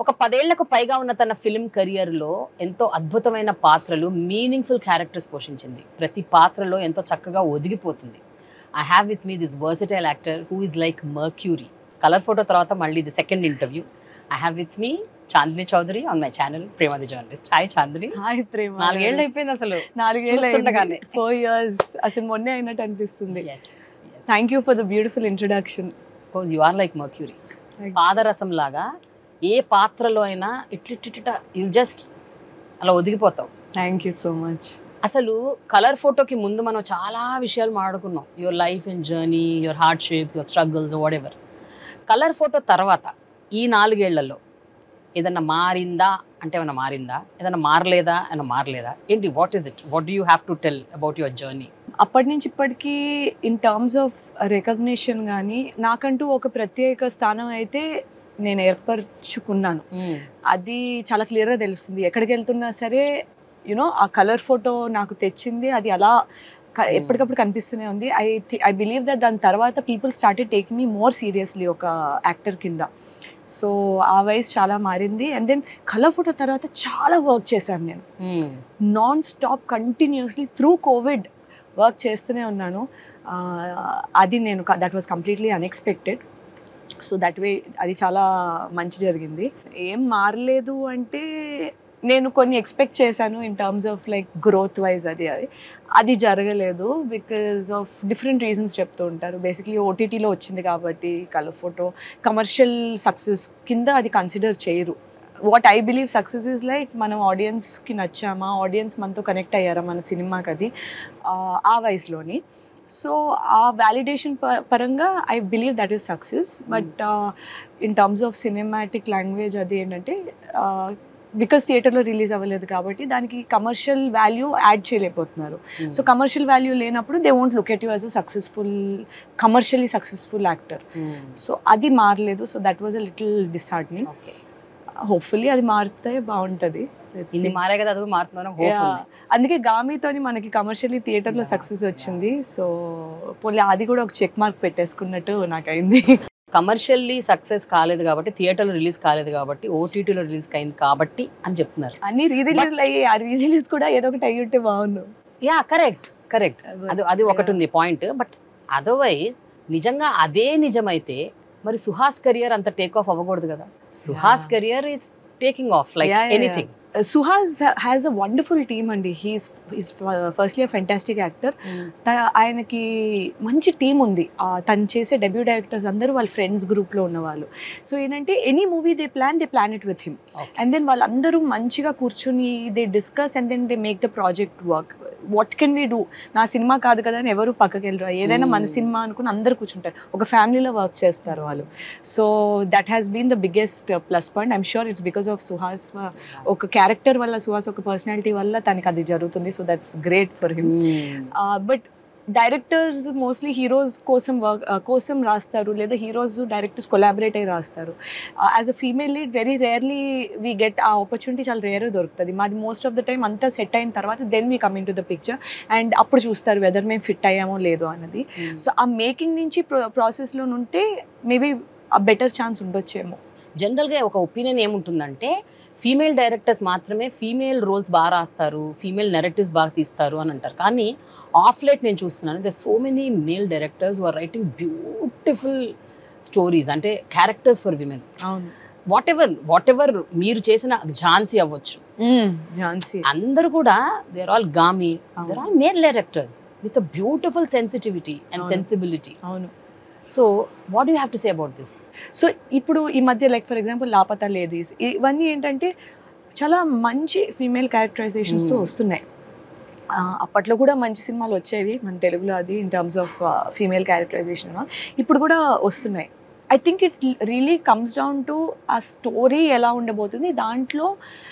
ఒక పదేళ్లకు పైగా ఉన్న తన ఫిల్మ్ కెరియర్లో ఎంతో అద్భుతమైన పాత్రలు మీనింగ్ఫుల్ క్యారెక్టర్స్ పోషించింది ప్రతి పాత్రలో ఎంతో చక్కగా ఒదిగిపోతుంది I have with me this versatile actor who is like mercury Colour photo తర్వాత మళ్ళీ ఇది second interview I have with me Chandini Chowdary on my channel ప్రేమది journalist hi Chandini hi Prema నాలుగేళ్ళు అయిపోయింది అసలు నాలుగేళ్ళు చూస్తుండగానే. ఫోర్ ఇయర్స్ అసలు మొన్నే అయినట్టు అనిపిస్తుంది Yes, yes. Thank you for the beautiful introduction because you are like mercury పాదరసం లాగా ఏ పాత్రలో అయినా ఇట్లిట్టిట యు జస్ట్ అలా ఒదిగిపోతావు థ్యాంక్ యూ సో మచ్ అసలు కలర్ ఫోటోకి ముందు మనం చాలా విషయాలు మాట్లాడుకున్నాం your life and journey your hardships your struggles whatever Colour photo తర్వాత ఈ నాలుగేళ్లలో ఏదన్నా మారిందా అంటే ఏమన్నా మారిందా ఏదన్నా మారలేదా ఏమన్నా మారలేదా ఏంటి what is it what do you have to tell about your journey అప్పటి నుంచి ఇప్పటికీ ఇన్ టర్మ్స్ ఆఫ్ రికగ్నిషన్ కానీ నాకంటూ ఒక ప్రత్యేక స్థానం అయితే నేను ఏర్పరచుకున్నాను అది చాలా క్లియర్గా తెలుస్తుంది ఎక్కడికి వెళ్తున్నా సరే యునో ఆ కలర్ ఫోటో నాకు తెచ్చింది అది అలా క- Hmm. ఎప్పటికప్పుడు కనిపిస్తూనే ఉంది ఐ ఐ బిలీవ్ దట్ దాని తర్వాత people started taking me more seriously ఒక యాక్టర్ కింద సో ఆ వయసు చాలా మారింది అండ్ దెన్ కలర్ ఫోటో తర్వాత చాలా వర్క్ చేశాను నేను non stop continuously through covid work చేస్తూనే ఉన్నాను ఆ, అది నేను that was completely unexpected so that way అది చాలా మంచి జరిగింది ఏం మారలేదు అంటే నేను కొన్ని ఎక్స్పెక్ట్ చేశాను in terms of like growth wise అది అది అది జరగలేదు బికాజ్ ఆఫ్ డిఫరెంట్ రీజన్స్ చెప్తూ ఉంటారు బేసిక్లీ ఓటీటీలో వచ్చింది కాబట్టి కలర్ ఫోటో కమర్షియల్ సక్సెస్ కింద అది కన్సిడర్ చేయరు what I believe success is like మనం ఆడియన్స్కి నచ్చామా ఆడియన్స్ మనతో కనెక్ట్ అయ్యారా మన సినిమాకి అది ఆ, ఆ వయసులోని సో ఆ వ్యాలిడేషన్ పరంగా I believe that is success but in terms of cinematic language అది ఏంటంటే బికాస్ థియేటర్లో రిలీజ్ అవ్వలేదు కాబట్టి దానికి కమర్షియల్ వాల్యూ యాడ్ చేయలేకపోతున్నారు సో కమర్షియల్ వాల్యూ లేనప్పుడు they won't look at you as a successful commercially successful actor so అది మారలేదు so that was a little disheartening okay hopefully అది మారితే బాగుంటది Let's ఇన్ని see. మారే కదా అది కూడా మారుతుందని hope Yeah. ఉంది. అందుకే గామితోని మనకి కమర్షియల్లీ థియేటర్లో Yeah. సక్సెస్ వచ్చింది సో పోలీ అది కూడా ఒక చెక్ మార్క్ పెట్టేసుకున్నట్టు నాకు అయింది కమర్షియల్లీ సక్సెస్ కాలేదు కాబట్టి థియేటర్లో రిలీజ్ కాలేదు కాబట్టి ఓటీటీలో రిలీజ్ అయింది కాబట్టి అని చెప్తున్నారు అన్ని రీ రిలీజ్ అయ్యి ఆ రీ రిలీజ్ కూడా ఏదో ఒకటి అయ్యి ఉంటే బాగుండు యా కరెక్ట్ కరెక్ట్ అది అది ఒకటి ఉంది పాయింట్ బట్ అదర్వైజ్ నిజంగా అదే నిజమైతే మరి సుహాస్ కెరియర్ అంత టేక్ ఆఫ్ అవ్వకూడదు కదా Suhas Yeah. Career is taking off like Yeah, yeah, anything Suhas has a wonderful team అండి he's is firstly fantastic actor ఆయనకి మంచి టీం ఉంది ఆ, తను చేసే డెబ్యూ డైరెక్టర్స్ అందరూ వాళ్ళ ఫ్రెండ్స్ గ్రూప్లో ఉన్నవాళ్ళు సో ఏంటంటే any movie they plan they plan it with him and then వాళ్ళందరూ మంచిగా కూర్చుని they discuss and then they make the project work what can we do నా సినిమా కాదు కదా అని ఎవరు పక్కకి వెళ్ళరు ఏదైనా మన Hmm. సినిమా అనుకుని అందరు కూర్చుంటారు ఒక ఫ్యామిలీలో వర్క్ చేస్తారు వాళ్ళు so that has been the biggest plus point I'm sure it's because of Suhas ఒక క్యారెక్టర్ వల్ల సుహాస్ ఒక పర్సనాలిటీ వల్ల తనకి అది జరుగుతుంది so that's great for him but directors mostly heroes కోసం వర్క్ కోసం రాస్తారు లేదా హీరోస్ డైరెక్టర్స్ కొలాబరేట్ అయి రాస్తారు as a female lead very rarely we get uh opportunity చాలా రేర్ దొరుకుతుంది మాది మోస్ట్ ఆఫ్ ద టైం అంతా సెట్ అయిన తర్వాత then we coming to the picture and అప్పుడు చూస్తారు వెదర్ మేము ఫిట్ అయ్యామో లేదో అన్నది సో ఆ మేకింగ్ నుంచి ప్రాసెస్లో ఉంటే మేబీ ఆ బెటర్ ఛాన్స్ ఉండొచ్చేమో జనరల్గా ఒక ఒపీనియన్ ఏముంటుందంటే ఫీమేల్ డైరెక్టర్స్ మాత్రమే ఫీమేల్ రోల్స్ బాగా రాస్తారు ఫీమేల్ నెరేటివ్స్ బాగా తీస్తారు అని అంటారు కానీ ఆఫ్ లైట్ నేను చూస్తున్నాను the so many male directors are writing beautiful stories అంటే క్యారెక్టర్స్ ఫర్ విమెన్ అవును వాట్ ఎవర్ వాట్ ఎవర్ మీరు చేసిన ఝాన్సీ అవ్వచ్చు ఝాన్సీ అందరూ కూడా దేర్ ఆల్ గామి అవును. There all male directors with a beautiful sensitivity and అవును. సెన్సిబిలిటీ అవును so what you have to say about this so ఇప్పుడు ఈ మధ్య like for example Laapataa Ladies ఇవన్నీ ఏంటంటే చాలా మంచి ఫీమేల్ క్యారెక్టరైజేషన్స్తో Hmm. వస్తున్నాయి ఆ, అప్పట్లో కూడా మంచి సినిమాలు వచ్చేవి మన తెలుగులో అది in terms of female characterization ఇప్పుడు కూడా వస్తున్నాయి I think it really comes down to uh story ఎలా ఉండబోతుంది దాంట్లో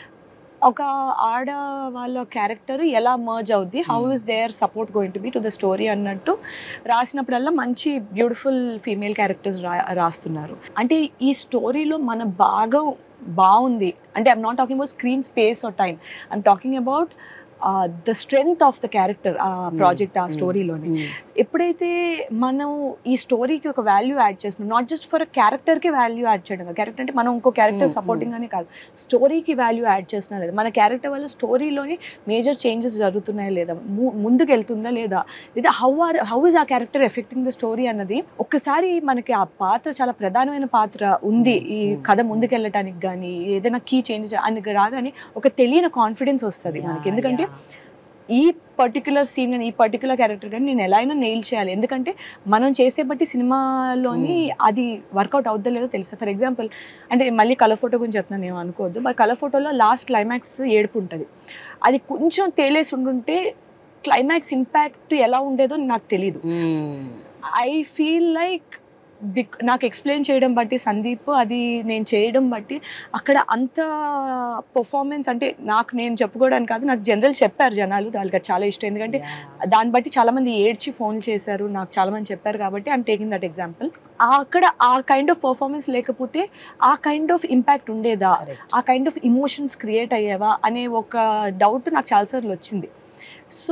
ఒక ఆడ వాళ్ళ క్యారెక్టర్ ఎలా మర్జ్ అవుద్ది how Hmm. Is there support going to be to the story అన్నట్టు రాసినప్పుడల్లా మంచి బ్యూటిఫుల్ ఫీమేల్ క్యారెక్టర్స్ రా రాస్తున్నారు అంటే ఈ స్టోరీలో మన భాగం బాగుంది అంటే I'm not talking about screen space or time I'm talking about the strength of the character uh project uh Hmm. స్టోరీలోని Mm. ఎప్పుడైతే మనం ఈ స్టోరీకి ఒక వాల్యూ యాడ్ చేస్తున్నాం నాట్ జస్ట్ ఫర్ క్యారెక్టర్కి వాల్యూ యాడ్ చేయడం క్యారెక్టర్ అంటే మనం ఇంకో క్యారెక్టర్ Mm, సపోర్టింగ్ అని కాదు స్టోరీకి వాల్యూ యాడ్ చేస్తున్నా లేదా మన క్యారెక్టర్ వల్ల స్టోరీలోని మేజర్ చేంజెస్ జరుగుతున్నాయా లేదా ము- ముందుకు వెళ్తుందా లేదా లేదా how are how is uh character affecting the story అన్నది ఒక్కసారి మనకి ఆ పాత్ర చాలా ప్రధానమైన పాత్ర ఉంది Mm, ఈ mm, కథ ముందుకెళ్ళటానికి కానీ ఏదైనా కీ చేంజ్ అని రాగానే ఒక తెలియని కాన్ఫిడెన్స్ వస్తుంది మనకి Yeah, ఎందుకంటే yeah. ఈ పర్టికులర్ సీన్ ఈ పర్టికులర్ క్యారెక్టర్ కానీ నేను ఎలా అయినా నెయిల్ చేయాలి ఎందుకంటే మనం చేసే బట్టి సినిమాలోని అది వర్కౌట్ అవుద్దో లేదో తెలుసు ఫర్ ఎగ్జాంపుల్ అంటే మళ్ళీ కలర్ ఫోటో గురించి చెప్తున్నాను నేను అనుకోవద్దు బట్ కలర్ ఫోటోలో లాస్ట్ క్లైమాక్స్ ఏడుపు ఉంటుంది అది కొంచెం తేలేసి ఉండుంటే క్లైమాక్స్ ఇంపాక్ట్ ఎలా ఉండేదో నాకు తెలియదు Mm. ఐ ఫీల్ లైక్ బిక్ నాకు ఎక్స్ప్లెయిన్ చేయడం బట్టి సందీప్ అది నేను చేయడం బట్టి అక్కడ అంత పర్ఫార్మెన్స్ అంటే నాకు నేను చెప్పుకోవడానికి కాదు నాకు జనరల్ చెప్పారు జనాలు వాళ్ళకి అది చాలా ఇష్టం ఎందుకంటే Yeah. దాన్ని బట్టి చాలా మంది ఏడ్చి ఫోన్ చేశారు నాకు చాలా మంది చెప్పారు కాబట్టి ఐమ్ టేకింగ్ దట్ ఎగ్జాంపుల్ అక్కడ ఆ కైండ్ ఆఫ్ పర్ఫార్మెన్స్ లేకపోతే ఆ కైండ్ ఆఫ్ ఇంపాక్ట్ ఉండేదా Correct. ఆ కైండ్ ఆఫ్ ఇమోషన్స్ క్రియేట్ అయ్యేవా అనే ఒక డౌట్ నాకు చాలాసార్లు వచ్చింది so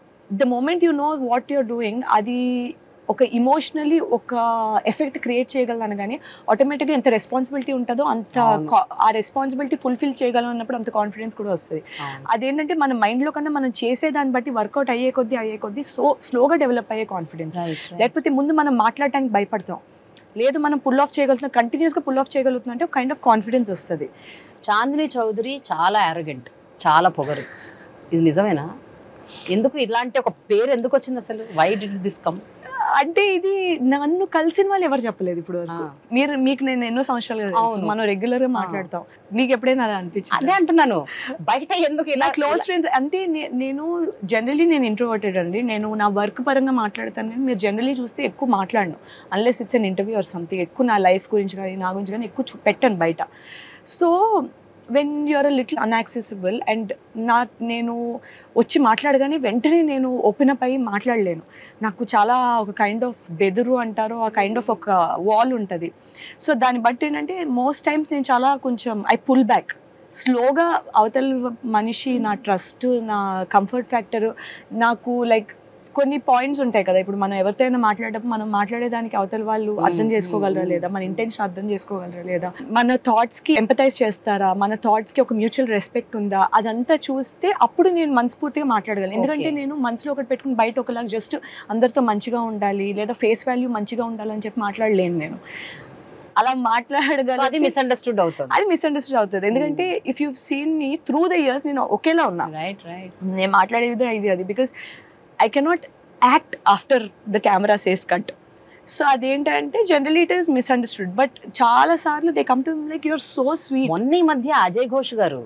the moment you know what you're doing అది ఒక ఇమోషనలీ ఒక ఎఫెక్ట్ క్రియేట్ చేయగలను అనగానే ఆటోమేటిక్గా ఎంత రెస్పాన్సిబిలిటీ ఉంటుందో అంత అవును. కా- ఆ రెస్పాన్సిబిలిటీ ఫుల్ఫిల్ చేయగలం అన్నప్పుడు అంత కాన్ఫిడెన్స్ కూడా వస్తుంది అవును. అదేంటంటే మన మైండ్లో కన్నా మనం చేసే దాన్ని బట్టి వర్కౌట్ అయ్యే కొద్దీ అయ్యే కొద్దీ సో స్లోగా డెవలప్ అయ్యే కాన్ఫిడెన్స్ Right, right. లేకపోతే ముందు మనం మాట్లాడటానికి భయపడతాం లేదు మనం పుల్ ఆఫ్ చేయగలుగుతున్నాం కంటిన్యూస్గా పుల్ ఆఫ్ చేయగలుగుతున్నాం అంటే ఒక కైండ్ ఆఫ్ కాన్ఫిడెన్స్ వస్తుంది చాందిని చౌదరి చాలా అరగెంట్ చాలా పొగరు ఇది నిజమేనా ఎందుకు ఇలాంటి ఒక పేరు ఎందుకు వచ్చింది అసలు వై డిడ్ దిస్ కమ్ అంటే ఇది నన్ను కలిసిన వాళ్ళు ఎవరు చెప్పలేదు ఇప్పుడు వరకు మీరు మీకు నేను ఎన్నో సంవత్సరాలు తెలుసు. అవును. మనం రెగ్యులర్ గా ఆ. మాట్లాడతాం మీకు ఎప్పుడైనా అలా అదే అనిపించింది అంటున్నాను బయట ఎందుకు నా ఇలా క్లోజ్ ఫ్రెండ్స్ అంటే నే- నేను జనరలీ నేను ఇంట్రోవర్టెడ్ అండి నేను నా వర్క్ పరంగా మాట్లాడతాను కానీ మీరు జనరలీ చూస్తే ఎక్కువ మాట్లాడను unless it's an interview or something ఎక్కువ నా లైఫ్ గురించి కానీ నా గురించి కానీ ఎక్కువ చూ- పెట్టను బయట so when you're a little inaccessible and నా నేను వచ్చి మాట్లాడగానే వెంటనే నేను ఓపెన్ అప్ అయ్యి మాట్లాడలేను నాకు చాలా ఒక కైండ్ ఆఫ్ బెదురు అంటారు ఆ కైండ్ ఆఫ్ ఒక వాల్ ఉంటుంది సో దాన్ని బట్టి ఏంటంటే మోస్ట్ టైమ్స్ నేను చాలా కొంచెం ఐ పుల్ బ్యాక్ స్లోగా అవతల మనిషి నా ట్రస్ట్ నా కంఫర్ట్ ఫ్యాక్టర్ నాకు లైక్ కొన్ని పాయింట్స్ ఉంటాయి కదా ఇప్పుడు మనం ఎవరితో అయినా మాట్లాడేటప్పుడు మనం మాట్లాడేదానికి అవతల వాళ్ళు Mm, అర్థం చేసుకోగలరా mm, లేదా మన mm. ఇంటెన్షన్ అర్థం చేసుకోగలరా లేదా మన థాట్స్ కి ఎంపతైజ్ చేస్తారా మన థాట్స్ కి ఒక మ్యూచువల్ రెస్పెక్ట్ ఉందా అదంతా చూస్తే అప్పుడు నేను మనస్ఫూర్తిగా మాట్లాడగలను ఎందుకంటే Okay. నేను మనసులో ఒకటి పెట్టుకుని బయట ఒకలాగా జస్ట్ అందరితో మంచిగా ఉండాలి లేదా ఫేస్ వాల్యూ మంచిగా ఉండాలని చెప్పి మాట్లాడలేను నేను అలా So అది మాట్లాడగల మిస్అండర్స్టూడ్ అవుతుంది అది మిస్అండర్స్టాండ్ అవుతుంది ఎందుకంటే if you seen me through the years నేను ఒకేలా ఉన్నా రైట్ రైట్ నేను మాట్లాడే విధంగా ఇది అది because I cannot act after the camera says cut so అదేంటంటే generally it is misunderstood but చాలా సార్లు they come to like your so sweet మొన్న ఈ మధ్య అజయ్ ఘోష్ గారు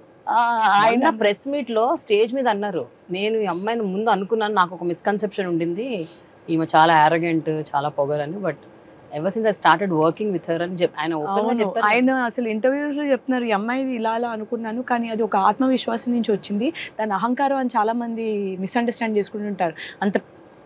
ఆయన ప్రెస్ మీట్ లో స్టేజ్ మీద అన్నారు నేను ఈ అమ్మాయిని ముందు అనుకున్నాను నాకు ఒక మిస్కన్సెప్షన్ ఉండింది ఈమె చాలా అరగెంట్ చాలా పొగరని but ever since I started working with her అని చెప్పి ఆయన ఓపెన్ గా అవును చెప్పారు ఆయన అసలు ఇంటర్వ్యూస్ లో చెప్తున్నారు ఈ అమ్మాయి ఇలా అలా అనుకున్నాను కానీ అది ఒక ఆత్మవిశ్వాసం నుంచి వచ్చింది దాని అహంకారం అని చాలా మంది మిస్అండర్స్టాండ్ చేసుకుంటుంటారు అంత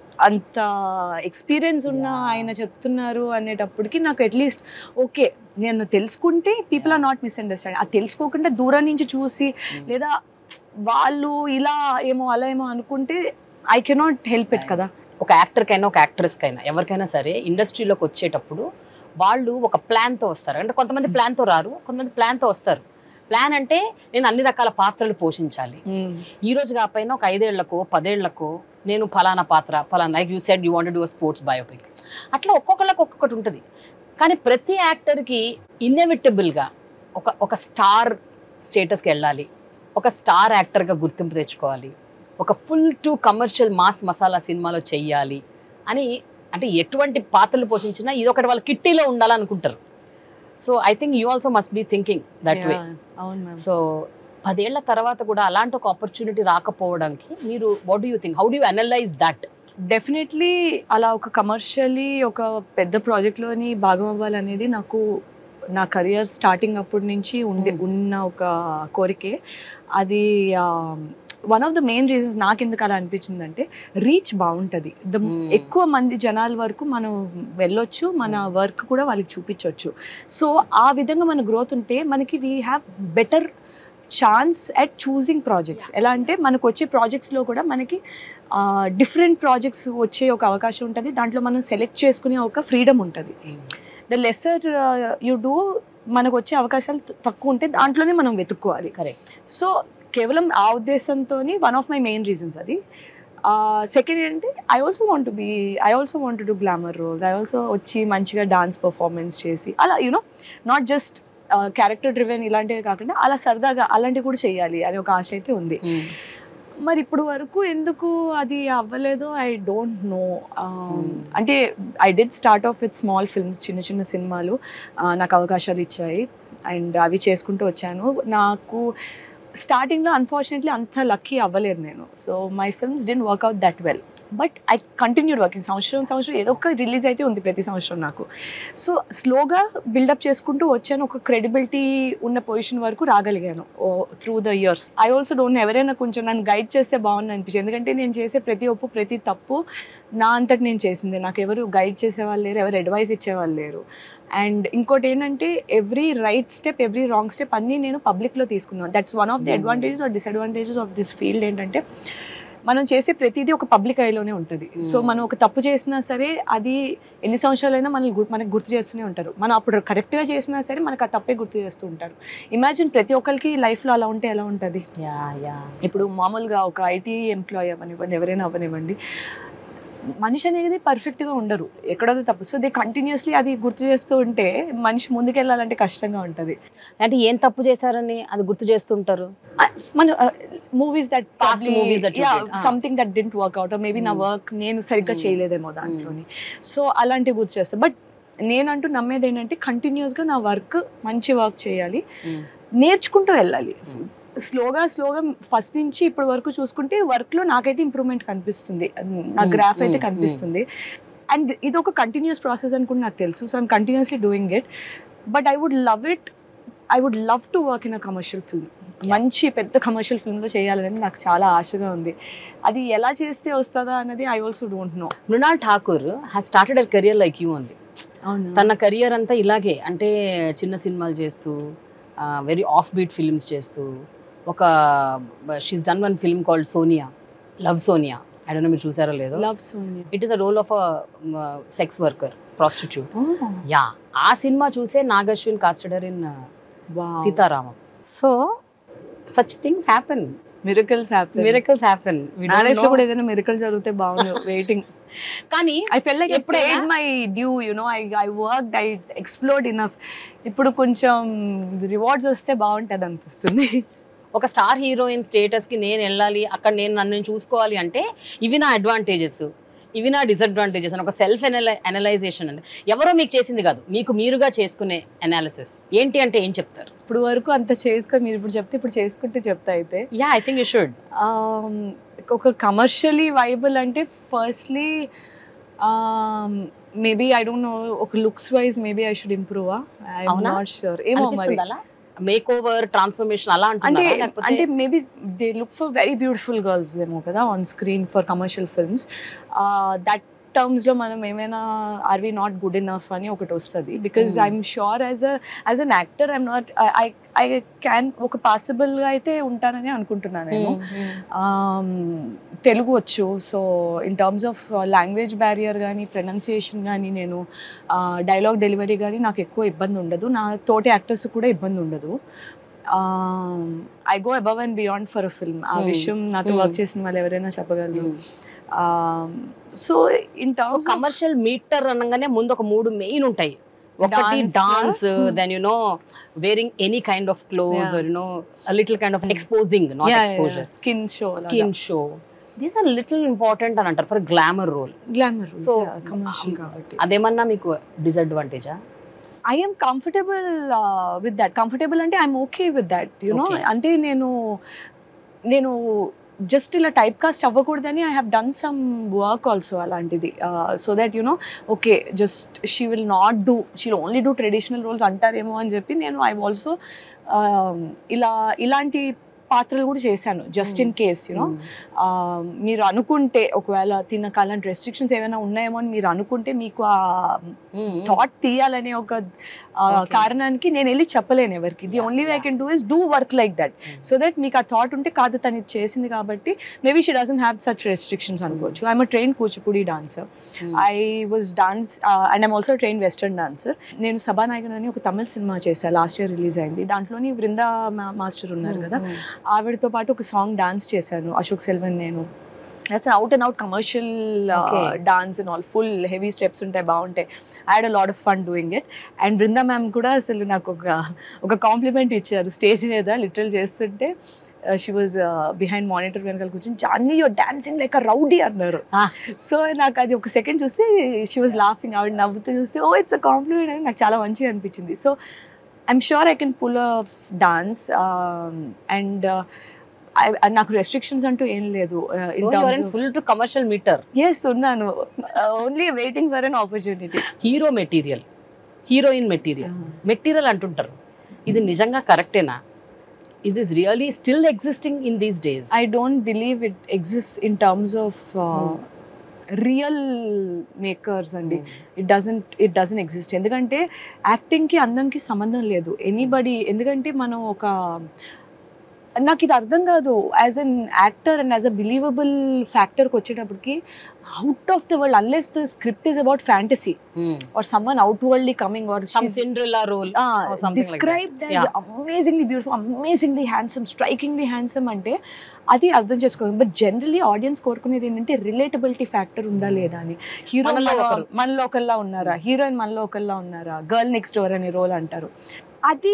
అంత ఎక్స్పీరియన్స్ ఉన్న Yeah. ఆయన చెప్తున్నారు అనేటప్పటికి నాకు అట్లీస్ట్ ఓకే నేను తెలుసుకుంటే పీపుల్ ఆర్ నాట్ మిస్అండర్స్టాండ్ అది తెలుసుకోకుండా దూరం నుంచి చూసి లేదా వాళ్ళు ఇలా ఏమో అలా ఏమో అనుకుంటే ఐ కెనాట్ హెల్ప్ ఇట్ కదా ఒక యాక్టర్ కైనా ఒక యాక్ట్రెస్ కైనా ఎవరికైనా సరే ఇండస్ట్రీలోకి వచ్చేటప్పుడు వాళ్ళు ఒక ప్లాన్ తో వస్తారు అంటే కొంతమంది ప్లాన్ తో రారు కొంతమంది ప్లాన్ తో వస్తారు ప్లాన్ అంటే నేను అన్ని రకాల పాత్రలు పోషించాలి ఈ రోజు కాకపోయినా ఒక ఐదేళ్లకో పదేళ్లకో నేను ఫలానా పాత్ర ఫలానా like you said you want do sports biopic అట్లా ఒక్కొక్కళ్ళకి ఒక్కొక్కటి ఉంటుంది కానీ ప్రతి యాక్టర్కి ఇన్నెవిటబుల్గా ఒక ఒక స్టార్ స్టేటస్కి వెళ్ళాలి ఒక స్టార్ యాక్టర్గా గుర్తింపు తెచ్చుకోవాలి ఒక full to commercial mass masala సినిమాలో చెయ్యాలి అని అంటే ఎటువంటి పాత్రలు పోషించినా ఇది ఒకటి వాళ్ళ కిట్టీలో ఉండాలనుకుంటారు so I think you also must be thinking that way అవును మ్యామ్ సో పదేళ్ల తర్వాత కూడా అలాంటి ఒక ఆపర్చునిటీ రాకపోవడానికి మీరు what do you think how do you analyse that definitely అలా ఒక కమర్షియలీ ఒక పెద్ద ప్రాజెక్ట్లోని భాగం అవ్వాలనేది నాకు నా కెరియర్ స్టార్టింగ్ అప్పటి నుంచి ఉండి Hmm. ఉన్న ఒక కోరికే అది one of the main reasons నాకు ఎందుకు అలా అనిపించిందంటే రీచ్ బాగుంటుంది ద Hmm. ఎక్కువ మంది జనాల వరకు మనం వెళ్ళొచ్చు మన Hmm. వర్క్ కూడా వాళ్ళకి చూపించవచ్చు సో ఆ విధంగా మన గ్రోత్ ఉంటే మనకి we have better chance at choosing projects ఎలా అంటే మనకు వచ్చే ప్రాజెక్ట్స్లో కూడా మనకి డిఫరెంట్ ప్రాజెక్ట్స్ వచ్చే ఒక అవకాశం ఉంటుంది దాంట్లో మనం సెలెక్ట్ చేసుకునే ఒక ఫ్రీడమ్ ఉంటుంది ద లెసర్ యు డూ మనకు వచ్చే అవకాశాలు త- తక్కువ ఉంటే దాంట్లోనే మనం వెతుక్కోవాలి కరెక్ట్ సో కేవలం ఆ ఉద్దేశంతో one of my main reasons అది సెకండ్ ఏంటంటే I also want be I also want do glamour roles I also వచ్చి మంచిగా డాన్స్ పర్ఫార్మెన్స్ చేసి అలా you know not just character driven ఇలాంటివి కాకుండా అలా సరదాగా అలాంటివి కూడా చేయాలి అని ఒక ఆశ అయితే ఉంది మరి ఇప్పుడు వరకు ఎందుకు అది అవ్వలేదు ఐ డోంట్ నో Hmm. అంటే I did start off with small films చిన్న చిన్న సినిమాలు ఆ, నాకు అవకాశాలు ఇచ్చాయి అండ్ అవి చేసుకుంటూ వచ్చాను నాకు స్టార్టింగ్లో అన్ఫార్చునేట్లీ అంత లక్కీ అవ్వలేదు నేను so my films didn't work out that well but I continued working సంవత్సరం సంవత్సరం ఏదో ఒక రిలీజ్ అయితే ఉంది ప్రతి సంవత్సరం నాకు సో స్లోగా బిల్డప్ చేసుకుంటూ వచ్చాను ఒక క్రెడిబిలిటీ ఉన్న పొజిషన్ వరకు రాగలిగాను through the years I also don't ఎవరైనా కొంచెం నన్ను గైడ్ చేస్తే బాగుంది అనిపించింది ఎందుకంటే నేను చేసే ప్రతి ఒప్పు ప్రతి తప్పు నా అంతటి నేను చేసింది నాకు ఎవరు గైడ్ చేసేవాళ్ళు లేరు ఎవరు అడ్వైస్ ఇచ్చేవాళ్ళు లేరు అండ్ ఇంకోటి ఏంటంటే every right step every wrong step అన్నీ నేను పబ్లిక్లో తీసుకున్నాను that's one of the Hmm. Advantages or disadvantages of this field ఏంటంటే మనం చేసే ప్రతిదీ ఒక పబ్లిక్ ఐలోనే ఉంటుంది సో Hmm. మనం ఒక తప్పు చేసినా సరే అది ఎన్ని సంవత్సరాలైనా మనల్ని గుర్తు మనకు గుర్తు చేస్తూనే ఉంటారు మనం అప్పుడు కరెక్ట్గా చేసినా సరే మనకు ఆ తప్పే గుర్తు చేస్తూ ఉంటారు ఇమాజిన్ ప్రతి ఒక్కరికి లైఫ్లో అలా ఉంటే ఎలా ఉంటుంది యా యా ఇప్పుడు మామూలుగా ఒక ఐటీ ఎంప్లాయీ అవ్వనివ్వండి ఎవరైనా అవ్వనివ్వండి మనిషి అనేది పర్ఫెక్ట్గా ఉండరు ఎక్కడో తప్పు సో దే కంటిన్యూస్లీ అది గుర్తు చేస్తూ ఉంటే మనిషి ముందుకెళ్ళాలంటే కష్టంగా ఉంటుంది అంటే ఏం తప్పు చేశారని అది గుర్తు చేస్తుంటారు మన movies that Past movies that you did. Ah. Something that didn't work out maybe నా Hmm. వర్క్ నేను సరిగ్గా Hmm. చేయలేదేమో దాంట్లోని సో అలాంటివి గుర్తు చేస్తాను బట్ నేనంటూ నమ్మేది ఏంటంటే కంటిన్యూస్గా నా వర్క్ మంచి వర్క్ చేయాలి Hmm. నేర్చుకుంటూ వెళ్ళాలి Hmm. స్లోగా స్లోగా ఫస్ట్ నుంచి ఇప్పటి వరకు చూసుకుంటే వర్క్లో నాకైతే ఇంప్రూవ్మెంట్ కనిపిస్తుంది నా Hmm. గ్రాఫ్ అయితే Hmm. కనిపిస్తుంది అండ్ ఇది ఒక కంటిన్యూస్ ప్రాసెస్ అని కూడా నాకు తెలుసు so I'm continuously doing it but I would love it I would love to work in a commercial film మంచి పెద్ద కమర్షియల్ ఫిల్మ్లో చేయాలని నాకు చాలా ఆశగా ఉంది అది ఎలా చేస్తే వస్తుందా అన్నది I also don't know Mrunal Thakur has started her career like you ఉంది తన కెరియర్ అంతా ఇలాగే అంటే చిన్న సినిమాలు చేస్తూ వెరీ ఆఫ్ బీట్ ఫిల్మ్స్ చేస్తూ ఒక she's done one film called Sonia love Sonia I don't మీరు చూసారో లేదో love Sonia it is a role of a sex worker prostitute yeah ఆ సినిమా చూసే Nag Ashwin casted her in Sita Ramam so such things happen miracles happy miracles happen నా life లో కూడా ఏదైనా మిరకల్ జరిగితే బాగుంది వెయిటింగ్ కానీ ఐ ఫెల్ లైక్ ఎప్పుడైనా- ఎప్పుడైనా my due you know I I work I explored enough ఇప్పుడు కొంచెం రివార్డ్స్ వస్తే బాగుంటుంది అనిపిస్తుంది ఒక స్టార్ హీరోయిన్ స్టేటస్ కి నేను వెళ్ళాలి అక్కడ నేను నన్ను చూసుకోవాలి అంటే ఇవి నా అడ్వాంటేజెస్ ఇవి నా డిసడ్వాంటేజెస్ అని ఒక సెల్ఫ్ అనలైజేషన్ అండి ఎవరో మీకు చేసింది కాదు మీకు మీరుగా చేసుకునే అనాలిసిస్ ఏంటి అంటే ఏం చెప్తారు ఇప్పుడు వరకు అంత చేసుకో మీరు ఇప్పుడు చెప్తే ఇప్పుడు చేసుకుంటే చెప్తా అయితే yeah I think you should Um, ఒక కమర్షియలీ వైబుల్ అంటే firstly maybe I don't know ఒక looks wise maybe I should improve I అవునా? నాట్ షూర్ ఏమో మరి అనిపిస్తుంది అలా మేక్ ఓవర్ ట్రాన్స్ఫర్మేషన్ అలా అంటే అంటున్నారా లేకపోతే అంటే maybe they look for very beautiful girls ఏమో కదా on screen for commercial films that టర్మ్స్లో మనం ఏమైనా are we not good enough అని ఒకటి వస్తుంది because Hmm. I'm sure as a as an actor I'm not I I can ఒక పాసిబుల్గా అయితే ఉంటానని అనుకుంటున్నాను నేను Um, తెలుగు వచ్చు so in terms of language barrier కానీ ప్రొనౌన్సియేషన్ కానీ నేను డైలాగ్ డెలివరీ కానీ నాకు ఎక్కువ ఇబ్బంది ఉండదు నా తోటి యాక్టర్స్ కూడా ఇబ్బంది ఉండదు I go above and beyond for a film uh Hmm. విషయం నాతో Hmm. వర్క్ చేసిన వాళ్ళు ఎవరైనా చెప్పగలరు so in so terms commercial meter అనగానే ముందు ఒక మూడు మెయిన్ ఉంటాయి ఒకటి Dance. Dance Hmm. Then you know wearing any kind of clothes Yeah. Or you know little kind of exposing not exposure skin show skin show these are little important అని అంటారు for glamour role glamour So, commercial um, కాబట్టి అదేమన్నా మీకు డిసడ్వాంటేజా I am comfortable with that comfortable అంటే I'm okay with that you know Okay. అంటే నేను నేను జస్ట్ ఇలా టైప్ కాస్ట్ అవ్వకూడదని I have done some work also అలాంటిది so that you know okay just she will not do she only do traditional roles అంటారేమో అని చెప్పి నేను ఐ ఆల్సో ఇలా ఇలాంటి పాత్రలు కూడా చేశాను జస్ట్ ఇన్ కేస్ యూనో మీరు అనుకుంటే ఒకవేళ తినక అలాంటి రెస్ట్రిక్షన్స్ ఏమైనా ఉన్నాయేమో అని మీరు అనుకుంటే మీకు ఆ థాట్ తీయాలనే ఒక ఆ, Okay. కారణానికి నేను వెళ్ళి చెప్పలేను ఎవరికి the Yeah, only I yeah. Can do is do work like that so that మీకు ఆ థాట్ ఉంటే కాదు తను ఇది చేసింది కాబట్టి maybe she doesn't have such restrictions అనుకోవచ్చు I'm train Kuchipudi dancer I was dance and I'm also train western dancer నేను సభానాయకన్ అని ఒక తమిళ సినిమా చేశాను లాస్ట్ ఇయర్ రిలీజ్ అయింది దాంట్లోని బృందా మాస్టర్ ఉన్నారు కదా ఆవిడతో పాటు ఒక సాంగ్ డాన్స్ చేశాను అశోక్ సెల్వన్ నేను that's out and out commercial Okay. Dance and all full heavy steps ఉంటాయి బాగుంటాయి I had a lot of fun doing it and Brinda ma'am కూడా అసలు నాకు ఒక ఒక కాంప్లిమెంట్ ఇచ్చారు స్టేజ్ మీద లిటరల్ చేస్తుంటే షీ వాజ్ బిహైండ్ మానిటర్ వెనకాల కూర్చొని జాన్ని your dancing like a rowdy అన్నారు Ah. సో నాకు అది ఒక సెకండ్ చూస్తే షీ వాజ్ లాఫింగ్ ఆవిడ నవ్వుతూ చూస్తే ఓ ఇట్స్ అ కాంప్లిమెంట్ అని నాకు చాలా మంచిగా అనిపించింది so I'm sure I can pull off dance and నాకు రెస్ట్రిక్షన్స్ అంటూ ఏం లేదు full to commercial meters ఉన్నాను only waiting for an opportunity hero material heroine material material అంటుంటారు ఇది నిజంగా కరెక్టేనా is is really still existing in these days I don't believe it exist in terms of real makers అండి it doesn't it doesn't exist ఎందుకంటే యాక్టింగ్కి అందంకి సంబంధం లేదు anybody ఎందుకంటే మనం ఒక నాకు ఇది అర్థం కాదు as an actor and as a believable ఫ్యాక్టర్కి వచ్చేటప్పటికి out of the world unless the script is about fantasy or someone out worldly coming or some Cinderella role or something like that. Described Yeah. Amazingly beautiful amazingly handsome strikingly handsome అంటే అది అర్థం చేసుకోవాలి but generally audience కోరుకునేది ఏంటంటే relatability factor ఉందా లేదా అని hero మనలో ఒకరు. మనలో ఒకల్లా ఉన్నారా హీరోయిన్ మనలో ఒకల్లా ఉన్నారా గర్ల్ నెక్స్ట్ డోర్ అనే రోల్ అంటారు అది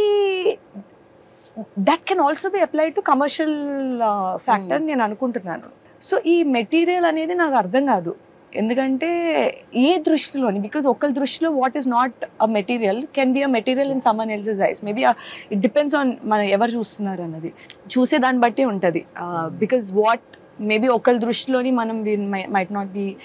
that can also be apply to commercial factor నేను అనుకుంటున్నాను సో ఈ మెటీరియల్ అనేది నాకు అర్థం కాదు ఎందుకంటే ఏ దృష్టిలోని బికాజ్ ఒకరి దృష్టిలో what is not a material can be a material in someone else's eyes maybe it depends on మన ఎవరు చూస్తున్నారు అన్నది చూసే దాన్ని బట్టి ఉంటుంది బికాజ్ వాట్ మేబీ ఒకరి దృష్టిలోని మనం might not be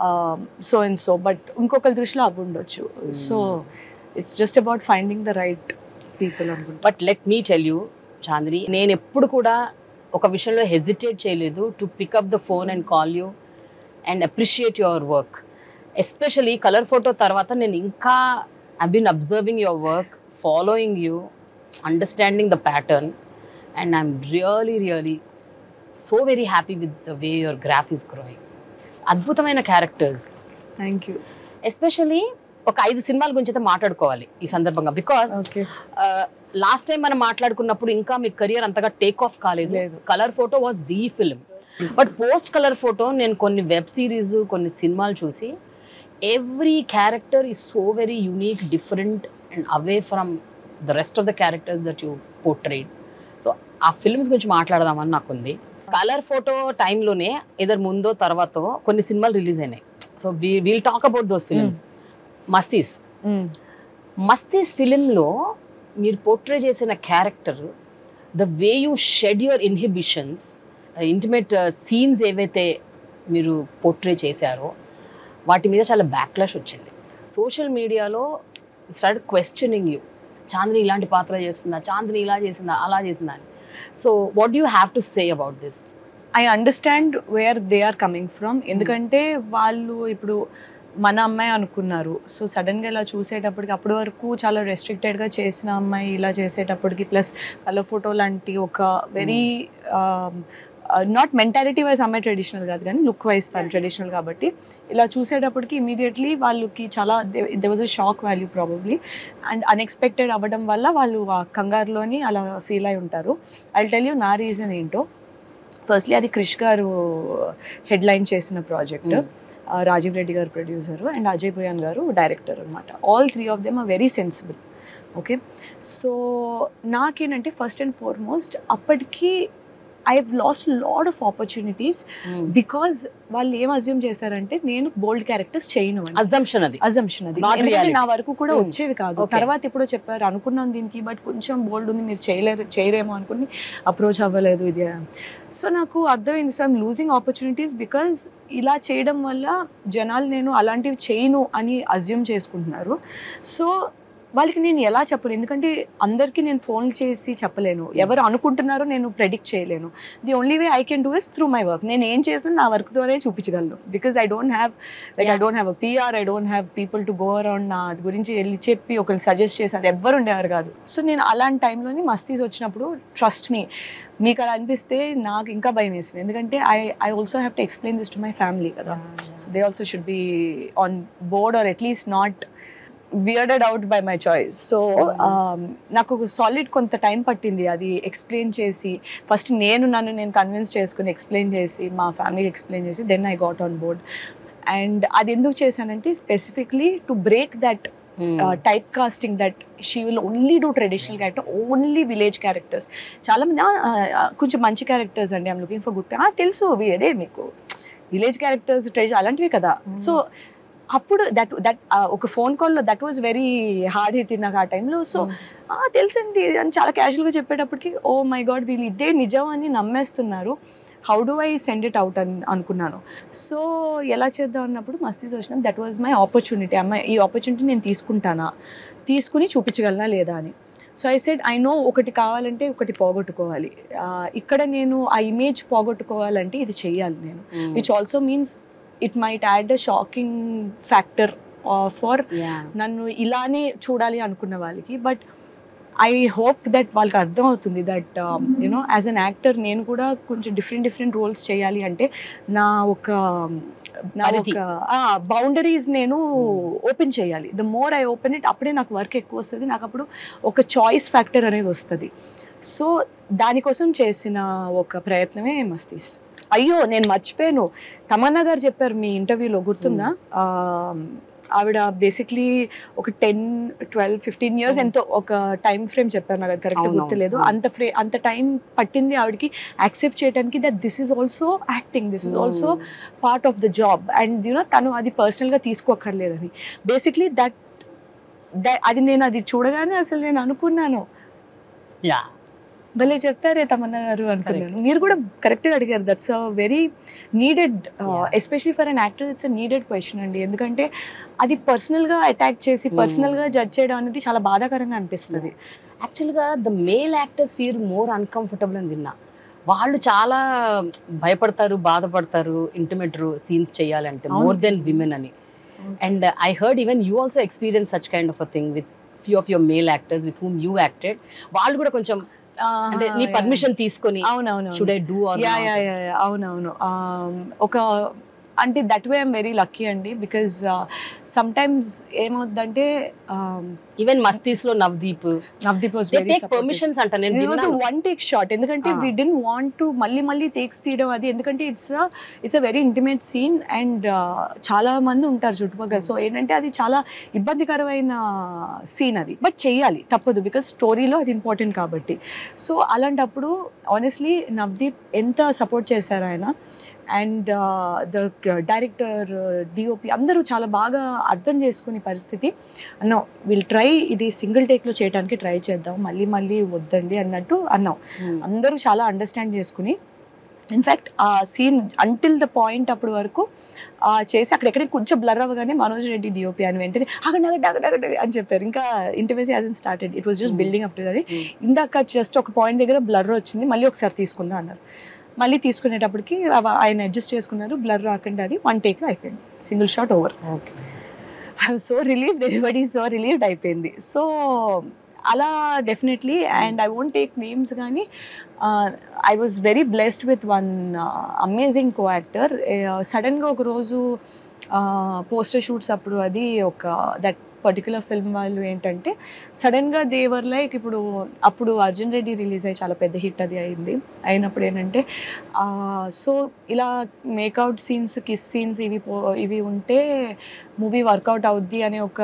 so and so but ఇంకొకరి దృష్టిలో అవి ఉండొచ్చు so it's just about finding the right people అనుకుంటా but let me tell you Chandini నేను ఎప్పుడు కూడా ఒక విషయంలో హెజిటేట్ చేయలేదు to pick up the phone and call you and appreciate your work especially colour photo తర్వాత నేను ఇంకా I been observing your work following you understanding the pattern and I'm really really so very happy with the way your graph is growing అద్భుతమైన characters thank you especially ఒక ఐదు సినిమాల గురించి అయితే మాట్లాడుకోవాలి ఈ సందర్భంగా బికాస్ ఓకే లాస్ట్ టైం మనం మాట్లాడుకున్నప్పుడు ఇంకా మీ కెరియర్ అంతగా టేక్ ఆఫ్ కాలేదు లేదు. Colour photo was the film but post colour photo నేను కొన్ని వెబ్ సిరీస్ కొన్ని సినిమాలు చూసి every character is so very unique different and away from the rest of the characters that you portrayed so ఆ films గురించి మాట్లాడదామని నాకు ఉంది కలర్ ఫోటో టైంలోనే ఇద్దరు ముందో తర్వాతో కొన్ని సినిమాలు రిలీజ్ అయినాయి so we will talk about those films Mastis Mastis ఫిలింలో మీరు పోర్ట్రే చేసిన character the way you shed your inhibitions intimate scenes ఏవైతే మీరు పోర్ట్రే చేశారో వాటి మీద చాలా బ్యాక్లాష్ వచ్చింది సోషల్ మీడియాలో స్టార్ట్ క్వశ్చనింగ్ యూ చాందిని ఇలాంటి పాత్ర చేస్తుందా చాందిని ఇలా చేసిందా అలా చేసిందా అని so what you have to say about this I understand where they are coming from ఎందుకంటే వాళ్ళు ఇప్పుడు మన అమ్మాయి అనుకున్నారు సో సడన్గా ఇలా చూసేటప్పటికి అప్పటి వరకు చాలా రెస్ట్రిక్టెడ్గా చేసిన అమ్మాయి ఇలా చేసేటప్పటికి ప్లస్ కలర్ ఫోటో లాంటి ఒక వెరీ నాట్ మెంటాలిటీ వైజ్ అమ్మాయి ట్రెడిషనల్ కాదు కానీ లుక్ వైజ్ తను ట్రెడిషనల్ కాబట్టి ఇలా చూసేటప్పటికి ఇమీడియట్లీ వాళ్ళకి చాలా they was a shock value probably and unexpected అవ్వడం వల్ల వాళ్ళు ఆ కంగారులోని అలా ఫీల్ అయి ఉంటారు ఐ టెల్ యూ నా రీజన్ ఏంటో ఫస్ట్లీ అది క్రిష్ గారు హెడ్లైన్ చేసిన ప్రాజెక్ట్ రాజీవ్ రెడ్డి గారు producer and Ajay Bhuyan garu director అనమాట all three of them are very sensible okay so నాకేంటంటే ఫస్ట్ అండ్ ఫార్మోస్ట్ అప్పటికి I have lost lot of opportunities because వాళ్ళు ఏం అజ్యూమ్ చేశారంటే నేను బోల్డ్ క్యారెక్టర్స్ చేయను అని అజంప్షన్ అది అజంప్షన్ అది Not ఎందుకంటే reality. నా వరకు కూడా Hmm. వచ్చేవి కాదు Okay. తర్వాత ఎప్పుడో చెప్పారు అనుకున్నాం దీనికి బట్ కొంచెం బోల్డ్ ఉంది మీరు చేయలేరు చేయరేమో అనుకుని అప్రోచ్ అవ్వలేదు ఇది సో నాకు అర్థమైంది so I'm losing opportunities because ఇలా చేయడం వల్ల జనాలు నేను అలాంటివి చేయను అని అజ్యూమ్ చేసుకుంటున్నారు సో వాళ్ళకి నేను ఎలా చెప్పను ఎందుకంటే అందరికీ నేను ఫోన్ చేసి చెప్పలేను ఎవరు అనుకుంటున్నారో నేను ప్రెడిక్ట్ చేయలేను the only way I can do is through my work నేను ఏం చేసినా నా వర్క్ ద్వారా చూపించగలను because I don't have like I Yeah. Don't have a PR I don't have people to go around నా గురించి వెళ్ళి చెప్పి ఒకరికి సజెస్ట్ చేసి అది ఎవ్వరు ఉండేవారు కాదు సో నేను అలాంటి టైంలోని మస్తీస్ వచ్చినప్పుడు ట్రస్ట్ మీ మీకు అలా అనిపిస్తే నాకు ఇంకా భయం వేసింది ఎందుకంటే I I also have to explain this to my family కదా so they also should be on board or at least not weirded out by my choice so నాకు ఒక సాలిడ్ కొంత టైం పట్టింది అది ఎక్స్ప్లెయిన్ చేసి ఫస్ట్ నేను నన్ను నేను కన్విన్స్ చేసుకుని ఎక్స్ప్లెయిన్ చేసి మా ఫ్యామిలీకి ఎక్స్ప్లెయిన్ చేసి then I got on board and అది ఎందుకు చేశానంటే specifically to break that type casting that she will only do traditional character only village characters చాలా మంది "ఆ, ఆ, కొంచెం మంచి క్యారెక్టర్స్ అండి ఐమ్ లుకింగ్ ఫర్ గుడ్ తెలుసు అవి అదే మీకు విలేజ్ క్యారెక్టర్స్ ట్రెడిషన్ అలాంటివి కదా సో అప్పుడు దట్ దట్ ఒక ఫోన్ కాల్లో that was very hard hit నాకు ఆ టైంలో సో తెలుసండి అని చాలా క్యాజువల్గా చెప్పేటప్పటికి ఓ మై గాడ్ వీళ్ళు ఇదే నిజం అని నమ్మేస్తున్నారు how do I send it out అని అనుకున్నాను సో ఎలా చేద్దాం అన్నప్పుడు మస్తీస్ వచ్చిన దట్ వాజ్ మై ఆపర్చునిటీ అమ్మాయి ఈ ఆపర్చునిటీ నేను తీసుకుంటానా తీసుకుని చూపించగలనా లేదా అని so I said I know ఒకటి కావాలంటే ఒకటి పోగొట్టుకోవాలి ఆ, ఇక్కడ నేను ఆ ఇమేజ్ పోగొట్టుకోవాలంటే ఇది చెయ్యాలి నేను which also means it might add a shocking factor for నన్ను ఇలానే చూడాలి అనుకున్న వాళ్ళకి బట్ ఐ హోప్ దట్ వాళ్ళకి అర్థం అవుతుంది that you know as an actor నేను కూడా కొంచెం డిఫరెంట్ డిఫరెంట్ రోల్స్ చేయాలి అంటే నా ఒక నా పరిధి. ఒక బౌండరీస్ నేను ఓపెన్ చేయాలి the more I open it అప్పుడే నాకు వర్క్ ఎక్కువ వస్తుంది నాకు అప్పుడు ఒక చాయిస్ ఫ్యాక్టర్ అనేది వస్తుంది సో దానికోసం చేసిన ఒక ప్రయత్నమే మస్తీస్ అయ్యో నేను మర్చిపోయాను తమన్నా గారు చెప్పారు మీ ఇంటర్వ్యూలో గుర్తుందా ఆ, ఆవిడ బేసిక్లీ ఒక ten twelve fifteen years Hmm. ఎంతో ఒక టైం ఫ్రేమ్ చెప్పారు నాకు అది కరెక్ట్ అవునవును. గుర్తులేదు Hmm. అంత ఫ్రే అంత టైం పట్టింది ఆవిడకి యాక్సెప్ట్ చేయడానికి that this is also acting this is also part of the job and you know తను అది పర్సనల్గా తీసుకోక్కర్లేదని బేసిక్లీ దట్ అది నేను అది చూడగానే అసలు నేను అనుకున్నాను యా భలే చెప్తారే తమన్నా గారు అనుకున్నాను మీరు కూడా కరెక్ట్గా అడిగారు that's a very needed Yeah. Especially for an actor it's a needed question అండి ఎందుకంటే అది పర్సనల్గా అటాక్ చేసి Hmm. పర్సనల్గా జడ్జ్ చేయడం అనేది చాలా బాధాకరంగా అనిపిస్తుంది యాక్చువల్గా the male actors feel more uncomfortable అని విన్నా వాళ్ళు చాలా భయపడతారు బాధపడతారు ఇంటిమేట్ సీన్స్ చేయాలంటే అవును. మోర్ దెన్ విమెన్ అని and I heard even you also experience such kind of a thing with few of your male actors with whom you acted వాళ్ళు కూడా కొంచెం అంటే నీ పర్మిషన్ తీసుకొని అవునవును should I do or yeah yeah yeah yeah, అవునవును Um, ఒక అంటే that way I'm very lucky అండి బికాజ్ సమ్ టైమ్స్ ఏమవుద్దంటే ఈవెన్ మస్తీస్ లో Navdeep Navdeep was they very take permissions అంట నేను విన్నాను. వన్ టేక్ షాట్ ఎందుకంటే Ah. We didn't want to మళ్ళీ మళ్ళీ టేక్స్ తీయడం అది ఎందుకంటే it's it's a very intimate scene and చాలా మంది ఉంటారు చుట్టుపక్కల Hmm. సో ఏంటంటే అది చాలా ఇబ్బందికరమైన సీన్ అది బట్ చేయాలి తప్పదు బికాస్ స్టోరీలో అది ఇంపార్టెంట్ కాబట్టి సో అలాంటప్పుడు ఆనెస్ట్లీ నవదీప్ ఎంత సపోర్ట్ చేశారు ఆయన అండ్ ద డైరెక్టర్ డిఓపి అందరూ చాలా బాగా అర్థం చేసుకునే పరిస్థితి అన్నాం విల్ ట్రై ఇది సింగిల్ టేక్లో చేయడానికి ట్రై చేద్దాం మళ్ళీ మళ్ళీ వద్దండి అన్నట్టు అన్నాం Hmm. అందరూ చాలా అండర్స్టాండ్ చేసుకుని ఇన్ఫ్యాక్ట్ ఆ సీన్ అంటిల్ ద పాయింట్ అప్పటి వరకు ఆ చేసి అక్కడెక్కడ కొంచెం బ్లర్ అవ్వగానే మనోజ్ రెడ్డి డిఓపి అని వెంటనే అక్కడ అక్కడ అక్కడ అక్కడ అని చెప్పారు ఇంకా intimacy as started it was just Hmm. Building up to అది Hmm. ఇందాక జస్ట్ ఒక పాయింట్ దగ్గర బ్లర్ వచ్చింది మళ్ళీ ఒకసారి తీసుకుందా అన్నారు మళ్ళీ తీసుకునేటప్పటికి అవ- ఆయన అడ్జస్ట్ చేసుకున్నారు బ్లర్ రాకుండా అది వన్ టేక్లో అయిపోయింది single shot over Okay. I so relieved everybody so relieved అయిపోయింది సో అలా definitely and I won't take names కానీ I was very blessed with one amazing co actor సడన్గా ఒక రోజు పోస్టర్ షూట్స్ అప్పుడు అది ఒక దట్ పర్టికులర్ ఫిల్మ్ వాళ్ళు ఏంటంటే సడన్గా దేవర్ లైక్ ఇప్పుడు అప్పుడు అర్జున్ రెడ్డి రిలీజ్ అయ్యి చాలా పెద్ద హిట్ అది అయింది అయినప్పుడు ఏంటంటే సో ఇలా మేకౌట్ సీన్స్ కిస్ సీన్స్ ఇవి పో ఇవి ఉంటే మూవీ వర్కౌట్ అవుద్ది అనే ఒక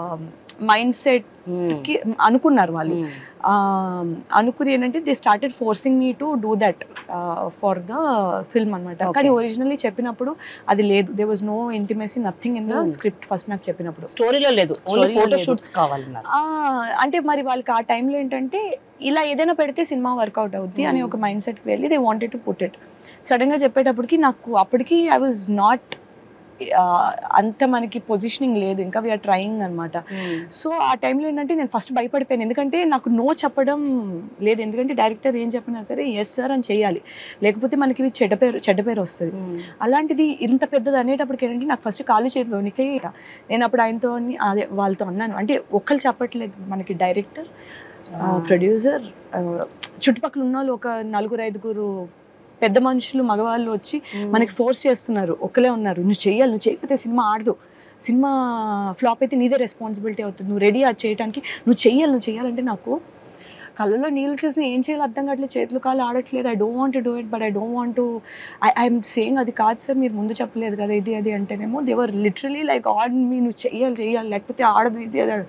మైండ్ సెట్ Hmm. కి అనుకున్నారు వాళ్ళు Hmm. ఆ, అనుకుని ఏంటంటే they started forcing me to do that for the film అనమాట Okay. కానీ ఒరిజినల్లీ చెప్పినప్పుడు అది లేదు they was no intimacy nothing in the Hmm. Script first నాకు చెప్పినప్పుడు స్టోరీలో లేదు ఓన్లీ Story లో ఫోటో లేదు. షూట్స్ కావాలన్నారు ఆ, అంటే మరి వాళ్ళకి ఆ టైంలో ఏంటంటే ఇలా ఏదైనా పెడితే సినిమా వర్కౌట్ అవుద్ది అని Hmm. ఒక మైండ్ సెట్కి వెళ్ళి they wanted to put it సడన్గా చెప్పేటప్పటికి నాకు అప్పటికి ఐ వాజ్ నాట్ ఆ, అంత మనకి పొజిషనింగ్ లేదు ఇంకా వీఆర్ ట్రయింగ్ అనమాట సో ఆ టైంలో ఏంటంటే నేను ఫస్ట్ భయపడిపోయాను ఎందుకంటే నాకు నో చెప్పడం లేదు ఎందుకంటే డైరెక్టర్ ఏం చెప్పినా సరే ఎస్ సార్ అని చేయాలి లేకపోతే మనకి ఇవి చెడ్డ పేరు చెడ్డ పేరు వస్తుంది అలాంటిది ఇంత పెద్దది అనేటప్పటికి ఏంటంటే నాకు ఫస్ట్ కాలు చేతిలో వణికే నేను అప్పుడు ఆయనతో అదే వాళ్ళతో అన్నాను అంటే ఒక్కరు చెప్పట్లేదు మనకి డైరెక్టర్ ప్రొడ్యూసర్ చుట్టుపక్కల ఉన్న వాళ్ళు ఒక నలుగురు ఐదుగురు పెద్ద మనుషులు మగవాళ్ళు వచ్చి మనకి ఫోర్స్ చేస్తున్నారు ఒక్కలే ఉన్నారు నువ్వు చెయ్యాలి నువ్వు చేయకపోతే సినిమా ఆడదు సినిమా ఫ్లాప్ అయితే నీదే రెస్పాన్సిబిలిటీ అవుతుంది నువ్వు రెడీ అది చేయడానికి నువ్వు చెయ్యాలి నువ్వు చెయ్యాలంటే నాకు కళ్ళలో నీళ్ళు చూసి ఏం చేయాలో అర్థం కావట్లేదు చేతులు కాళ్ళు ఆడట్లేదు I don't want do it but I don't want I I'm saying అది కాదు సార్ మీరు ముందు చెప్పలేదు కదా ఇది అది అంటేనేమో they were literally like odd me నువ్వు చెయ్యాలి చెయ్యాలి లేకపోతే ఆడదు ఇది అది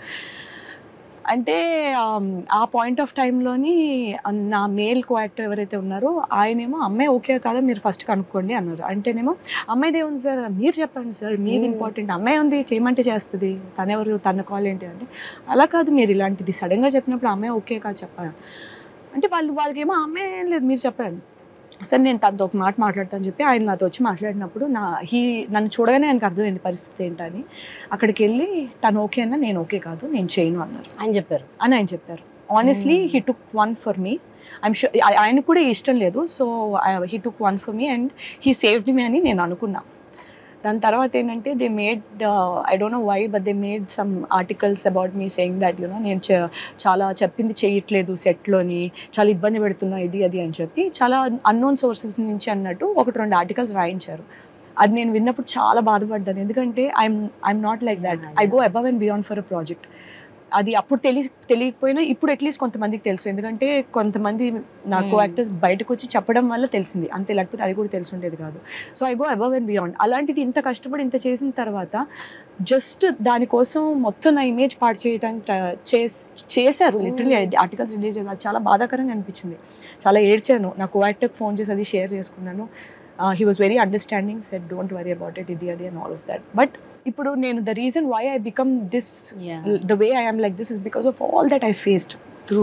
అంటే ఆమ్, ఆ పాయింట్ ఆఫ్ టైంలోని నా మేల్ కో యాక్టర్ ఎవరైతే ఉన్నారో ఆయనేమో అమ్మాయి ఓకే కాదా మీరు ఫస్ట్ కనుక్కోండి అన్నారు అంటేనేమో అమ్మాయిది ఏముంది సార్ మీరు చెప్పండి సార్ మీది Hmm. ఇంపార్టెంట్ అమ్మాయి ఉంది చేయమంటే చేస్తుంది తనెవరు తన కాల్ ఏంటి అంటే అలా కాదు మీరు ఇలాంటిది సడన్గా చెప్పినప్పుడు అమ్మాయి ఓకే కాదు చెప్పాలి అంటే వాళ్ళు వాళ్ళకి ఏమో అమ్మాయి ఏం లేదు మీరు చెప్పండి సరే నేను తనతో ఒక మాట మాట్లాడతాను చెప్పి ఆయన నాతో వచ్చి మాట్లాడినప్పుడు నా హీ నన్ను చూడగానే ఆయనకు అర్థమైంది పరిస్థితి ఏంటని అక్కడికి వెళ్ళి తను ఓకే అన్నా నేను ఓకే కాదు నేను చేయను అన్నారు ఆయన చెప్పారు అని ఆయన చెప్పారు honestly Hmm. He took one for me I'm sure ఆయన కూడా ఇష్టం లేదు so he took one for me and he saved me అని నేను అనుకున్నా దాని తర్వాత ఏంటంటే they made I don't know why but they made some articles about me saying that you know నేను చ- చాలా చెప్పింది చేయట్లేదు సెట్లోని చాలా ఇబ్బంది పెడుతున్నా ఇది అది అని చెప్పి చాలా అన్నోన్ సోర్సెస్ నుంచి అన్నట్టు ఒకటి రెండు ఆర్టికల్స్ రాయించారు అది నేను విన్నప్పుడు చాలా బాధపడ్డాను ఎందుకంటే I'm I'm not like that I go above and beyond for a project అది అప్పుడు తెలియ తెలియకపోయినా ఇప్పుడు అట్లీస్ట్ కొంతమందికి తెలుసు ఎందుకంటే కొంతమంది నా కో Hmm. యాక్టర్స్ బయటకు వచ్చి చెప్పడం వల్ల తెలిసింది అంతే లేకపోతే అది కూడా తెలిసి ఉండేది కాదు so I go above and beyond అలాంటిది ఇంత కష్టపడి ఇంత చేసిన తర్వాత జస్ట్ దానికోసం మొత్తం నా ఇమేజ్ పాడు చేయడానికి ట్ర- చేస్- చేశారు లిటరలీ ఆర్టికల్స్ రిలీజ్ చేశారు అది చాలా బాధాకరంగా అనిపించింది చాలా ఏడ్చాను నా కో యాక్టర్కి ఫోన్ చేసి అది షేర్ చేసుకున్నాను he was very understanding set don't worry about it ఇది అది and all of that but ఇప్పుడు నేను the reason why I become this the way I am like this is because of all that I faced through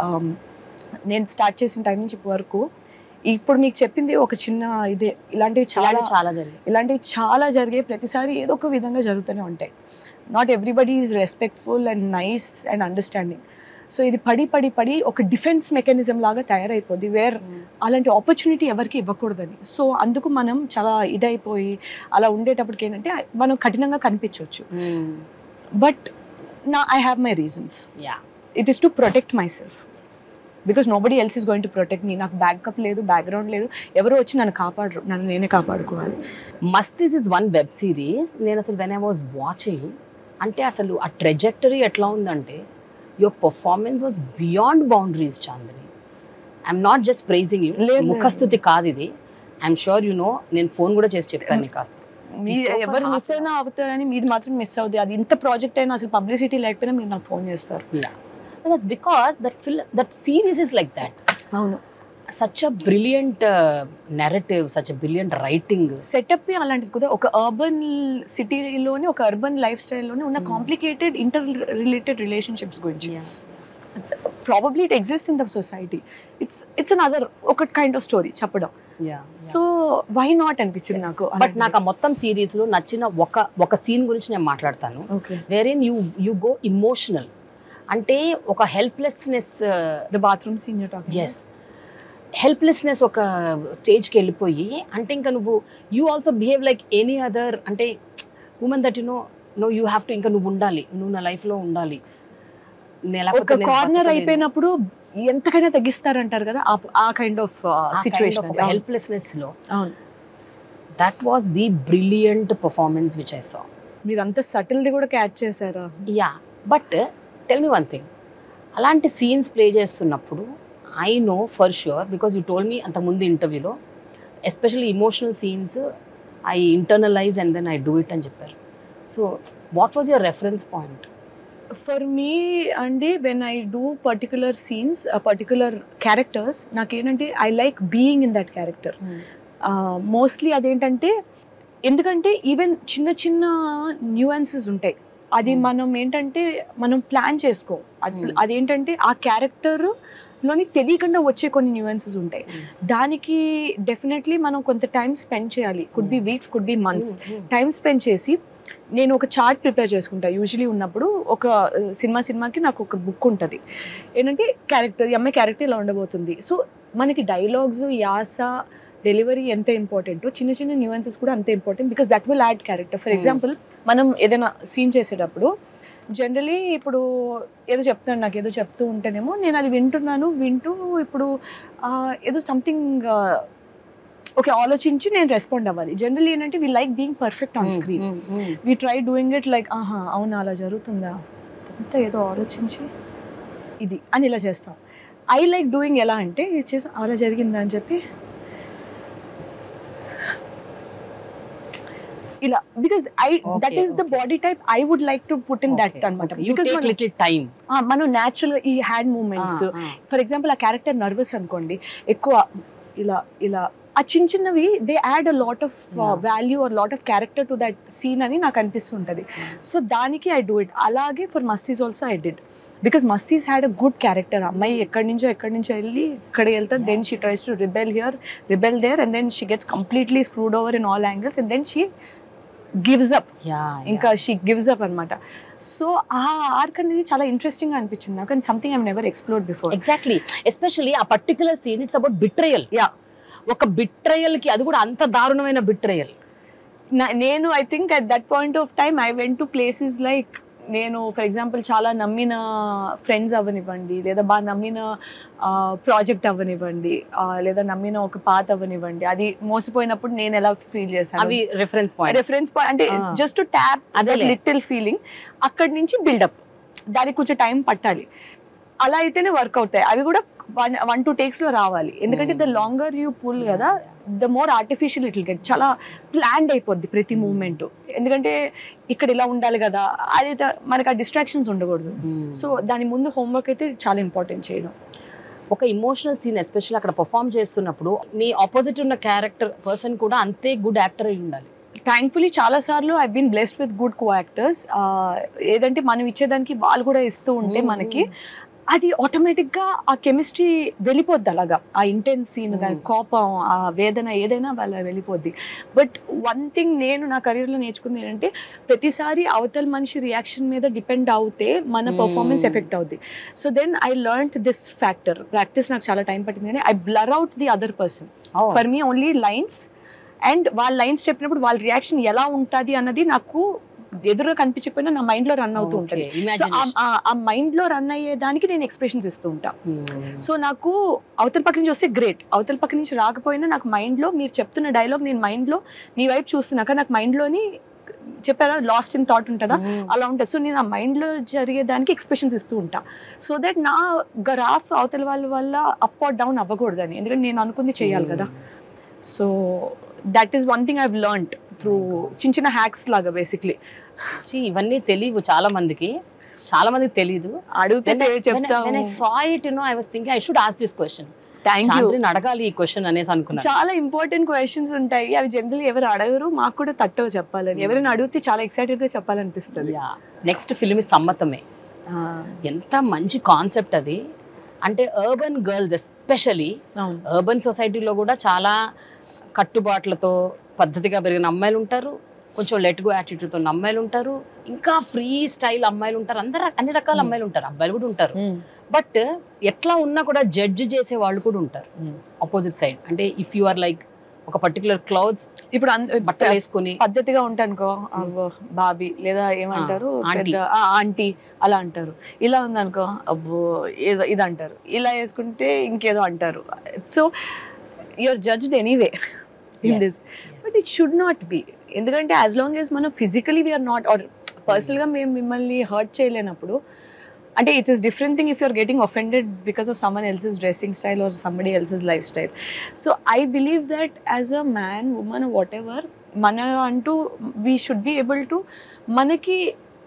నేను start చేసిన time నుంచి ఇప్పటి వరకు ఇప్పుడు మీకు చెప్పింది ఒక చిన్న ఇదే ఇలాంటివి చాలా ఇలాంటివి చాలా జరిగాయి ఇలాంటివి చాలా జరిగే ప్రతిసారి ఏదో ఒక విధంగా జరుగుతూనే ఉంటాయి not everybody is respectful and nice and understanding so ఇది పడి పడి పడి ఒక డిఫెన్స్ మెకానిజం లాగా తయారైపోద్ది వేర్ అలాంటి ఆపర్చునిటీ ఎవరికి ఇవ్వకూడదని సో అందుకు మనం చాలా ఇదైపోయి అలా ఉండేటప్పటికి ఏంటంటే మనం కఠినంగా కనిపించవచ్చు బట్ నా I have my reasons yeah it is to protect myself because nobody else is going to protect me నాకు బ్యాకప్ లేదు బ్యాక్గ్రౌండ్ లేదు ఎవరు వచ్చి నన్ను కాపాడరు నన్ను నేనే కాపాడుకోవాలి Mastis is one web series నేను అసలు వెన్ ఐ వాజ్ వాచింగ్ అంటే అసలు ఆ ట్రెజెక్టరీ ఎట్లా ఉందంటే your performance was beyond boundaries Chandini I'm not just praising you లేదు, లేదు. ముఖస్థుతి కాదు ఇది ఐఎమ్ షూర్ యు నో నేను ఫోన్ కూడా చేసి చెప్పాను నీకు మీ It's over ఎవరు half మిస్ అయినా అవుతారని మీది మాత్రం మిస్ అవుతుంది అది ఇంత ప్రాజెక్ట్ అయినా అసలు పబ్లిసిటీ లేకపోయినా మీరు నాకు ఫోన్ చేస్తారు that's because that film that series is like that అవును such a brilliant narrative such a brilliant writing setup అలాంటిది కూడా ఒక అర్బన్ సిటీలోని ఒక అర్బన్ లైఫ్ స్టైల్లోని ఉన్న Hmm. Complicated inter related relationships గురించి probably it exist in the society it's it's another ఒక కైండ్ ఆఫ్ స్టోరీ చెప్పడం సో వై నాట్ అనిపించింది నాకు బట్ నాకు ఆ మొత్తం సిరీస్ లో నచ్చిన ఒక ఒక సీన్ గురించి నేను మాట్లాడతాను okay where in you you go emotional అంటే ఒక helplessness the bathroom scene talking is helplessness ఒక స్టేజ్కి వెళ్ళిపోయి అంటే ఇంకా నువ్వు you also behave like any other అంటే women that you know no you have to ఇంకా నువ్వు ఉండాలి నువ్వు నా లైఫ్లో ఉండాలి నేను లేకపోతే ఒక నేను కార్నర్ బతకలేను. అయిపోయినప్పుడు ఎంతకైనా తగ్గిస్తారంటారు కదా ఆ- ఆ కైండ్ ఆఫ్ సిచ్యువేషన్ హెల్ప్లెస్నెస్ లో అవును that was the brilliant performance which I saw మీరు అంత సటిల్ది కూడా క్యాచ్ చేశారా yeah but tell me one thing అలాంటి సీన్స్ ప్లే చేస్తున్నప్పుడు I know for sure because you told me అంతకుముందు ఇంటర్వ్యూలో especially emotional scenes I internalise and then I do it అని చెప్పారు so what was your reference point for మీ అండి when I do particular scenes particular characters నాకేంటంటే I like being in that character mostly అదేంటంటే ఎందుకంటే even చిన్న చిన్న న్యూయన్సెస్ ఉంటాయి అది Hmm. మనం ఏంటంటే మనం ప్లాన్ చేసుకో అది- Hmm. అదేంటంటే ఆ క్యారెక్టర్ లోని తెలియకుండా వచ్చే కొన్ని న్యూయన్సెస్ ఉంటాయి దానికి డెఫినెట్లీ మనం కొంత టైం స్పెండ్ చేయాలి could be weeks could be months time spend చేసి నేను ఒక చార్ట్ ప్రిపేర్ చేసుకుంటా యూజువలీ ఉన్నప్పుడు ఒక ఆ, సినిమా సినిమాకి నాకు ఒక బుక్ ఉంటుంది ఏంటంటే క్యారెక్టర్ ఈ అమ్మాయి క్యారెక్టర్ ఇలా ఉండబోతుంది సో మనకి డైలాగ్స్ యాస డెలివరీ ఎంత ఇంపార్టెంటో చిన్న చిన్న న్యూయన్సెస్ కూడా అంతే important because that will add character for Hmm. Example మనం ఏదైనా సీన్ చేసేటప్పుడు జనరలీ ఇప్పుడు ఏదో చెప్తాను నాకు ఏదో చెప్తూ ఉంటేనేమో నేను అది వింటున్నాను వింటూ ఇప్పుడు ఆ, ఏదో సంథింగ్ ఓకే ఆలోచించి నేను రెస్పాండ్ అవ్వాలి జనరల్ ఏంటంటే we like being perfect on screen we try doing it like ఆహా అవునా అలా జరుగుతుందా అంతా ఏదో ఆలోచించి ఇది అని ఇలా చేస్తాం ఐ లైక్ డూయింగ్ ఎలా అంటే ఇది చేసాం అలా జరిగిందా అని చెప్పి ఇలా because I that Okay, is the okay. Body type I would like to put in that అనమాట బికాస్ లిటిల్ టైం మనం న్యాచురల్ ఈ హ్యాండ్ మూమెంట్స్ ఫర్ ఎగ్జాంపుల్ ఆ క్యారెక్టర్ నర్వస్ అనుకోండి ఎక్కువ ఇలా ఇలా ఆ చిన్న చిన్నవి they add a lot of Yeah. Value or lot of character to that scene అని నాకు అనిపిస్తుంటది సో దానికి ఐ డూ ఇట్ అలాగే for Mastis also I did because మస్తీస్ had a good character అమ్మాయి ఎక్కడి నుంచో ఎక్కడి నుంచో వెళ్ళి ఇక్కడ వెళ్తా then she tries to rebel here rebel there and then she gets completely screwed over in all angles and then she gives up ఇంకా she gives up అనమాట సో ఆ ఆర్క్ అనేది చాలా ఇంట్రెస్టింగ్ గా అనిపించింది నాకు and something I never explore before exactly especially ఆ particular scene it's about betrayal Yeah. ఒక బిట్రయల్ కి అది కూడా అంత దారుణమైన బిట్రయల్ నా- నేను I think at that point of time I went to places like నేను ఫర్ ఎగ్జాంపుల్ చాలా నమ్మిన ఫ్రెండ్స్ అవ్వనివ్వండి లేదా బాగా నమ్మిన ప్రాజెక్ట్ అవ్వనివ్వండి ఆ, లేదా నమ్మిన ఒక పాత అవ్వనివ్వండి అది మోసపోయినప్పుడు నేను ఎలా ఫీల్ చేశాను అవి రెఫరెన్స్ పాయింట్ రెఫరెన్స్ అంటే Ah. జస్ట్ ట్యాప్ అదేలే. లిటిల్ ఫీలింగ్ అక్కడి నుంచి బిల్డప్ దానికి కొంచెం టైం పట్టాలి అలా అయితేనే వర్క్ అవుతాయి అవి కూడా వన్ వన్ టూ టేక్స్ లో రావాలి ఎందుకంటే the Hmm. Longer you pull కదా the more artificial it get చాలా ప్లాన్డ్ అయిపోద్ది ప్రతి Hmm. మూమెంట్ ఎందుకంటే ఇక్కడ ఇలా ఉండాలి కదా అది ద- మనకి ఆ డిస్ట్రాక్షన్స్ ఉండకూడదు సో దాని ముందు హోంవర్క్ అయితే చాలా ఇంపార్టెంట్ చేయడం ఒక ఇమోషనల్ సీన్ ఎస్పెషల్లీ అక్కడ పర్ఫామ్ చేస్తున్నప్పుడు మీ ఆపోజిట్ ఉన్న క్యారెక్టర్ పర్సన్ కూడా అంతే గుడ్ యాక్టర్ అయి ఉండాలి థ్యాంక్ఫుల్లీ చాలా సార్లు I been blessed with good co actors ఏదంటే మనం ఇచ్చేదానికి వాళ్ళు కూడా ఇస్తూ ఉంటే మనకి అది ఆటోమేటిక్ గా ఆ కెమిస్ట్రీ వెళ్ళిపోద్ది అలాగా ఆ ఇంటెన్స్ సీన్ కానీ Mm. కోపం ఆ వేదన ఏదైనా వాళ్ళ వెళ్ళిపోద్ది బట్ వన్ థింగ్ నేను నా career లో నేర్చుకుంది ఏంటంటే ప్రతిసారి అవతల మనిషి రియాక్షన్ మీద డిపెండ్ అవుతే మన Mm. పర్ఫార్మెన్స్ ఎఫెక్ట్ అవుద్ది so then I learn this factor practice నాకు చాలా టైం పట్టింది కానీ I blur out the other person for me only lines and వాళ్ళ లైన్స్ చెప్పినప్పుడు వాళ్ళ రియాక్షన్ ఎలా ఉంటుంది అన్నది నాకు ఎదురుగా కనిపించకపోయినా నా మైండ్ లో రన్ అవుతూ ఉంటుంది సో ఆ మైండ్ లో రన్ అయ్యే దానికి నేను ఎక్స్ప్రెషన్స్ ఇస్తూ ఉంటా సో నాకు అవతల పక్క నుంచి వస్తే గ్రేట్ అవతల పక్క నుంచి రాకపోయినా నాకు మైండ్ లో మీరు చెప్తున్న డైలాగ్ నేను మైండ్ లో మీ వైపు చూస్తున్నాక నాకు మైండ్ లోని చెప్పారా లాస్ట్ ఇన్ థాట్ ఉంటుందా అలా ఉంటుంది సో నేను ఆ మైండ్లో జరిగేదానికి ఎక్స్ప్రెషన్స్ ఇస్తూ ఉంటా సో దట్ నా గ్రాఫ్ అవతల వాళ్ళ వల్ల అప్ ఆర్ డౌన్ అవ్వకూడదని ఎందుకంటే నేను అనుకుంది చేయాలి కదా so that is one thing I learned through చిన్న చిన్న హ్యాక్స్ లాగా బేసిక్లీ ఇవన్నీ తెలియవు చాలా మందికి చాలా మందికి తెలియదు అడిగితే చెప్తాను so it no I was thinking I should ask this question thank you Chandrini అడగాలి ఈ క్వశ్చన్ అనేసి అనుకున్నాను చాలా ఇంపార్టెంట్ క్వశ్చన్స్ ఉంటాయి అవి జనరల్ ఎవరు అడగరు మాకు కూడా తట్టవు చెప్పాలని Hmm. ఎవరైనా అడిగితే చాలా ఎక్సైటెడ్ గా చెప్పాలనిపిస్తుంది నెక్స్ట్ ఫిల్మ్ సమ్మతమే Ah, ఎంత మంచి కాన్సెప్ట్ అది అంటే అర్బన్ గర్ల్స్ ఎస్పెషలీ అవును అర్బన్ సొసైటీలో కూడా చాలా కట్టుబాట్లతో పద్ధతిగా పెరిగిన అమ్మాయిలు ఉంటారు కొంచెం లెట్గో యాటిట్యూడ్తో ఉన్న అమ్మాయిలు ఉంటారు ఇంకా ఫ్రీ స్టైల్ అమ్మాయిలు ఉంటారు అందరు అన్ని రకాల Hmm. అమ్మాయిలు ఉంటారు అబ్బాయిలు కూడా ఉంటారు Hmm. బట్ ఎట్లా ఉన్నా కూడా జడ్జ్ చేసే వాళ్ళు కూడా ఉంటారు Hmm. ఆపోజిట్ సైడ్ అంటే ఇఫ్ యు ఆర్ లైక్ ఒక పర్టికులర్ క్లౌత్స్ ఇప్పుడు అంద- బట్టలు వేసుకొని పద్ధతిగా ఉంటానుకో అవ్వ, బాబీ లేదా ఏమంటారు ఆ, ఆంటీ. పెద్ద ఆ, ఆంటీ అలా అంటారు ఇలా ఉందనుకో అబ్బో ఏదో ఇది అంటారు ఇలా వేసుకుంటే ఇంకేదో అంటారు so your judged anyway in Yes, this yes. But it should not be ఎందుకంటే యాజ్ లాంగ్ యాజ్ మనం ఫిజికలీ వీఆర్ నాట్ ఆర్ పర్సనల్గా మేము మిమ్మల్ని హర్ట్ చేయలేనప్పుడు అంటే it is different thing if you're getting offended because of someone else's dressing style or somebody else's lifestyle so I believe that as a man woman whatever మన అంటూ we should be able to మనకి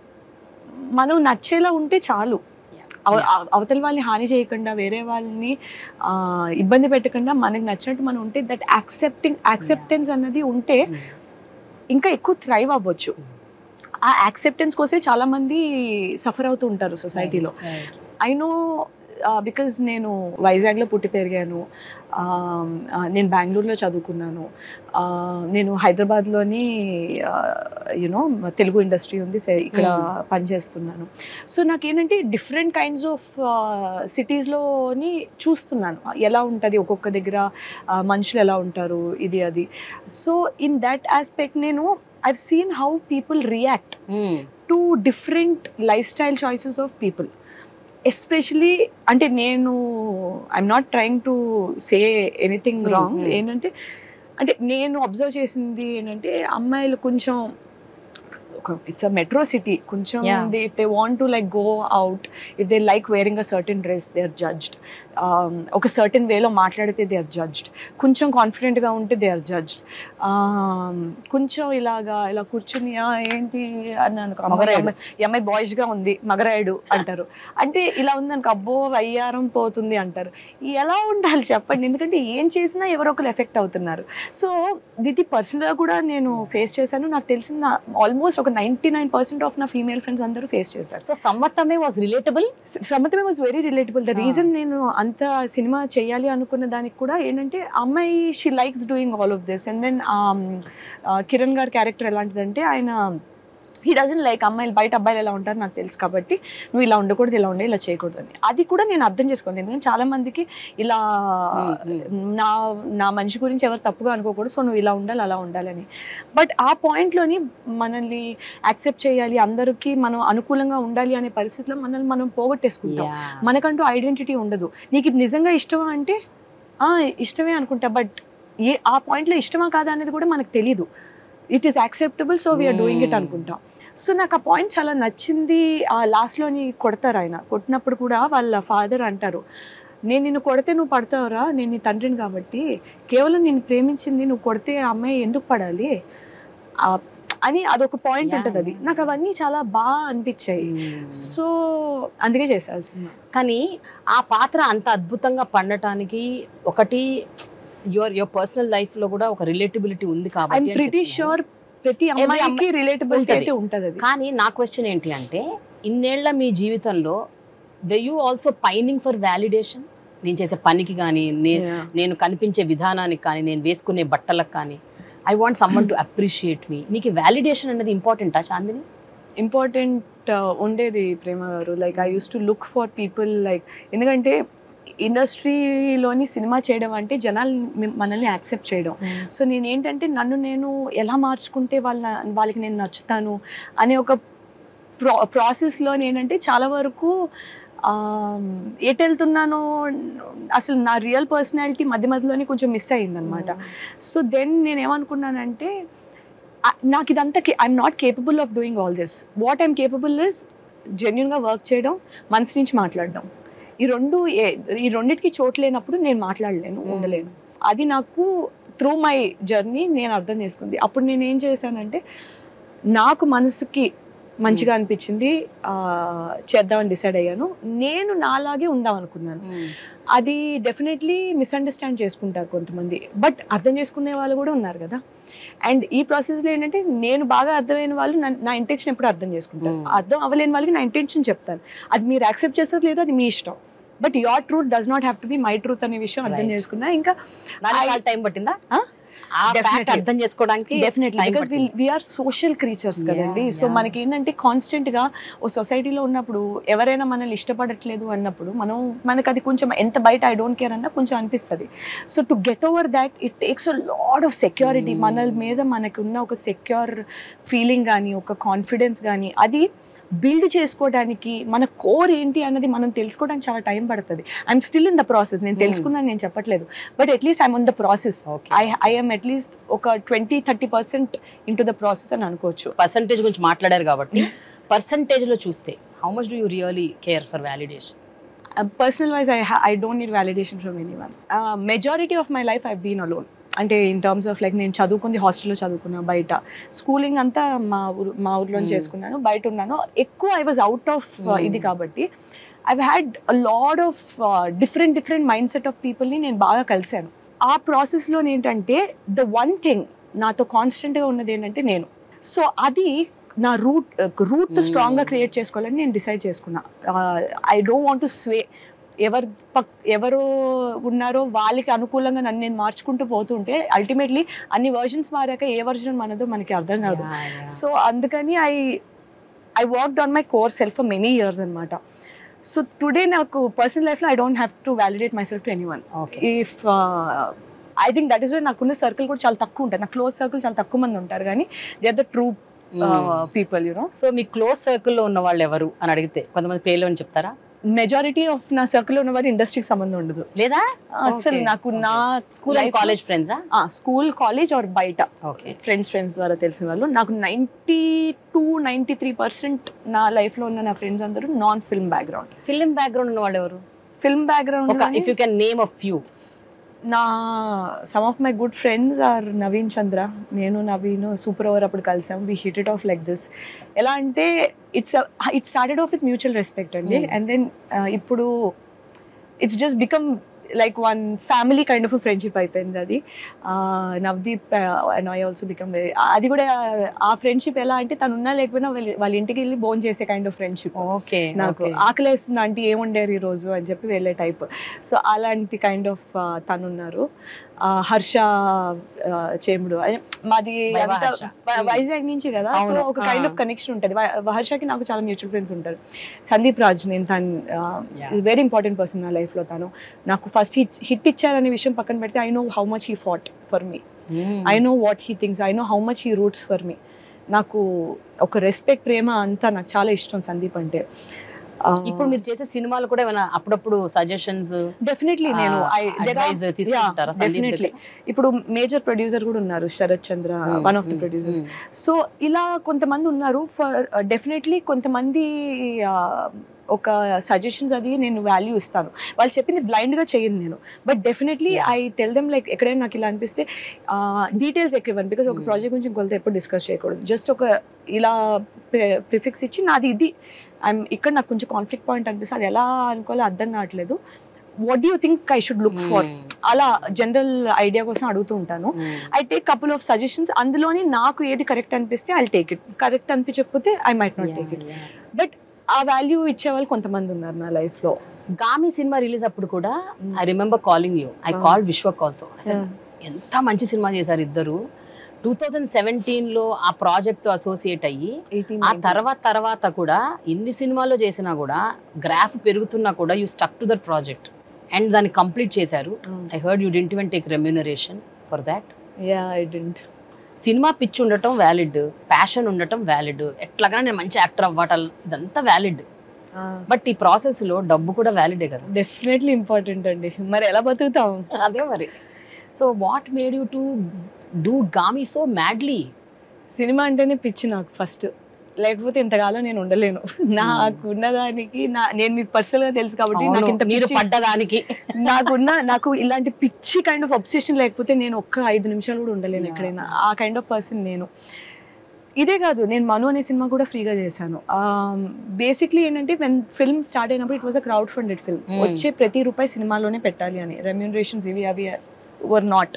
మనం నచ్చేలా ఉంటే చాలు అవ- అవ- అవతల వాళ్ళని హాని చేయకుండా వేరే వాళ్ళని ఆ, ఇబ్బంది పెట్టకుండా మనకి నచ్చినట్టు మనం ఉంటే దట్ యాక్సెప్టింగ్ యాక్సెప్టెన్స్ అన్నది ఉంటే Mm. ఇంకా ఎక్కువ థ్రైవ్ అవ్వచ్చు ఆ యాక్సెప్టెన్స్ కోసమే చాలా మంది సఫర్ అవుతూ ఉంటారు సొసైటీలో ఐ నో బికాజ్ నేను వైజాగ్లో పుట్టి పెరిగాను Um, uh, నేను బెంగళూరులో చదువుకున్నాను Uh, నేను హైదరాబాద్లోని యునో తెలుగు ఇండస్ట్రీ ఉంది సో ఇక్కడ Hmm. పనిచేస్తున్నాను సో నాకేంటంటే డిఫరెంట్ కైండ్స్ ఆఫ్ సిటీస్లోని చూస్తున్నాను ఎలా ఉంటుంది ఒక్కొక్క దగ్గర uh, మనుషులు ఎలా ఉంటారు ఇది అది సో ఇన్ దట్ ఆస్పెక్ట్ నేను I seen how people react to different lifestyle choices of people especially అంటే నేను I'm not trying to say anything Hmm, wrong hmm. ఏంటంటే అంటే నేను అబ్జర్వ్ చేసింది ఏంటంటే అమ్మాయిలు కొంచెం ఒక ఇట్స్ అ మెట్రో సిటీ కొంచెం Yeah. They if they want to like go out if they like wearing a certain dress they are judged ఒక సర్టన్ వేలో మాట్లాడితే దే ఆర్ జడ్జ్డ్ కొంచెం కాన్ఫిడెంట్గా ఉంటే దే ఆర్ జడ్జ్డ్ కొంచెం ఇలాగా ఇలా కూర్చుని "ఆ, ఏంటి అని అనుకో అమ్మాయి మగరాయుడు. అమ్మాయి- ఈ అమ్మాయి బాయ్స్గా ఉంది మగరాయుడు అంటారు అంటే ఇలా ఉంది అనుకో అబ్బో వయ్యారం పోతుంది అంటారు ఎలా ఉండాలి చెప్పండి ఎందుకంటే ఏం చేసినా ఎవరో ఒకరు ఎఫెక్ట్ అవుతున్నారు సో ఇది పర్సనల్గా కూడా నేను ఫేస్ చేశాను నాకు తెలిసిన ఆల్మోస్ట్ ఒక నైంటీ నైన్ పర్సెంట్ ఆఫ్ నా ఫీమేల్ ఫ్రెండ్స్ అందరూ ఫేస్ చేశారు సో Sammathame was relatable Sammathame was very relatable the Ah. Reason నేను అంత సినిమా చేయాలి అనుకున్న దానికి కూడా ఏంటంటే అమ్మాయి she likes doing all of this and then Kiran గారి క్యారెక్టర్ ఎలాంటిదంటే ఆయన హీ డజన్ లైక్ అమ్మాయిలు బయట అబ్బాయిలు ఎలా ఉంటారు నాకు తెలుసు కాబట్టి నువ్వు ఇలా ఉండకూడదు ఇలా ఉండే ఇలా చేయకూడదు అని అది కూడా నేను అర్థం చేసుకోండి ఎందుకంటే చాలా మందికి ఇలా నా నా మనిషి గురించి ఎవరు తప్పుగా అనుకోకూడదు సో నువ్వు ఇలా ఉండాలి అలా ఉండాలని బట్ ఆ పాయింట్లోని మనల్ని యాక్సెప్ట్ చేయాలి అందరికీ మనం అనుకూలంగా ఉండాలి అనే పరిస్థితిలో మనల్ని మనం పోగొట్టేసుకుంటాం మనకంటూ ఐడెంటిటీ ఉండదు నీకు ఇది నిజంగా ఇష్టమా అంటే "ఆ, ఇష్టమే అనుకుంటా బట్ ఏ ఆ పాయింట్లో ఇష్టమా కాదా అనేది కూడా మనకు తెలీదు it is acceptable so we're doing it Hmm. అనుకుంటాం సో నాకు ఆ పాయింట్ చాలా నచ్చింది ఆ లాస్ట్లోని కొడతారు ఆయన కొట్టినప్పుడు కూడా వాళ్ళ ఫాదర్ అంటారు నేను నిన్ను కొడితే నువ్వు పడతావురా నేను నీ తండ్రిని కాబట్టి కేవలం నేను ప్రేమించింది నువ్వు కొడితే ఆ అమ్మాయి ఎందుకు పడాలి ఆ, అని అదొక పాయింట్ Yeah, ఉంటుంది అది yeah. నాకు అవన్నీ చాలా బాగా అనిపించాయి సో అందుకే చేశాను సినిమా కానీ ఆ పాత్ర అంత అద్భుతంగా పండటానికి ఒకటి యువర్ యువర్ పర్సనల్ లైఫ్ లో కూడా ఒక రిలేటబిలిటీ ఉంది ఐఎమ్ కాబట్టి అని ప్రిటీ చెప్తున్నాను. షూర్ ప్రతి అమ్మాయికి రిలేటబిలిటీ ఉంటది. అయితే ఉంటది అది కానీ నా క్వశ్చన్ ఏంటి అంటే ఇన్నేళ్ల మీ జీవితంలో were you also pining for validation నేను చేసే పనికి కానీ నేను Yeah. నేను కనిపించే విధానానికి కానీ నేను వేసుకునే బట్టలకు కానీ I want someone to appreciate me నీకు వ్యాలిడేషన్ అనేది ఇంపార్టెంటా చాందిని ఇంపార్టెంట్ ఉండేది ప్రేమ గారు like I use to look for people like ఎందుకంటే ఇండస్ట్రీలోని సినిమా చేయడం అంటే జనాలు మి- మనల్ని యాక్సెప్ట్ చేయడం సో నేను ఏంటంటే నన్ను నేను ఎలా మార్చుకుంటే వాళ్ళ వాళ్ళకి నేను నచ్చుతాను అనే ఒక ప్రా ప్రాసెస్లో ఏంటంటే చాలా వరకు ఆమ్, ఎటు వెళ్తున్నానో అసలు నా రియల్ పర్సనాలిటీ మధ్య మధ్యలోనే కొంచెం మిస్ అయ్యిందనమాట సో దెన్ నేను ఏమనుకున్నానంటే ఆ- నాకు ఇదంతా I'm not capable of doing all this what I'm capable is జెన్యున్గా వర్క్ చేయడం మనసు నుంచి మాట్లాడడం ఈ రెండు ఏ- ఈ రెండిటికి చోటు లేనప్పుడు నేను మాట్లాడలేను Mm. ఉండలేను అది నాకు త్రూ మై జర్నీ నేను అర్థం చేసుకుంది అప్పుడు నేను ఏం చేశానంటే నాకు మనసుకి మంచిగా అనిపించింది ఆ, చేద్దామని డిసైడ్ అయ్యాను నేను నాలాగే ఉందాం అనుకున్నాను అది డెఫినెట్లీ మిస్అండర్స్టాండ్ చేసుకుంటారు కొంతమంది బట్ అర్థం చేసుకునే వాళ్ళు కూడా ఉన్నారు కదా అండ్ ఈ ప్రాసెస్లో ఏంటంటే నేను బాగా అర్థమైన వాళ్ళు నన్- నా ఇంటెన్షన్ ఎప్పుడు అర్థం చేసుకుంటారు Mm. అర్థం అవ్వలేని వాళ్ళకి నా ఇంటెన్షన్ చెప్తాను అది మీరు యాక్సెప్ట్ చేస్తారు లేదో అది మీ ఇష్టం but your truth does not have to be my truth అనే విషయం అర్థం Right. చేసుకున్నా ఇంకా I- టైం పట్టిందా Huh? ఆ fact Definitely. అర్థం చేసుకోవడానికి డెఫినెట్లీ time బికాస్ పట్టింది. వీఆర్ సోషల్ క్రీచర్స్ Yeah, కదండి సో yeah. మనకి ఏంటంటే కాన్స్టెంట్ గా ఓ సొసైటీలో ఉన్నప్పుడు ఎవరైనా మనల్ని ఇష్టపడట్లేదు అన్నప్పుడు మనం మనకు అది కొంచెం ఎంత బయట ఐ డోంట్ కేర్ అన్నా కొంచెం అనిపిస్తుంది so to get over that it takes a lot of security Mm. మన మీద మనకు ఉన్న ఒక సెక్యూర్ ఫీలింగ్ కానీ ఒక కాన్ఫిడెన్స్ కానీ అది బిల్డ్ చేసుకోవడానికి మన కోర్ ఏంటి అన్నది మనం తెలుసుకోవడానికి చాలా టైం పడుతుంది I'm still in the process నేను Hmm. తెలుసుకున్నాను నేను చెప్పట్లేదు but at least I'm on the process Okay. I I'm at least ఒక twenty thirty percent into the process అని అనుకోవచ్చు పర్సంటేజ్ గురించి మాట్లాడారు కాబట్టి పర్సంటేజ్ లో చూస్తే how much do you really care for validation personal wise I I don't need validation from anyone majority of my life I been alone అంటే in terms of like నేను చదువుకుంది హాస్టల్లో చదువుకున్నా బయట స్కూలింగ్ అంతా మా ఊరు మా ఊర్లో Hmm. చేసుకున్నాను బయట ఉన్నాను ఎక్కువ I was out of Hmm. ఇది కాబట్టి I had lot of different different mindset of పీపుల్ని నేను బాగా కలిశాను ఆ ప్రాసెస్లో ఏంటంటే ద వన్ థింగ్ నాతో కాన్స్టెంట్గా ఉన్నది ఏంటంటే నేను సో అది నా రూట్ రూట్ Hmm. స్ట్రాంగ్గా క్రియేట్ చేసుకోవాలని నేను డిసైడ్ చేసుకున్నా I don't want to sway ఎవరు పక్ ఎవరు ఉన్నారో వాళ్ళకి అనుకూలంగా నన్ను నేను మార్చుకుంటూ పోతుంటే అల్టిమేట్లీ అన్ని వర్జన్స్ మారాక ఏ వర్జన్ మనదో మనకి అర్థం కాదు Yeah, yeah. సో అందుకని I I worked on my core self for many years అనమాట సో టుడే నాకు పర్సనల్ లైఫ్లో I don't have to validate myself to anyone Okay. If I think that is why నాకున్న circle కూడా చాలా తక్కువ ఉంటుంది నా close circle చాలా తక్కువ మంది ఉంటారు కానీ they are the true Mm. People you know so మీ క్లోజ్ సర్కిల్లో ఉన్న వాళ్ళు ఎవరు అని అడిగితే కొంతమంది పేర్లు అని చెప్తారా మెజారిటీ ఆఫ్ నా సర్కిల్ ఉన్న వారు ఇండస్ట్రీకి సంబంధం ఉండదు లేదా అసలు Okay, నాకు okay. నా స్కూల్ అండ్ Life- కాలేజ్ ఫ్రెండ్సా స్కూల్ కాలేజ్ ఆర్ బయట ఓకే ఫ్రెండ్స్ ఫ్రెండ్స్ ద్వారా తెలిసిన వాళ్ళు నాకు ninety two ninety three percent నా లైఫ్లో ఉన్న నా ఫ్రెండ్స్ అందరూ non film background film background ఉన్న వాళ్ళు ఎవరు ఫిల్మ్ ఒక background if you can name a few నా some of my good friends are Naveen Chandra నేను నవీన్ సూపర్ ఓవర్ అప్పుడు కలిసాం we hit it off like this ఎలా అంటే it's it started off with mutual respect అండి Hmm. అండ్ దెన్ ఇప్పుడు it's just become like one family kind of friendship అయిపోయింది అది Navdeep and I also become అది కూడా ఆ ఫ్రెండ్షిప్ ఎలా అంటే తను ఉన్నా లేకపోయినా వాళ్ళ వాళ్ళ ఇంటికి వెళ్ళి బోన్ చేసే కైండ్ ఆఫ్ ఫ్రెండ్షిప్ ఓకే నాకు ఆకలేస్తుంది అంటే ఏముండారు ఈ రోజు అని చెప్పి వెళ్ళే టైప్ సో అలాంటి కైండ్ ఆఫ్ తను ఉన్నారు ఆ, హర్ష ఆ, చేముడు అదే మాది వైవా అంతా హర్ష. వై- వైజాగ్ నుంచి కదా సో అవును. ఒక కైండ్ ఆఫ్ ఆ. కనెక్షన్ ఉంటుంది వై- హర్షకి నాకు చాలా మ్యూచువల్ ఫ్రెండ్స్ ఉంటారు సందీప్ రాజ్ నేను తను Yeah. వెరీ ఇంపార్టెంట్ పర్సన్ నా లైఫ్లో తను నాకు ఫస్ట్ హిట్ హిట్ ఇచ్చారనే విషయం పక్కన పెడితే I know how much he fought for me I know what he things I know how much he roots for me నాకు ఒక రెస్పెక్ట్ ప్రేమ అంతా నాకు చాలా ఇష్టం సందీప్ అంటే ఇప్పుడు మీరు చేసే సినిమాలు కూడా ఏమైనా అప్పుడప్పుడు సజెషన్స్ డెఫినెట్లీ నేను I- there are- అడ్వైజ్ తీసుకుంటారా సందీప్ definitely. ఇప్పుడు మేజర్ ప్రొడ్యూసర్ కూడా ఉన్నారు శరత్ చంద్ర దగ్గర? One of the Mm, producers mm. So ఇలా కొంతమంది ఉన్నారు ఫర్ డెఫినెట్లీ కొంతమంది ఆ, ఒక సజెషన్స్ అది నేను వాల్యూ ఇస్తాను వాళ్ళు చెప్పింది బ్లైండ్గా చేయను నేను but definitely Yeah. I tell them like ఎక్కడైనా నాకు ఇలా అనిపిస్తే డీటెయిల్స్ ఎక్కువ ఇవ్వను బికాస్ ఒక Hmm. ప్రాజెక్ట్ గురించి ఇంకొకరితో ఎప్పుడు డిస్కస్ చేయకూడదు జస్ట్ ఒక ఇలా ప్రిఫిక్స్ ఇచ్చి నాది ఇది ఐమ్ ఇక్కడ నాకు కొంచెం కాన్ఫ్లిక్ట్ పాయింట్ అనిపిస్తే అది ఎలా అనుకోవాలో అర్థం కావట్లేదు what you think I should look for Mm, అలా జనరల్ ఐడియా కోసం అడుగుతూ ఉంటాను mm. I take couple of suggestions అందులోని నాకు ఏది కరెక్ట్ అనిపిస్తే ఐ టేక్ ఇట్ కరెక్ట్ అనిపించకపోతే I might not take it Yeah, yeah. ఆ వాల్యూ ఇచ్చే వాళ్ళు కొంతమంది ఉన్నారు నా లైఫ్ లో గామి సినిమా రిలీజ్ అప్పుడు కూడా Mm. I remember calling you I Ah. Call Vishwak also అసలు ఎంత మంచి సినిమా చేశారు ఇద్దరు టూ థౌజండ్ సెవెంటీన్ లో ఆ ప్రాజెక్ట్ తో అసోసియేట్ అయ్యి ఆ తర్వాత తర్వాత కూడా ఇన్ని సినిమాల్లో చేసినా కూడా గ్రాఫ్ పెరుగుతున్నా కూడా you stuck to that project and దాన్ని కంప్లీట్ చేశారు I heard you didn't even take remuneration for that yeah I didn't సినిమా పిచ్ ఉండటం వ్యాలిడ్ ప్యాషన్ ఉండటం వ్యాలిడ్ ఎట్లాగా నేను మంచి యాక్టర్ అవ్వటం ఇదంతా వ్యాలిడ్ బట్ ఈ ప్రాసెస్ లో డబ్బు కూడా వ్యాలిడే కదా డెఫినెట్లీ ఇంపార్టెంట్ అండి మరి ఎలా బతుకుతాం అదే మరి so what made you to do Gaami so madly సినిమా అంటేనే పిచ్చి నాకు ఫస్ట్ లేకపోతే ఇంతకాలం నేను ఉండలేను నాకు ఉన్నదానికి నా నేను మీకు పర్సనల్ గా తెలుసు కాబట్టి నాకు ఇంత మీరు పిచ్చి- పడ్డదానికి నాకున్న నాకు ఇలాంటి పిచ్చి కైండ్ ఆఫ్ అబ్సెషన్ లేకపోతే నేను ఒక్క ఐదు నిమిషాలు కూడా ఉండలేను Yeah. ఎక్కడైనా ఆ కైండ్ ఆఫ్ పర్సన్ నేను ఇదే కాదు నేను మను అనే సినిమా కూడా ఫ్రీగా చేశాను బేసిక్లీ ఏంటంటే వెన్ ఫిల్మ్ స్టార్ట్ అయినప్పుడు it was a crowd funded film Hmm. వచ్చే ప్రతి రూపాయి సినిమాలోనే పెట్టాలి అని రెమ్యూనరేషన్స్ ఇవి అవి were not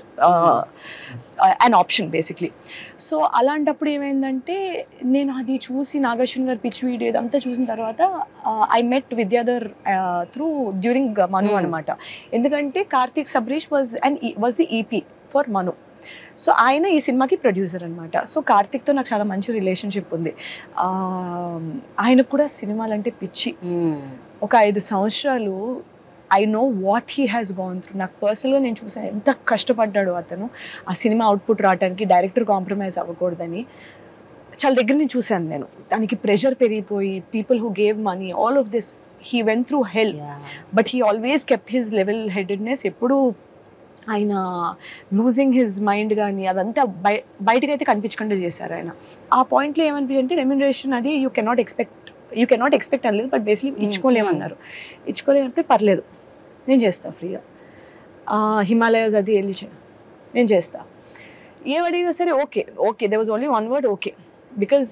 an option basically so అలాంటప్పుడు ఏమైందంటే నేను అది చూసి నాగేశ్వన్ గారి పిచ్ వీడియో ఇదంతా చూసిన తర్వాత I met Vidyadhar through during Manu Hmm. అనమాట ఎందుకంటే Karthik Sabreesh was and was the EP for Manu so ఆయన ఈ సినిమాకి ప్రొడ్యూసర్ అనమాట సో కార్తిక్తో నాకు చాలా మంచి రిలేషన్షిప్ ఉంది ఆ, ఆయనకు కూడా సినిమాలు అంటే పిచ్చి ఒక ఐదు సంవత్సరాలు I know what he has gone through నాకు పర్సనల్గా నేను చూసాను ఎంత కష్టపడ్డాడు అతను ఆ సినిమా అవుట్పుట్ రావడానికి డైరెక్టర్ కాంప్రమైజ్ అవ్వకూడదని చాలా దగ్గర నేను చూశాను నేను దానికి ప్రెషర్ పెరిగిపోయి people who gave money all of this he went through help but he always kept his level headedness ఎప్పుడూ ఆయన లూజింగ్ హిజ్ మైండ్ కానీ అదంతా బయ బయటకైతే కనిపించకుండా చేశారు ఆయన ఆ పాయింట్లో ఏమనిపించింది అంటే రెమ్యునరేషన్ అది you cannot expect you cannot expect అనలేదు బట్ బేసిక్లీ Mm, ఇచ్చుకోలేమన్నారు ఇచ్చుకోలేనప్పుడు పర్లేదు నేను చేస్తా ఫ్రీగా హిమాలయాస్ అది వెళ్ళి చే- నేను చేస్తా ఏం అడిగినా సరే okay okay there was only one word okay because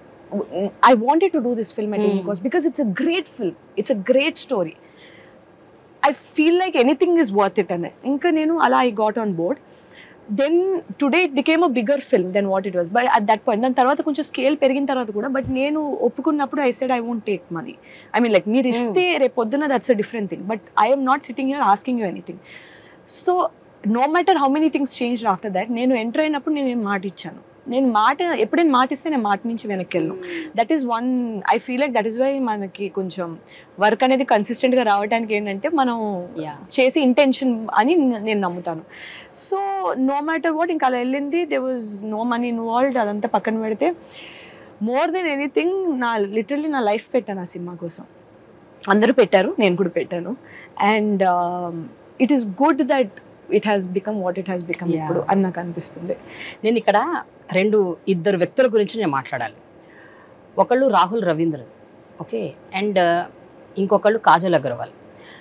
I wanted to do this film at any Mm. Cost because it's a great film it's a great story I feel like anything is worth it అనే ఇంకా నేను అలా I got on board then today it became a bigger film than what it was but at that point దాని తర్వాత కొంచెం scale పెరిగిన తర్వాత కూడా బట్ నేను ఒప్పుకున్నప్పుడు I said I won't take money I mean like మీరు ఇస్తే రేపు పొద్దున్న that's a different thing but I'm not sitting here asking you anything so no matter how many things change after that నేను enter అయినప్పుడు నేను ఏం మాట ఇచ్చాను నేను మాట ఎప్పుడైనా మాట ఇస్తే నేను మాట నుంచి వెనక్కి వెళ్ళను that is one I feel like that is why మనకి కొంచెం వర్క్ అనేది కన్సిస్టెంట్గా రావడానికి ఏంటంటే మనం యా చేసి ఇంటెన్షన్ అని న- నేను నమ్ముతాను సో నో మ్యాటర్ వాట్ ఇంకా అలా వెళ్ళింది there was no money involved అదంతా పక్కన పెడితే మోర్ దెన్ ఎనీథింగ్ నా లిటరల్లీ నా లైఫ్ పెట్టాను ఆ సినిమా కోసం అందరూ పెట్టారు నేను కూడా పెట్టాను and it is good that it has become what it has become Yeah. ఇప్పుడు అని నాకు అనిపిస్తుంది నేను ఇక్కడ రెండు ఇద్దరు వ్యక్తుల గురించి నేను మాట్లాడాలి ఒకళ్ళు రాహుల్ రవీంద్రన్ ఓకే అండ్ ఇంకొకళ్ళు కాజల్ అగర్వాల్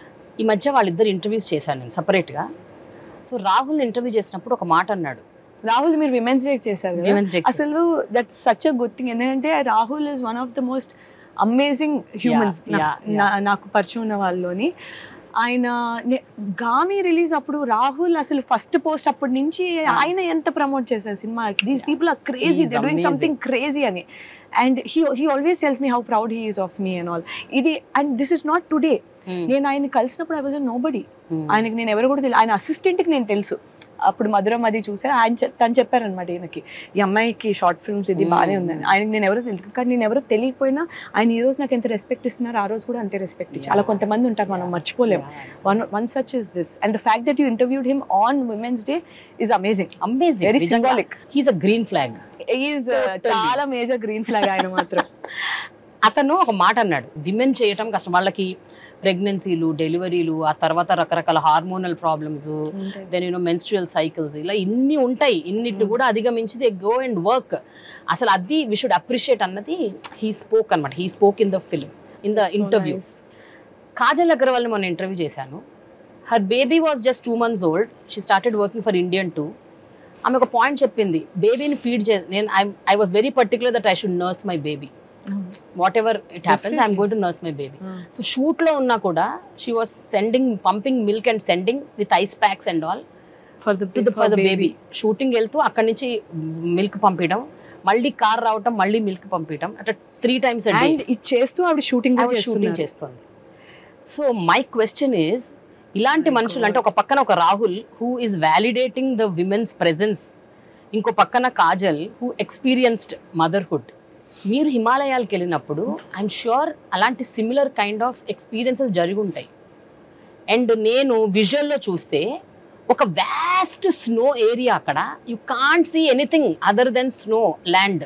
ఈ మధ్య వాళ్ళిద్దరు ఇంటర్వ్యూస్ చేశాను నేను సపరేట్గా సో రాహుల్ ఇంటర్వ్యూ చేసినప్పుడు ఒక మాట అన్నాడు రాహుల్ మీరు విమెన్స్ డే చేశారు కదా? విమెన్స్ డే అసలు that such a good thing ఎందుకంటే Rahul is one of the most amazing humans yeah, yeah. నాకు పరిచయం ఉన్న వాళ్ళలోని ఆయన నే- గామి రిలీజ్ అప్పుడు రాహుల్ అసలు ఫస్ట్ పోస్ట్ అప్పటి నుంచి ఆయన ఎంత ప్రమోట్ చేశారు సినిమా these Yeah. People are crazy He is they doing amazing. Something crazy అని and he he always tells me how proud he is of me and all ఇది and this is not today నేను ఆయన కలిసినప్పుడు I was no body ఆయనకి నేను ఎవరు కూడా తెలియదు ఆయన అసిస్టెంట్కి నేను తెలుసు అప్పుడు మధురం అది చూసాను ఆయన చె- తను చెప్పారనమాట ఈయనకి ఈ అమ్మాయికి షార్ట్ ఫిల్మ్స్ ఇది బాగానే Hmm. ఉందని ఆయనకి నేను ఎవరో తెలియదు కానీ నేను ఎవరో తెలియకపోయినా ఆయన ఈ రోజు నాకు ఎంత రెస్పెక్ట్ ఇస్తున్నారు ఆ రోజు కూడా అంతే రెస్పెక్ట్ ఇచ్చి అలా Yeah. కొంతమంది ఉంటారు మనం మర్చిపోలేం one one such is this and the fact that you interviewed him on women's day is amazing amazing very symbolic he's a green flag is Totally. చాలా మేజర్ గ్రీన్ ఫ్లాగ్ ఆయన మాత్రం అతను ఒక మాట అన్నాడు విమెన్ చేయటం కష్టం వాళ్ళకి ప్రెగ్నెన్సీలు డెలివరీలు ఆ తర్వాత రకరకాల hormonal problems then you know menstrual cycles ఇలా ఇన్ని ఉంటాయి ఇన్నిటిని Mm. కూడా అధిగమించి దే గో అండ్ వర్క్ అసలు అది వి షుడ్ అప్రిషియేట్ అన్నది హీ స్పోక్ అనమాట he spoke in the film in the interview Kajal అగర్వాల్ని మొన్న ఇంటర్వ్యూ చేశాను her baby was just two months old she started working for Indian two ఆమె ఒక point చెప్పింది బేబీని ఫీడ్ చే నేను I I was very particular that I should nurse my baby whatever it happens I'm going to nurse my baby so షూట్లో ఉన్నా కూడా she was sending pumping milk and sending with ice packs and all for to the for the baby shooting వెళ్తూ అక్కడి నుంచి milk పంపించడం మళ్ళీ car రావటం మళ్ళీ మిల్క్ పంపించడం అట్లా త్రీ టైమ్స్ డే అండ్ ఇది చేస్తూ ఆవిడ షూటింగ్ షూటింగ్ చేస్తుంది సో మై క్వశ్చన్ ఈజ్ ఇలాంటి My మనుషులు God. అంటే ఒక పక్కన ఒక Rahul who is validating the women's presence ఇంకో పక్కన కాజల్ హూ ఎక్స్పీరియన్స్డ్ మదర్హుడ్ మీరు హిమాలయాలకు వెళ్ళినప్పుడు ఐఎమ్ షూర్ అలాంటి సిమిలర్ కైండ్ ఆఫ్ ఎక్స్పీరియన్సెస్ జరిగి ఉంటాయి అండ్ నేను విజువల్లో చూస్తే ఒక వ్యాస్ట్ స్నో ఏరియా అక్కడ you can't see anything other than snow land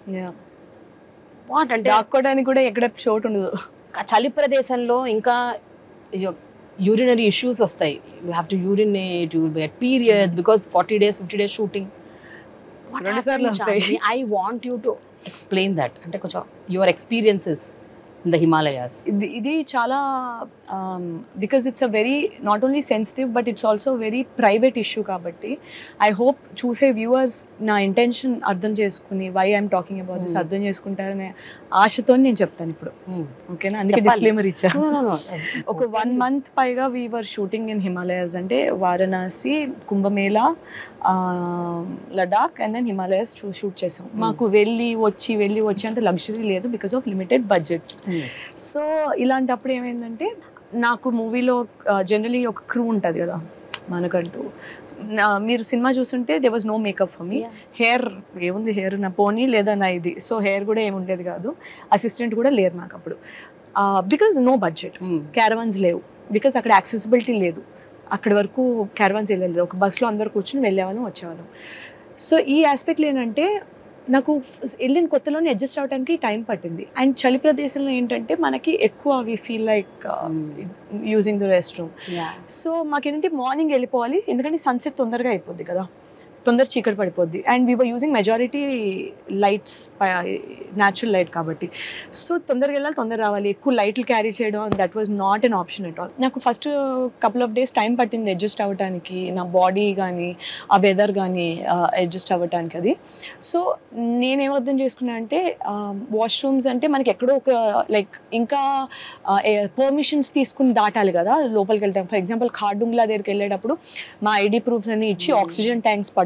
what అంటే దాక్కోవడానికి కూడా ఎక్కడ చోటు ఉండదు ఆ చలి ప్రదేశంలో ఇంకా యూరినరీ ఇష్యూస్ వస్తాయి you have to urinate you get periods because forty days fifty days shooting రెండు సార్లు వస్తాయి. I want you to explain that అంటే కొంచెం your experiences in the Himalayas ఇది ఇది చాలా because it's a very not only sensitive but it's also very private issue కాబట్టి I hope చూసే వ్యూవర్స్ నా ఇంటెన్షన్ అర్థం చేసుకుని why I'm talking about this Hmm. అర్థం చేసుకుంటారనే ఆశతో నేను చెప్తాను ఇప్పుడు ఓకేనా అందుకే చెప్పాలి. డిస్క్లైమర్ ఇచ్చా ఒక వన్ మంత్ పైగా వీవర్ షూటింగ్ ఇన్ హిమాలయాస్ అంటే వారణాసి కుంభమేళా ఆ, Ladakh and then Himalayas shoot చేసాం Hmm. మాకు వెళ్ళి వచ్చి వెళ్ళి వచ్చి అంత లగ్జరీ లేదు because of limited budget so ఇలాంటిప్పుడు ఏమైందంటే నాకు మూవీలో జనరలీ ఒక క్రూ ఉంటుంది కదా మనకంటూ నా మీరు సినిమా చూస్తుంటే there was no makeup for me hair ఏముంది హెయిర్ నా పోనీ లేదా నా ఇది సో హెయిర్ కూడా ఏమి ఉండేది కాదు అసిస్టెంట్ కూడా లేరు నాకు అప్పుడు బికాజ్ నో బడ్జెట్ క్యారవన్స్ లేవు బికాజ్ అక్కడ యాక్సెసిబిలిటీ లేదు అక్కడి వరకు క్యారవన్స్ వెళ్ళలేదు ఒక బస్సులో అందరు కూర్చొని వెళ్ళేవాళ్ళం వచ్చేవాళ్ళం సో ఈ ఆస్పెక్ట్లో ఏంటంటే నాకు వెళ్ళిన కొత్తలోనే అడ్జస్ట్ అవడానికి టైం పట్టింది అండ్ చలి ప్రదేశంలో ఏంటంటే మనకి ఎక్కువ we feel like using the rest room so మాకేంటంటే మార్నింగ్ వెళ్ళిపోవాలి ఎందుకంటే సన్సెట్ తొందరగా అయిపోద్ది కదా తొందర చీకటి పడిపోద్ది and we were using majority lights natural light కాబట్టి సో తొందరగా వెళ్ళాలి తొందర రావాలి ఎక్కువ లైట్లు క్యారీ చేయడం that was not an option at all నాకు first couple of days time పట్టింది అడ్జస్ట్ అవ్వడానికి నా బాడీ కానీ ఆ వెదర్ కానీ అడ్జస్ట్ అవ్వడానికి అది సో నేనేం అర్థం చేసుకున్నా అంటే వాష్రూమ్స్ అంటే మనకి ఎక్కడో ఒక లైక్ ఇంకా పర్మిషన్స్ తీసుకుని దాటాలి కదా లోపలికి వెళ్తాం ఫర్ ఎగ్జాంపుల్ ఖార్డుంగ్లా దగ్గరికి వెళ్ళేటప్పుడు మా ఐడి ప్రూఫ్స్ అన్ని ఇచ్చి Hmm. ఆక్సిజన్ ట్యాంక్స్ పట్టు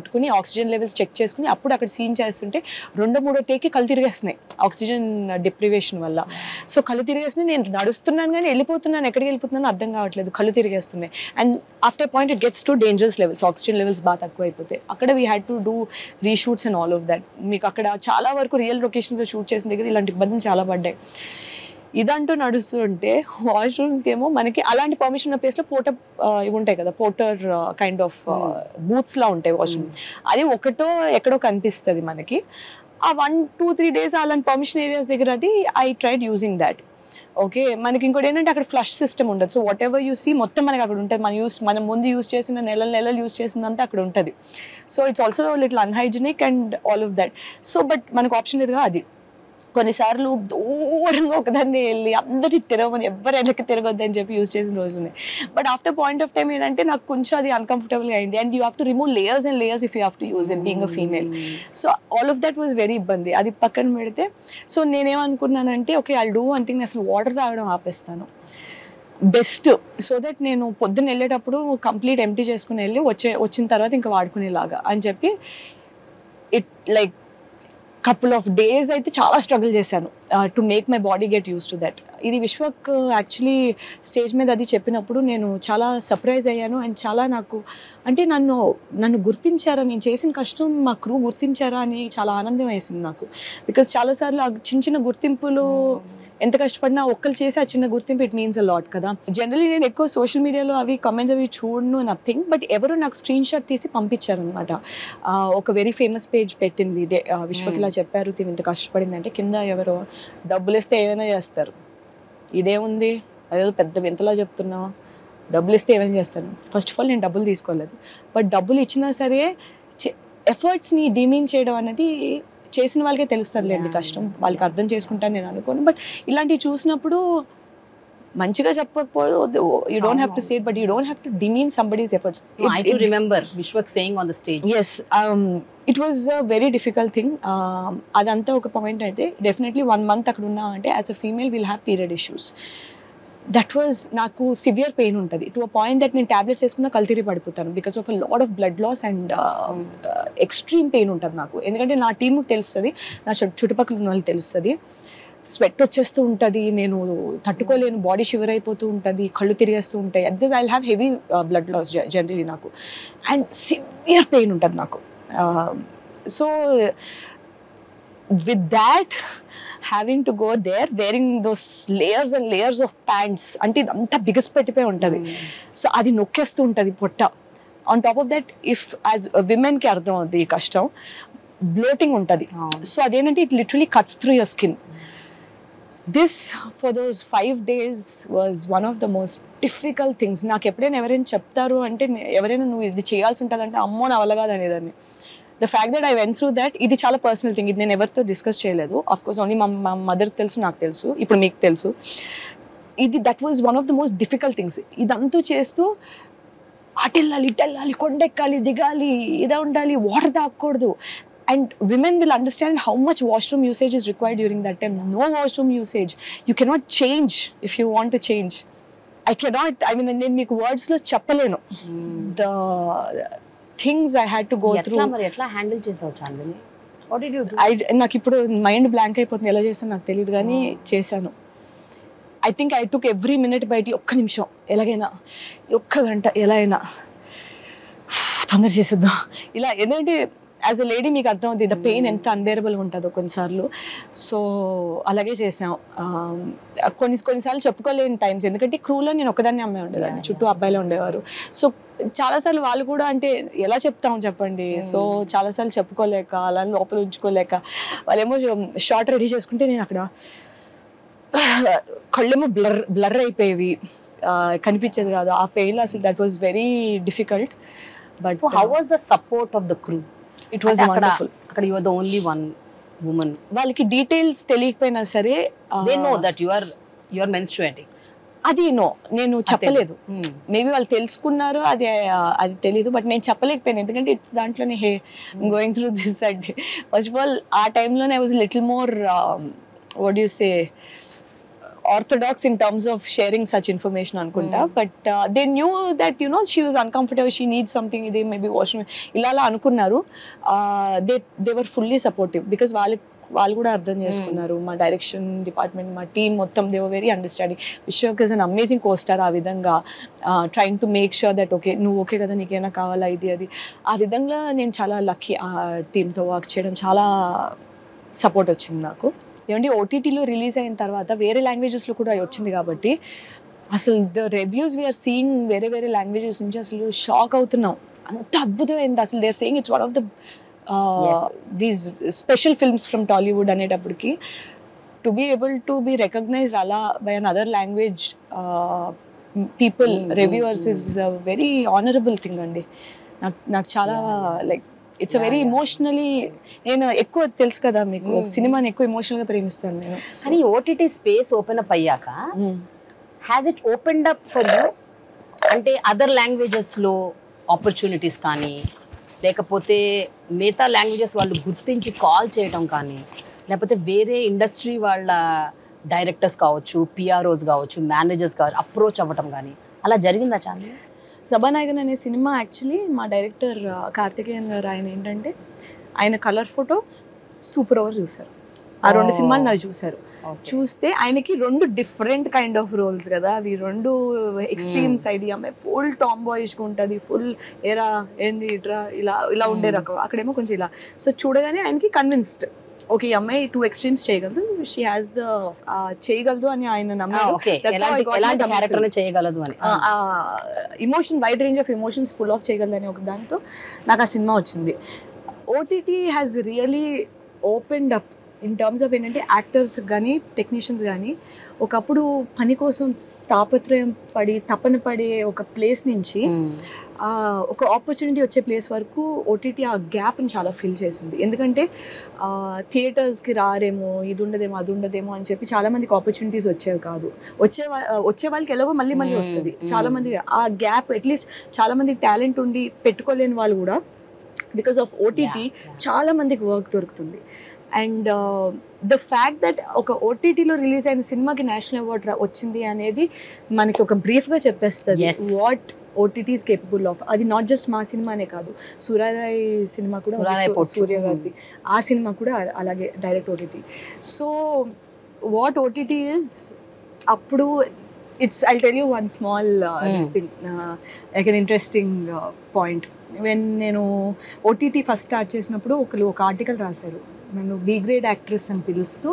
పట్టుకుని ఆక్సిజన్ లెవెల్స్ చెక్ చేసుకుని అప్పుడు అక్కడ సీన్ చేస్తుంటే రెండో మూడో టేక్కి కళ్ళు తిరిగేస్తున్నాయి ఆక్సిజన్ డిప్రివేషన్ వల్ల సో కళ్ళు తిరిగేస్తున్నాయి నేను నడుస్తున్నాను కానీ వెళ్ళిపోతున్నాను ఎక్కడికి వెళ్ళిపోతున్నాను అర్థం కావట్లేదు కళ్ళు తిరిగేస్తున్నాయి and after point it gets to dangerous levels oxygen levels బాగా తక్కువ అయిపోతాయి అక్కడ we had to do reshoots and all of that మీకు అక్కడ చాలా వరకు రియల్ లొకేషన్స్ షూట్ చేసిన దగ్గర ఇలాంటి ఇబ్బందులు చాలా పడ్డాయి ఇదంటూ నడుస్తుంటే వాష్రూమ్స్కి ఏమో మనకి అలాంటి పర్మిషన్ ఉన్న ప్లేస్లో పోటర్ ఇవి ఉంటాయి కదా పోటర్ కైండ్ ఆఫ్ బూత్స్ లా ఉంటాయి వాష్రూమ్ అది ఒకటో ఎక్కడో కనిపిస్తుంది మనకి ఆ వన్ టూ త్రీ డేస్ అలాంటి పర్మిషన్ ఏరియాస్ దగ్గర అది I tried using that okay మనకి ఇంకోటి ఏంటంటే అక్కడ ఫ్లష్ సిస్టమ్ ఉండదు so whatever you see మొత్తం మనకి అక్కడ ఉంటుంది మనం యూస్ మనం ముందు యూస్ చేసిన నెలల నెలలు యూస్ చేసిందంతా అక్కడ ఉంటుంది so it's also little unhygienic and all of that so but మనకు ఆప్షన్ లేదుగా అది కొన్నిసార్లు దూరంగా ఒకదాన్ని వెళ్ళి అందరి తిరగమని ఎవరు వెనక్కి తిరగొద్దని చెప్పి యూజ్ చేసిన రోజులు ఉన్నాయి but after point of time ఏంటంటే నాకు కొంచెం అది అన్కంఫర్టబుల్గా అయింది and you have to remove layers and layers if you have to use it being a female so all of that was very ఇబ్బంది అది పక్కన పెడితే సో నేనేమనుకున్నానంటే okay I do one thing నేను అసలు వాటర్ తాగడం ఆపేస్తాను బెస్ట్ సో దట్ నేను పొద్దున్న వెళ్ళేటప్పుడు కంప్లీట్ ఎంటీ చేసుకుని వెళ్ళి వచ్చే వచ్చిన తర్వాత ఇంకా వాడుకునేలాగా అని చెప్పి it like couple of days అయితే చాలా స్ట్రగుల్ చేశాను to make my body get used to that ఇది విశ్వక్ యాక్చువల్లీ స్టేజ్ మీద అది చెప్పినప్పుడు నేను చాలా సర్ప్రైజ్ అయ్యాను అండ్ చాలా నాకు అంటే నన్ను నన్ను గుర్తించారా నేను చేసిన కష్టం మా క్రూ గుర్తించారా అని చాలా ఆనందం వేసింది నాకు బికాజ్ చాలాసార్లు ఆ చిన్న చిన్న గుర్తింపులు ఎంత కష్టపడినా ఒక్కరు చేసి ఆ చిన్న గుర్తింపు ఇట్ మీన్స్ అ లాట్ కదా జనరలీ నేను ఎక్కువ సోషల్ మీడియాలో అవి కమెంట్స్ అవి చూడను నథింగ్ బట్ ఎవరు నాకు స్క్రీన్ షాట్ తీసి పంపించారనమాట ఒక వెరీ ఫేమస్ పేజ్ పెట్టింది ఇదే ఆ, విశ్వకి ఇలా చెప్పారు తిని ఇంత కష్టపడింది అంటే కింద ఎవరో డబ్బులు ఇస్తే ఏమైనా చేస్తారు ఇదేముంది అదేదో పెద్ద వింతలా చెప్తున్నావు డబ్బులు ఇస్తే ఏమైనా చేస్తాను ఫస్ట్ ఆఫ్ ఆల్ నేను డబ్బులు తీసుకోలేదు బట్ డబ్బులు ఇచ్చినా సరే ఎఫర్ట్స్ని డిమీన్ చేయడం అనేది చేసిన వాళ్ళకే తెలుస్తుందిలేండి Yeah. కష్టం వాళ్ళకి అర్థం చేసుకుంటాను నేను అనుకోను బట్ ఇలాంటివి చూసినప్పుడు మంచిగా చెప్పకపోదు you don't have to say but you don't have to demean somebody's efforts I to remember Vishwak saying on the stage as it was a very difficult thing అదంతా ఒక పాయింట్ అయితే డెఫినెట్లీ వన్ మంత్ అక్కడ ఉన్నా అంటే as a female will have period issues that was నాకు severe pain ఉంటుంది to a point that నేను tablets వేసుకున్న కల్తీరి పడిపోతాను because of a lot of blood loss and extreme pain ఉంటుంది నాకు ఎందుకంటే నా టీంకి తెలుస్తుంది నా చుట్టు- చుట్టుపక్కల ఉన్న వాళ్ళకి తెలుస్తుంది స్వెట్ వచ్చేస్తూ ఉంటుంది నేను తట్టుకోలేను బాడీ షివర్ అయిపోతూ ఉంటుంది కళ్ళు తిరిగేస్తూ ఉంటాయి at this I have heavy blood loss generally నాకు అండ్ సివియర్ పెయిన్ ఉంటుంది నాకు so with that having to go there wearing those layers and layers of pants అంటే ఇదంతా బిగస్ పెట్టిపోయి ఉంటుంది సో అది నొక్కేస్తూ ఉంటుంది పొట్ట on top of that if as విమెన్కి అర్థం అవుతుంది ఈ కష్టం బ్లోటింగ్ ఉంటుంది సో అదేంటంటే it literally cuts through your skin this for those five days was one of the most difficult things నాకు ఎప్పుడైనా ఎవరైనా చెప్తారు అంటే నే- ఎవరైనా నువ్వు ఇది చేయాల్సి ఉంటుంది అంటే అమ్మో నా వల్ల కాదు అనేదాన్ని the fact that I went through that ఇది చాలా పర్సనల్ థింగ్ ఇది నేను ఎవరితో డిస్కస్ చేయలేదు అఫ్ కోర్స్ ఓన్లీ మా మా మదర్కి తెలుసు నాకు తెలుసు ఇప్పుడు మీకు తెలుసు ఇది that was one of the most difficult things ఇదంతా చేస్తూ అటు వెళ్ళాలి ఇటు వెళ్ళాలి కొండెక్కాలి దిగాలి ఇదే ఉండాలి వాటర్ తాగకూడదు and women will understand how much washroom usage is required during that time no washroom usage you cannot change if you want to change I cannot I mean నేను మీకు వర్డ్స్లో చెప్పలేను the things I had to go through ఎట్లా మరి ఎట్లా handle చేసావు Chandini what did you do I నాకు ఇప్పుడు మైండ్ బ్లాంక్ అయిపోతుంది ఎలా చేస్తాను నాకు తెలియదు కానీ చేశాను I think I took every minute బయట ఒక్క నిమిషం ఎలాగైనా ఒక్క గంట ఎలా అయినా తొందర చేసేద్దాం ఇలా ఎందుకంటే యాజ్ అ లేడీ మీకు అర్థం అవుతుంది ద పెయిన్ ఎంత అన్బేరబుల్గా ఉంటుందో కొన్నిసార్లు సో అలాగే చేసాం Um, కొన్ని కొన్నిసార్లు చెప్పుకోలేని టైమ్స్ ఎందుకంటే క్రూలో నేను ఒకదాన్ని అమ్మాయి ఉండేదాన్ని Yeah, చుట్టూ అబ్బాయిలు ఉండేవారు సో చాలాసార్లు వాళ్ళు కూడా అంటే ఎలా చెప్తాం చెప్పండి సో Hmm. చాలాసార్లు చెప్పుకోలేక అలా లోపల ఉంచుకోలేక వాళ్ళేమో షార్ట్ రెడీ చేసుకుంటే నేను అక్కడ కళ్ళేమో బ్లర్ బ్లర్ అయిపోయేవి ఆ, కనిపించేది కాదు ఆ పెయిన్ అసలు that was very difficult but so how was the support of the crew it was అంటే అక్కడ- వండర్ఫుల్ అక్కడ you are the only one women వాళ్ళకి డీటెయిల్స్ తెలియకపోయినా సరే ఆ, they know that you are you are menstruating అది no నేను చెప్పలేదు మేబీ వాళ్ళు తెలుసుకున్నారు అది ఆ, అది తెలియదు బట్ నేను చెప్పలేకపోయాను ఎందుకంటే it's దాంట్లోనే హే గోయింగ్ త్రూ దిస్ అంటే ఫస్ట్ ఆఫ్ ఆల్ ఆ టైంలోనే I was little more what you say orthodox in terms of sharing such information అనుకుంటా Mm. But they knew that you know she was uncomfortable she need something ఇది maybe washing ఇలా అలా అనుకున్నారు they they were fully supportive because వాళ్ళు వాళ్ళు కూడా అర్థం చేసుకున్నారు మా డైరెక్షన్ డిపార్ట్మెంట్ మా టీమ్ మొత్తం they were very understanding Vishwak is an amazing costar ఆ విధంగా trying to make sure that okay నువ్వు ఓకే కదా నీకేమైనా కావాలా ఇది అది ఆ విధంగా నేను చాలా లక్కీ ఆ టీంతో వర్క్ చేయడం చాలా సపోర్ట్ వచ్చింది నాకు ఏమంటే ఓటీటీలో రిలీజ్ అయిన తర్వాత వేరే లాంగ్వేజెస్లో కూడా వచ్చింది కాబట్టి అసలు ద రివ్యూస్ వీఆర్ సీయింగ్ వేరే వేరే లాంగ్వేజెస్ నుంచి అసలు షాక్ అవుతున్నాం అంత అద్భుతమైంది అసలు there saying it's one of the Yes. These special films from Tollywood అనేటప్పటికి to be able to be recognised అలా by an other language people Mm, mm, reviewers mm. Is very honourable thing అండి నాకు నాకు చాలా Yeah, like it's Yeah, very yeah. Emotionally నేను ఎక్కువ తెలుసు కదా మీకు Mm. సినిమాని ఎక్కువ ఎమోషనల్ గా ప్రేమిస్తాను నేను కానీ ఓటీటీ స్పేస్ ఓపెన్ అప్ అయ్యాక Mm. Has it opened up for you అంటే అదర్ లాంగ్వేజెస్లో ఆపర్చునిటీస్ కానీ లేకపోతే మిగతా లాంగ్వేజెస్ వాళ్ళు గుర్తించి కాల్ చేయడం కానీ లేకపోతే వేరే ఇండస్ట్రీ వాళ్ళ డైరెక్టర్స్ కావచ్చు పిఆర్ఓస్ కావచ్చు మేనేజర్స్ కావచ్చు అప్రోచ్ అవ్వటం కానీ అలా జరిగిందా చాంది సభానాయకన్ అనే సినిమా యాక్చువల్లీ మా డైరెక్టర్ కార్తికేయన్ గారు ఆయన ఏంటంటే ఆయన కలర్ ఫోటో సూపర్ ఓవర్ చూశారు ఆ రెండు Oh. సినిమాలు నాకు చూశారు చూస్తే ఆయనకి రెండు డిఫరెంట్ కైండ్ ఆఫ్ రోల్స్ కదా అవి రెండు ఎక్స్ట్రీమ్ Hmm. సైడ్ ఈ అమ్మాయి ఫుల్ టామ్ బాయిష్గా ఉంటుంది ఫుల్ ఏరా ఏంది ఇట్రా ఇలా ఇలా ఉండే Hmm. రకం అక్కడేమో కొంచెం ఇలా సో చూడగానే ఆయనకి కన్విన్స్డ్ ఓకే ఈ అమ్మాయి టూ ఎక్స్ట్రీమ్స్ చేయగలదు షీ హ్యాస్ ద చేయగలదు అని ఆయన నమ్మారు ఓకే That's how I ఎలాంటి got my ఎలాంటి Tamil క్యారెక్టర్ చేయగలదు అని emotion wide range of emotions pull off చేయగలదని ఒక దాంతో నాకు ఆ సినిమా వచ్చింది OTT has really opened up in terms of ఏంటంటే యాక్టర్స్ కానీ టెక్నీషియన్స్ కానీ ఒకప్పుడు పని కోసం తాపత్రయం పడి తపన పడే ఒక ప్లేస్ నుంచి Mm. ఆ, ఒక ఆపర్చునిటీ వచ్చే ప్లేస్ వరకు ఓటీటీ ఆ గ్యాప్ని చాలా ఫిల్ చేసింది ఎందుకంటే థియేటర్స్కి రారేమో ఇది ఉండదేమో అది ఉండదేమో అని చెప్పి చాలా మందికి ఆపర్చునిటీస్ వచ్చేవి కాదు వచ్చే వా- వచ్చే వాళ్ళకి ఎలాగో మళ్ళీ మళ్ళీ Mm, వస్తుంది mm. చాలా మంది ఆ గ్యాప్ అట్లీస్ట్ చాలా మంది టాలెంట్ ఉండి పెట్టుకోలేని వాళ్ళు కూడా because of OTT Yeah, yeah. చాలా మందికి వర్క్ దొరుకుతుంది అండ్ ద ఫ్యాక్ట్ దట్ ఒక ఓటీటీలో రిలీజ్ అయిన సినిమాకి నేషనల్ అవార్డ్ వచ్చింది అనేది మనకి ఒక బ్రీఫ్గా చెప్పేస్తుంది Yes. What OTTs capable of అది నాట్ జస్ట్ మా సినిమానే కాదు సూర్యరాయ్ సినిమా కూడా ఉంది, సూర్యరాయ్ సూ- పొట్టు. సూర్య గారిది ఆ సినిమా కూడా అ- అలాగే direct OTT so what OTT is అప్పుడు it's I tell you one small Mm. Thing like an interesting point when నేను ఓటీటీ ఫస్ట్ స్టార్ట్ చేసినప్పుడు ఒకరు ఒక ఆర్టికల్ రాశారు నన్ను బీ గ్రేడ్ యాక్ట్రెస్ అని పిలుస్తూ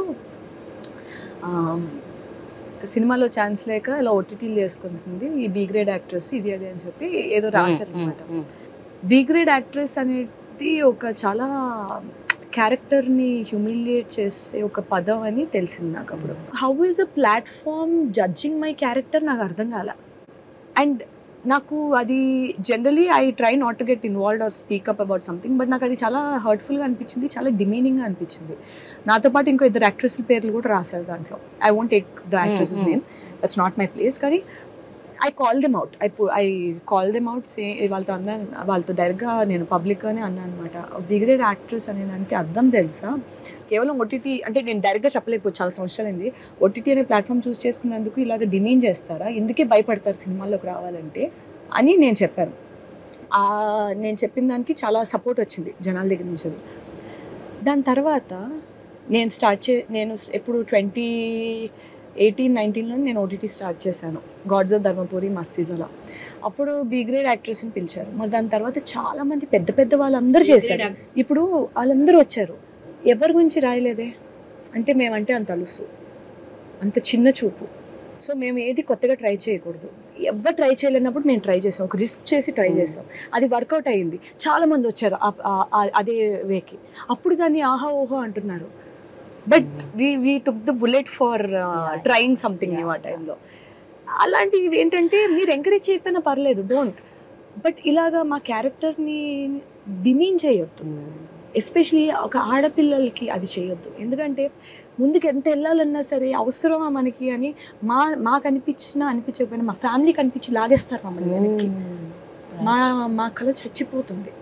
um, సినిమాలో ఛాన్స్ లేక ఇలా ఓటీటీలు చేసుకుంటుంది ఈ బీ గ్రేడ్ యాక్ట్రెస్ ఇది అది అని చెప్పి ఏదో రాశారు Mm, అనమాట mm, mm. B grade actress అనేది ఒక చాలా క్యారెక్టర్ని హ్యూమిలియేట్ చేసే ఒక పదం అని తెలిసింది నాకు అప్పుడు how is a platform judging my character నాకు అర్థం కాల అండ్ నాకు అది generally I try not to get involved or speak up about something but నాకు అది చాలా హర్ట్ఫుల్గా అనిపించింది చాలా డిమీనింగ్గా అనిపించింది నాతో పాటు ఇంకో ఇద్దరు యాక్ట్రెస్ల పేర్లు కూడా రాశారు దాంట్లో I won't take the actresses Mm, mm. Name that's not my place కానీ I call them out I I call them out say వాళ్ళతో అన్నాను వాళ్ళతో డైరెక్ట్గా నేను పబ్లిక్గానే అన్నాను అనమాట బిగ్రేడ్ యాక్ట్రెస్ అనే దానికి అర్థం తెలుసా కేవలం ఓటీటీ అంటే నేను డైరెక్ట్గా చెప్పలేకపోతే చాలా సంవత్సరాలైంది ఓటీటీ అనే ప్లాట్ఫామ్ చూస్ చేసుకున్నందుకు ఇలాగ డిమీన్ చేస్తారా ఎందుకే భయపడతారు సినిమాల్లోకి రావాలంటే అని నేను చెప్పాను ఆ నేను చెప్పిన దానికి చాలా సపోర్ట్ వచ్చింది జనాల దగ్గర నుంచి అది. దాని తర్వాత నేను స్టార్ట్ చే నేను ఎప్పుడు ట్వంటీ ఎయిటీన్ నైన్టీన్లో నేను ఓటీటీ స్టార్ట్ చేశాను గాడ్స్ ఆఫ్ ధర్మపురి మస్తీజలా అప్పుడు బీ గ్రేడ్ యాక్ట్రెస్ని పిలిచారు మరి దాని తర్వాత చాలా మంది పెద్ద పెద్ద వాళ్ళందరూ చేశారు ఇప్పుడు వాళ్ళందరూ వచ్చారు ఎవరి గురించి రాయలేదే అంటే మేమంటే అంత అలుసు అంత చిన్న చూపు సో మేము ఏది కొత్తగా ట్రై చేయకూడదు ఎవరు ట్రై చేయలేనప్పుడు మేము ట్రై చేసాం ఒక రిస్క్ చేసి ట్రై Hmm. చేసాం అది వర్కౌట్ అయ్యింది చాలా మంది వచ్చారు ఆ- ఆ- ఆ- అదే వేకి అప్పుడు దాన్ని ఆహా ఓహో అంటున్నారు but we we took the bullet for Yeah. Trying something new ఆ Yeah. టైంలో అలాంటివి ఏంటంటే మీరు ఎంకరేజ్ చేయకపోయినా పర్లేదు డోంట్ బట్ ఇలాగా మా క్యారెక్టర్ని డిమీన్ చేయొద్దు ఎస్పెషలీ ఒక ఆడపిల్లలకి అది చేయొద్దు ఎందుకంటే ముందుకు ఎంత వెళ్ళాలన్నా సరే అవసరమా మనకి అని మా మాకు అనిపించినా అనిపించకపోయినా మా ఫ్యామిలీకి అనిపించి లాగేస్తారు మమ్మల్ని వెనక్కి మా మా కళ చచ్చిపోతుంది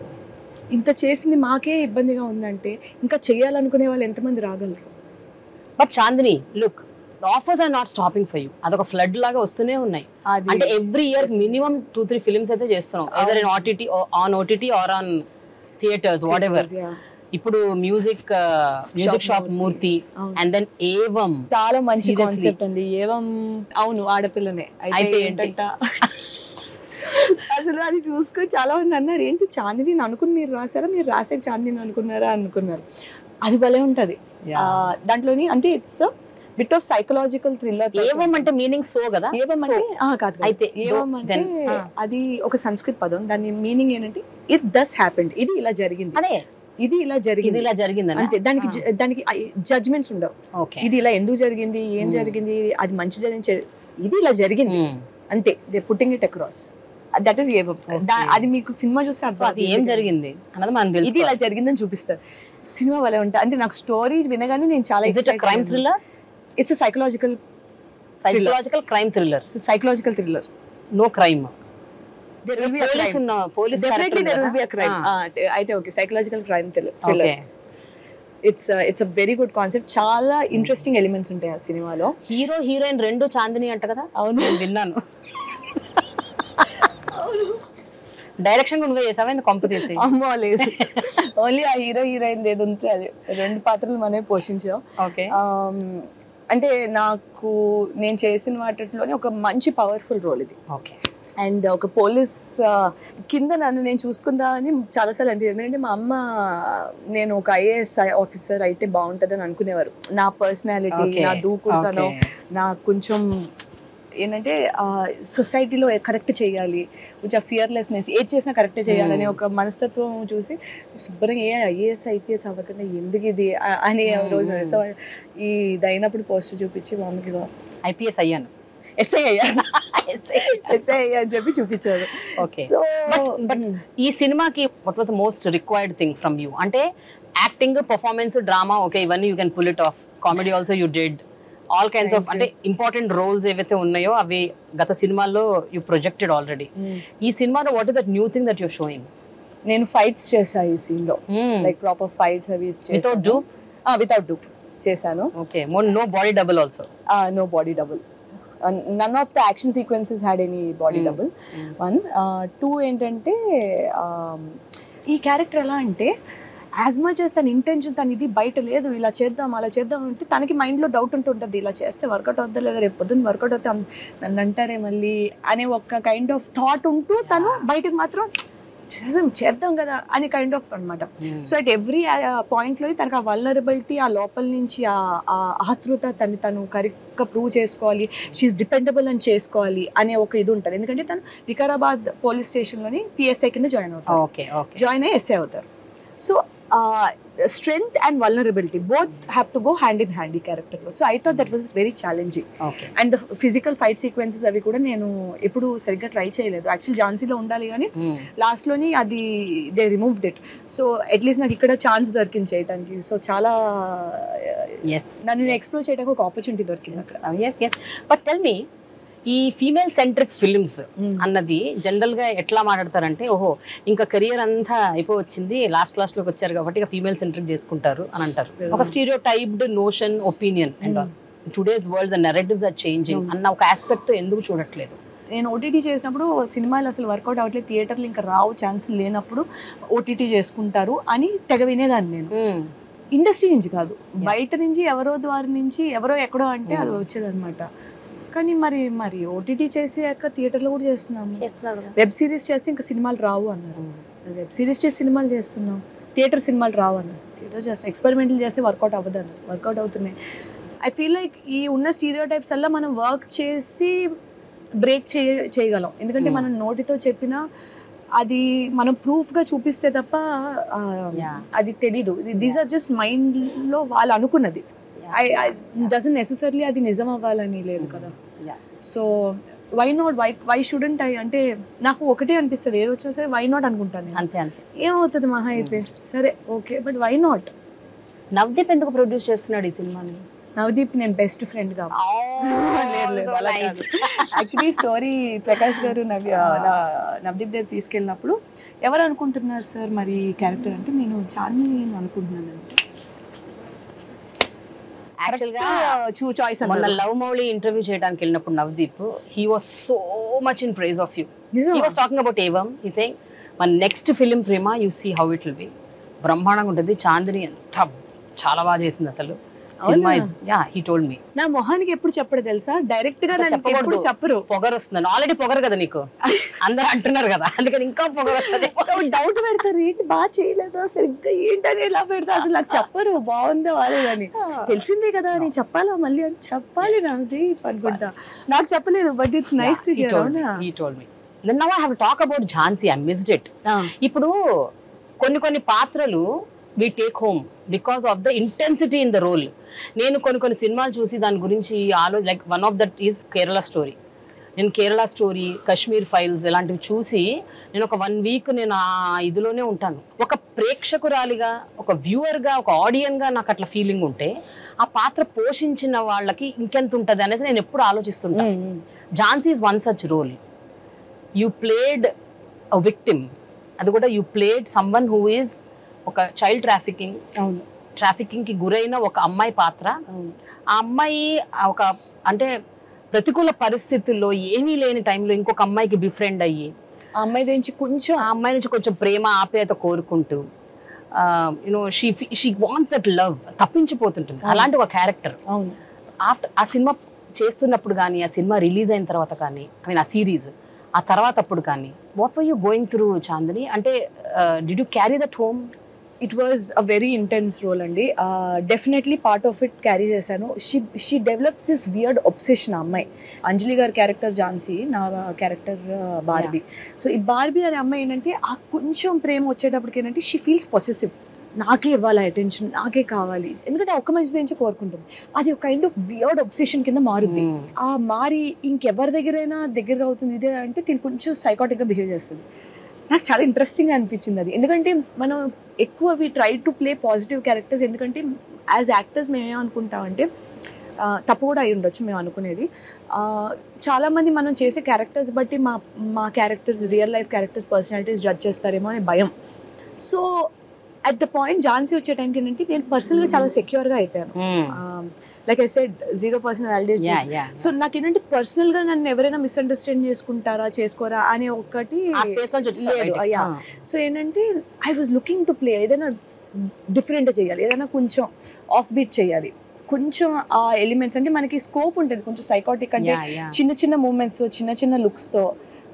ఇంత చేసింది మాకే ఇబ్బందిగా ఉందంటే ఇంకా చేయాలనుకునే వాళ్ళు ఎంతమంది రాగలరు but Chandini look offers are not stopping for you అదొక ఫ్లడ్ లాగా వస్తూనే ఉన్నాయి అది అంటే every year minimum two three films అయితే చేస్తున్నాం either in OTT on OTT or on theatres whatever Yeah. ఇప్పుడు music music Shop shop Murthy అవును. అండ్ దెన్ ఏవం చాలా మంచి Seriously. కాన్సెప్ట్ అండి ఏవం అవును ఆడపిల్లనే అయితే అయితే ఏంటి? ఏంటంట అసలు అది చూసుకొని చాలా మంది అన్నారు ఏంటి చాందిని అనుకుని మీరు రాసారా మీరు రాసే చాందిని అనుకున్నారా అనుకున్నారు అది భలే ఉంటది ఆ, దాంట్లోని అంటే it's bit of psychological thriller ఏవం అంటే మీనింగ్ సో కదా ఏవం So, అంటే ఆ, కాదు కాదు. అయితే ఏవం దో- అంటే then, ఆ. అది ఒక సంస్కృత పదం దాని మీనింగ్ ఏంటంటే ఇట్ దస్ హ్యాపెండ్ ఇది ఇలా జరిగింది అదే ఇది ఇలా ఇది జరిగింది ఇలా జరిగింది అంతే దానికి జ- దానికి జడ్జ్మెంట్స్ ఉండవు ఓకే ఇది ఇలా ఎందుకు జరిగింది ఏం Hmm. జరిగింది అది మంచి జరిగింది చెడు- ఇది ఇలా జరిగింది అంతే they putting it across that is ఏవం దా- Okay. అది మీకు సినిమా చూస్తే సో అర్థం అది ఏం జరిగింది అన్నది మనం ఇది తెలుసు ఇలా జరిగిందని చూపిస్తారు సినిమా వల్ల ఉంటాయి అంటే నాకు స్టోరీ వినగానే నేను చాలా crime thriller it's psychological psychological crime thriller psychological thriller no crime there will be a police crime ఉన్న police definitely there will be a crime అయితే okay psychological crime okay thriller it's it's a very good concept చాలా interesting elements ఉంటాయి ఆ సినిమాలో hero heroine రెండు చాందిని అంట కదా అవును నేను విన్నాను డైరెక్షన్ కూడా నువ్వే చేసావా ఇంత కొంప తీసి అమ్మో లేదు ఓన్లీ ఆ హీరో హీరోయిన్ ఏది ఉంటే అది రెండు పాత్రలు మనమే పోషించాం ఓకే Um, అంటే నాకు నేను చేసిన వాటిలోనే ఒక మంచి పవర్ఫుల్ రోల్ ఇది ఓకే అండ్ ఒక పోలీస్ కింద నన్ను నేను చూసుకుందా అని చాలాసార్లు అనిపించింది ఎందుకంటే మా అమ్మ నేను ఒక ఐఏఎస్ ఆఫీసర్ అయితే బాగుంటుందని అనుకునేవారు నా పర్సనాలిటీ Okay. నా దూకుడుతనం నా కొంచెం ఏంటంటే సొసైటీలో కరెక్ట్ చేయాలి కొంచెం ఫియర్లెస్నెస్ ఏది చేసినా కరెక్టే చేయాలనే Hmm. ఒక మనస్తత్వం చూసి శుభ్రంగా ఏ ఐఏఎస్ ఐపీఎస్ అవ్వకుండా ఎందుకు ఇది ఆ- అని Hmm. రోజు సో ఈ ఇది అయినప్పుడు పోస్టర్ చూపించి మామూలుగా ఐపీఎస్ అయ్యాను ఎస్ఐ అయ్యా ఎస్ఐ అయ్యా అని చెప్పి చూపించారు ఓకే సో But- but ఈ సినిమాకి what was most required thing from you అంటే యాక్టింగ్ పర్ఫార్మెన్స్ డ్రామా ఓకే ఇవన్నీ you can pull it off comedy also you did all kinds of Thank అంటే ఇంపార్టెంట్ రోల్స్ ఏవైతే ఉన్నాయో అవి గత సినిమాల్లో యూ ప్రొజెక్టెడ్ ఆల్రెడీ ఈ సినిమాలో what is that new thing that you showing నేను ఫైట్స్ చేసా ఈ సీన్ లో లైక్ ప్రాపర్ ఫైట్స్ అవి Without dupe? వితౌట్ డూప్ చేశాను okay more no body double also no body double none of the action sequences had any body Hmm. Double one two ఏంటంటే um, ఈ character ఎలా అంటే as much as తన intention తన ఇది బయట లేదు ఇలా చేద్దాం అలా చేద్దాం అంటే తనకి మైండ్లో డౌట్ ఉంటుంటుంది ఇలా చేస్తే వర్కౌట్ అవుద్దా లేదా రేపు పొద్దున్న వర్కౌట్ అవుతే అం- నన్ను అంటారే మళ్ళీ అనే ఒక కైండ్ ఆఫ్ థాట్ ఉంటూ తను బయటకు మాత్రం చేద్దాం చేద్దాం కదా అని కైండ్ ఆఫ్ అన్నమాట సో అట్ ఎవ్రీ పాయింట్లో తనకు ఆ వల్నరబిలిటీ ఆ లోపల నుంచి ఆ ఆ ఆతృత తను తను కరెక్ట్గా ప్రూవ్ చేసుకోవాలి షీఈ్ డిపెండబుల్ అని చేసుకోవాలి అనే ఒక ఇది ఉంటుంది ఎందుకంటే తను వికారాబాద్ పోలీస్ స్టేషన్లోని పిఎస్ఐ కింద జాయిన్ అవుతారు ఓకే ఓకే జాయిన్ అయ్యి ఎస్ఐ అవుతారు so strength and vulnerability both have to go hand in hand ఈ క్యారెక్టర్లో so I thought that was very challenging okay and physical fight sequences అవి కూడా నేను ఎప్పుడు సరిగ్గా ట్రై చేయలేదు యాక్చువల్ ఝాన్సీలో ఉండాలి కానీ లాస్ట్లోని అది they removed it so at least నాకు ఇక్కడ ఛాన్స్ దొరికింది చేయడానికి సో చాలా ఎస్ నన్ను ఎక్స్ప్లోర్ చేయడానికి ఒక ఆపర్చునిటీ దొరికింది అక్కడ yes yes but tell me ఈ ఫీమేల్ సెంట్రిక్ ఫిల్మ్స్ అన్నది జనరల్ గా ఎట్లా మాట్లాడతారంటే ఓహో ఇంకా కెరియర్ అంతా అయిపోవచ్చింది లాస్ట్ లాస్ట్ లోకి వచ్చారు కాబట్టి ఇక ఫీమేల్ సెంట్రిక్ చేసుకుంటారు అని అంటారు ఒక stereotyped notion opinion and today's world the narratives are changing Mm. అన్న ఒక ఆస్పెక్ట్ ఎందుకు చూడట్లేదు నేను ఓటీటీ చేసినప్పుడు సినిమాలు అసలు వర్కౌట్ అవ్వట్లేదు థియేటర్లు ఇంకా రావు ఛాన్స్ లేనప్పుడు ఓటీటీ చేసుకుంటారు అని తెగ వినేదాన్ని నేను ఇండస్ట్రీ నుంచి కాదు బయట నుంచి ఎవరో ద్వారా నుంచి ఎవరో ఎక్కడో అంటే అది Mm. వచ్చేదన్నమాట కానీ మరి మరి ఓటీటీ చేసాక థియేటర్లో కూడా చేస్తున్నాము చేస్తున్నారు వెబ్ సిరీస్ చేస్తే ఇంకా సినిమాలు రావు అన్నారు వెబ్ సిరీస్ చేసి సినిమాలు చేస్తున్నాం థియేటర్ సినిమాలు రావు అన్నారు థియేటర్ చేస్తాం ఎక్స్పెరిమెంటల్ చేస్తే వర్కౌట్ అవ్వదు అన్నారు వర్కౌట్ అవుతున్నాయి ఐ ఫీల్ లైక్ ఈ ఉన్న స్టీరియో టైప్స్ అలా మనం వర్క్ చేసి బ్రేక్ చేయ చేయగలం ఎందుకంటే Hmm. మనం నోటితో చెప్పినా అది మనం ప్రూఫ్గా చూపిస్తే తప్ప ఆ, Yeah. అది తెలీదు దీస్ ఆర్ జస్ట్ మైండ్లో వాళ్ళు అనుకున్నది ఐ డజన్ నెసెసర్లీ అది నిజం అవ్వాలని లేదు కదా Yeah. So why not why why shouldn't I అంటే నాకు ఒకటే అనిపిస్తుంది ఏది వచ్చినా సరే వై నాట్ అనుకుంటాను నేను. అంతే అంతే ఏమవుతుంది మహా అయితే సరే okay but why not Navdeep ఎందుకు ప్రొడ్యూస్ చేస్తున్నాడు ఈ సినిమాని నవదీప్ నేను బెస్ట్ ఫ్రెండ్ గా లేదు, లేదు, అలా కాదు. యాక్చువల్లీ స్టోరీ ప్రకాష్ గారు నవి నా- నవదీప్ దగ్గర తీసుకెళ్ళినప్పుడు ఎవరు అనుకుంటున్నారు సార్ మరి క్యారెక్టర్ అంటే నేను చాందిని అనుకుంటున్నాను అంటే Actual గా చూ చాయిస్ మొన్న లవ్ మౌళి ఇంటర్వ్యూ చేయడానికి వెళ్ళినప్పుడు Navdeep he was so much in praise of you he was talking about ఏవం హీ సేయింగ్ మన నెక్స్ట్ ఫిలిం ప్రేమ you see how it will be బ్రహ్మాండంగా ఉంటుంది చాందిని ఎంత చాలా బాగా చేసింది అసలు సినిమా అవునా? Is yeah he told me నా మొహానికి ఎప్పుడు చెప్పడు తెలుసా డైరెక్ట్ గా ఇంకా నన్ను చెప్పకూడదు. ఎప్పుడు చెప్పరు పొగరు వస్తుంది ఆల్రెడీ పొగరు కదా నీకు అందరూ అంటున్నారు కదా అందుకని ఇంకా పొగరు వస్తుంది డౌట్ పెడతారు ఏంటి బాగా చేయలేదా సరిగ్గా ఏంటని ఎలా పెడతా అసలు నాకు చెప్పరు బాగుందా బాగాలేదని తెలిసిందే కదా నేను చెప్పాలా మళ్ళీ అని చెప్పాలి నాది అనుకుంటా నాకు చెప్పలేదు but it's nice to hear అవునా he told me then now I have talk about Jhansi I missed it ఇప్పుడు కొన్ని కొన్ని పాత్రలు we take home because of the intensity in the role నేను కొన్ని కొన్ని సినిమాలు చూసి దాని గురించి ఆలో like one of that is Kerala story నేను కేరళ స్టోరీ కశ్మీర్ ఫైల్స్ ఇలాంటివి చూసి నేను ఒక వన్ వీక్ నేను ఆ ఇదిలోనే ఉంటాను ఒక ప్రేక్షకురాలిగా ఒక వ్యూవర్గా ఒక ఆడియన్గా నాకు అట్లా ఫీలింగ్ ఉంటే ఆ పాత్ర పోషించిన వాళ్ళకి ఇంకెంత ఉంటుంది అనేసి నేను ఎప్పుడు ఆలోచిస్తుంటాను Jhansi is one such role you played a victim అది కూడా you played someone who is ఒక చైల్డ్ ట్రాఫికింగ్ అవును ట్రాఫికింగ్ కి గురైన ఒక అమ్మాయి పాత్ర అవును ఆ అమ్మాయి ఆ ఒక అంటే ప్రతికూల పరిస్థితుల్లో ఏమీ లేని టైంలో ఇంకొక అమ్మాయికి బిఫ్రెండ్ అయ్యి ఆ అమ్మాయి నుంచి కొంచెం ఆ అమ్మాయి నుంచి కొంచెం ప్రేమ ఆప్యాయత కోరుకుంటూ you know she she wants that love తప్పించిపోతుంటుంది అలాంటి ఒక క్యారెక్టర్ అవును ఆఫ్టర్ ఆ సినిమా చేస్తున్నప్పుడు కానీ ఆ సినిమా రిలీజ్ అయిన తర్వాత కానీ ఐ మీన్ ఆ సిరీస్ ఆ తర్వాత అప్పుడు కానీ what were you going through Chandini అంటే did you carry that home it was a very intense role అండి definitely part of it carry చేశాను she she develops this weird obsession అమ్మాయి అంజలి గారి క్యారెక్టర్ ఝాన్సీ నా క్యారెక్టర్ బార్బీ సో ఈ Barbie అనే అమ్మాయి ఏంటంటే ఆ కొంచెం ప్రేమ వచ్చేటప్పటికి ఏంటంటే షీ ఫీల్స్ పొసెసివ్ నాకే ఇవ్వాలి అటెన్షన్ నాకే కావాలి ఎందుకంటే ఆ ఒక్క మనిషి నుంచి కోరుకుంటుంది అది ఒక కైండ్ ఆఫ్ వియర్డ్ ఒబ్సెషన్ కింద మారుద్ది ఆ మారి ఇంకెవరి దగ్గరైనా దగ్గరగా అవుతుంది ఇదే అంటే దీని కొంచెం సైకాటిక్గా బిహేవ్ చేస్తుంది నాకు చాలా ఇంట్రెస్టింగ్ అనిపించింది అది ఎందుకంటే మనం ఎక్కువ we try to play positive characters ఎందుకంటే యాజ్ యాక్టర్స్ మేము ఏమనుకుంటామంటే ఆ, తప్పు కూడా అయి ఉండొచ్చు మేము అనుకునేది ఆ, చాలామంది మనం చేసే క్యారెక్టర్స్ బట్టి మా మా characters real life characters personalities judge చేస్తారేమో అనే భయం so at the point Jhansi వచ్చే టైంకి ఏంటంటే నేను పర్సనల్గా చాలా సెక్యూర్గా అయిపోయాను like I said zero percent validate yeah yeah so నాకు ఏంటంటే పర్సనల్ గా నన్ను ఎవరైనా మిస్అండర్స్టాండ్ చేసుకుంటారా చేసుకోరా అనే ఒకటి ఆ స్పేస్ నుంచి వచ్చేసా లేదు, బయటికి. yeah. సో ఏంటంటే I was looking to play ఏదైనా డిఫరెంట్ చేయాలి ఏదైనా కొంచెం ఆఫ్ బీట్ చేయాలి కొంచెం ఆ ఎలిమెంట్స్ అంటే మనకి స్కోప్ ఉంటుంది కొంచెం సైకాటిక్ అంటే Yeah, yeah. చిన్న చిన్న మూమెంట్స్ చిన్న చిన్న లుక్స్ తో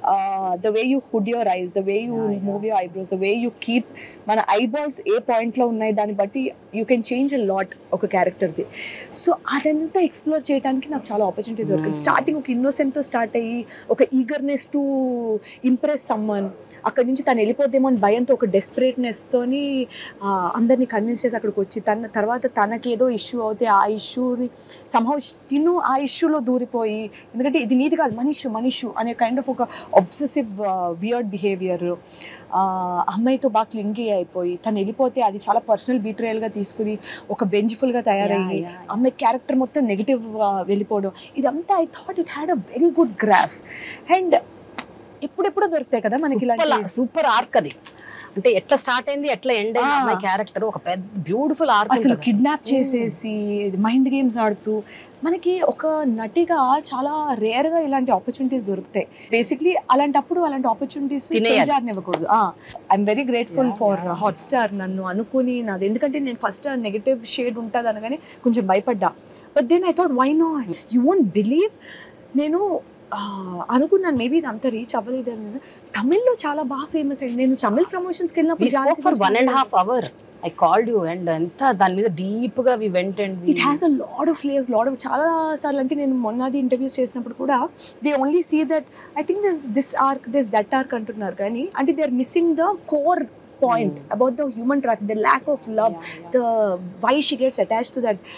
the way you hood your eyes the way you Yeah, yeah. Move your eyebrows the way you keep మన ఐబాల్స్ ఏ పాయింట్ లో ఉన్నాయి దాన్ని బట్టి you can change a lot ఒక క్యారెక్టర్ది సో అదంతా ఎక్స్ప్లోర్ చేయడానికి నాకు చాలా ఆపర్చునిటీ దొరికింది Hmm. స్టార్టింగ్ ఒక innocent తో స్టార్ట్ అయ్యి ఒక ఈగర్నెస్ టు ఇంప్రెస్ సమ్మన్ అక్కడి నుంచి తను వెళ్ళిపోద్దేమో అని భయంతో ఒక డెస్పరేట్నెస్ తోని ఆ, అందరినీ కన్విన్స్ చేసి అక్కడికి వచ్చి తన తర్వాత తనకి ఏదో ఇష్యూ అవుతే ఆ ఇష్యూని సంహౌ తిను ఆ ఇష్యూలో దూరిపోయి ఎందుకంటే ఇది నీది కాదు మన ఇష్యూ మన ఇష్యూ అనే కైండ్ ఆఫ్ ఒక ఒబ్సెసివ్ వియర్డ్ బిహేవియర్ అమ్మాయితో బాగా క్లింగి అయిపోయి తను వెళ్ళిపోతే అది చాలా పర్సనల్ గా తీసుకుని ఒక బెంజ్ఫుల్గా తయారయ్యి Yeah, yeah. అమ్మాయి క్యారెక్టర్ మొత్తం నెగిటివ్ వెళ్ళిపోవడం ఇదంతా I thought it had a very good graph and ఎప్పుడెప్పుడో దొరుకుతాయి కదా మనకి ఇలాంటి సూపర్ ఆర్క్ అది అంటే ఎట్లా స్టార్ట్ అయింది ఎట్లా ఎండ్ అయింది ఆ. అమ్మాయి క్యారెక్టర్ ఒక పెద్ద బ్యూటిఫుల్ ఆర్క్ అసలు కిడ్నాప్ చేసేసి మైండ్ గేమ్స్ ఆడుతూ మనకి ఒక నటిగా చాలా రేర్ గా ఇలాంటి ఆపర్చునిటీస్ దొరుకుతాయి బేసిక్లీ అలాంటప్పుడు అలాంటి ఆపర్చునిటీస్ తినేయాలి. ఇవ్వకూడదు I'm very grateful Yeah, for yeah. Hotstar నన్ను అనుకుని నాది ఎందుకంటే నేను ఫస్ట్ నెగటివ్ షేడ్ ఉంటుంది అనగానే కొంచెం భయపడ్డా but then I thought why not you won't believe నేను ఆ, అనుకున్నాను మేబీ ఇది అంత రీచ్ అవ్వలేదు అని తమిళ్లో చాలా బాగా ఫేమస్ అయింది నేను తమిళ్ ప్రమోషన్స్కి వెళ్ళినప్పుడు ఝాన్సీ ఫర్ గురించి one and half hour I called you and ఎంత దాని మీద డీప్ గా we went and it has a lot of layers lot of చాలా సార్లు అంటే నేను మొన్నది ఇంటర్వ్యూస్ చేసినప్పుడు కూడా they only see that I think this this arc this that arc అంటున్నారు కానీ అంటే they are missing the core point Hmm. About the human traffic the lack of love the why she gets attach to that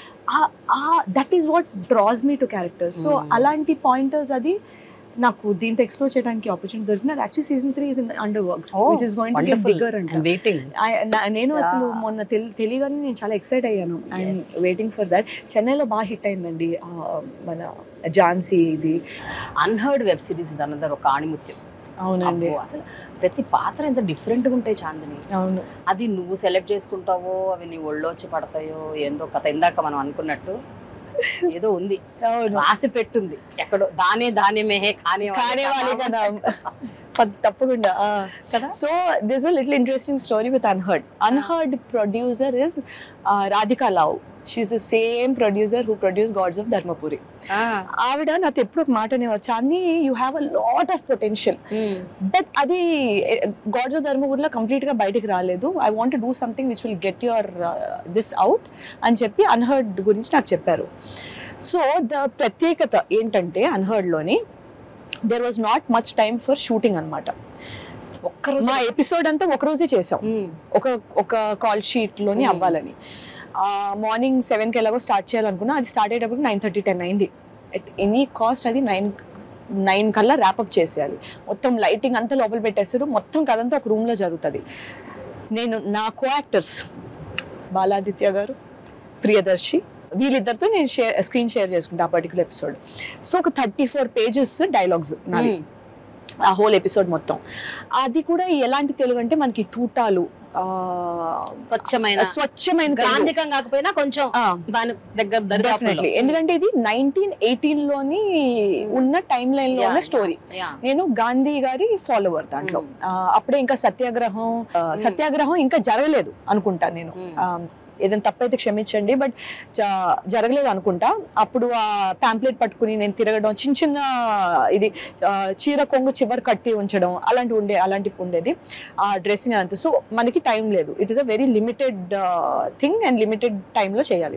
that is what draws me to characters so Hmm. అలాంటి pointers అది నాకు దీంతో explore చేయడానికి opportunity దొరికింది అది actually season three is in under works Oh, which is going to get bigger అంట waiting I- నా- నేను అసలు Yeah. మొన్న తెలి తెలియగానే నేను చాలా ఎక్సైట్ అయ్యాను I'm Yes. Waiting for that చెన్నైలో బాగా హిట్ అయిందండి ఆ, మన ఝాన్సీ ఇది అన్హర్డ్ వెబ్ సిరీస్ ఇది అన్నది ఒక ఆణిముత్యం అవునండి అబ్బో, అసలు ప్రతి పాత్ర ఎంత డిఫరెంట్ గా ఉంటాయి చాందిని అవును అది నువ్వు సెలెక్ట్ చేసుకుంటావో అవి నీ ఒళ్ళో వచ్చి పడతాయో ఏందో కథ ఇందాక మనం అనుకున్నట్టు ఏదో ఉంది అవును రాసి పెట్టుంది ఎక్కడో దానే దానే మేహే ఖానే కానే వాళ్ళే కదా ప- తప్పకుండా కదా so this a little interesting story with unheard unheard producer is Radhika Lavu she is the same producer who produce Gods of Dharmapuri ఆ, ఆవిడ నాతో ఎప్పుడు ఒక మాట అనేవారు Chandini you have a lot of potential um, but అది గాడ్స్ ఆఫ్ ధర్మపురిలో కంప్లీట్ గా బయటికి రాలేదు I want do something which will get your this out అని చెప్పి అన్హర్డ్ గురించి నాకు చెప్పారు సో ద ప్రత్యేకత ఏంటంటే అన్హర్డ్ లోని there was not much time for shooting అనమాట ఒక్కరోజు మా ఎపిసోడ్ అంతా ఒక రోజే చేసాం ఉమ్, ఒక ఒక కాల్ షీట్ లోని Hmm. అవ్వాలని మార్నింగ్ సెవెన్ కి ఎలాగో స్టార్ట్ చేయాలనుకున్నా అది స్టార్ట్ అయ్యేటప్పుడు నైన్ థర్టీ టెన్ అయింది ఎట్ ఎనీ కాస్ట్ అది నైన్ నైన్ కల్లా ర్యాపప్ చేసేయాలి మొత్తం లైటింగ్ అంతా లోపల పెట్టేస్తారు మొత్తం కదంతా ఒక రూమ్ లో జరుగుతుంది నేను నా కో యాక్టర్స్ బాలాదిత్య గారు ప్రియదర్శి వీళ్ళిద్దరితో నేను షేర్ స్క్రీన్ షేర్ చేసుకుంటా ఆ పర్టికులర్ ఎపిసోడ్ సో ఒక థర్టీ ఫోర్ పేజెస్ డైలాగ్స్ నాది ఉమ్, ఆ హోల్ ఎపిసోడ్ మొత్తం అది కూడా ఎలాంటి తెలుగు అంటే మనకి తూటాలు ఆ, స్వచ్ఛమైన స్వచ్ఛమైన తెలుగు. గ్రాంధికం కాకపోయినా కొంచెం ఆ, దాని దగ్గర దరిదాపుల్లో. definitely. ఎందుకంటే ఇది నైన్టీన్ ఎయిటీన్ లోని ఉన్న టైం లైన్ లో Yeah, ఉన్న yeah. Story Yeah. నేను గాంధీ గారి ఫాలోవర్ దాంట్లో Mm. ఆ, అప్పుడే ఇంకా సత్యాగ్రహం ఆ, Mm. సత్యాగ్రహం ఇంకా జరగలేదు అనుకుంటా నేను Mm. ఆ, ఏదైనా తప్పైతే క్షమించండి బట్ జరగలేదు అనుకుంటా అప్పుడు ఆ ప్యాంప్లెట్ పట్టుకుని నేను తిరగడం చిన్న చిన్న ఇది ఆ, చీర కొంగు చివరి కట్టి ఉంచడం అలాంటివి ఉండే అలాంటివి ఉండేది ఆ డ్రెస్సింగ్ అంతా సో మనకి టైం లేదు it is a very limited thing and limited టైంలో చేయాలి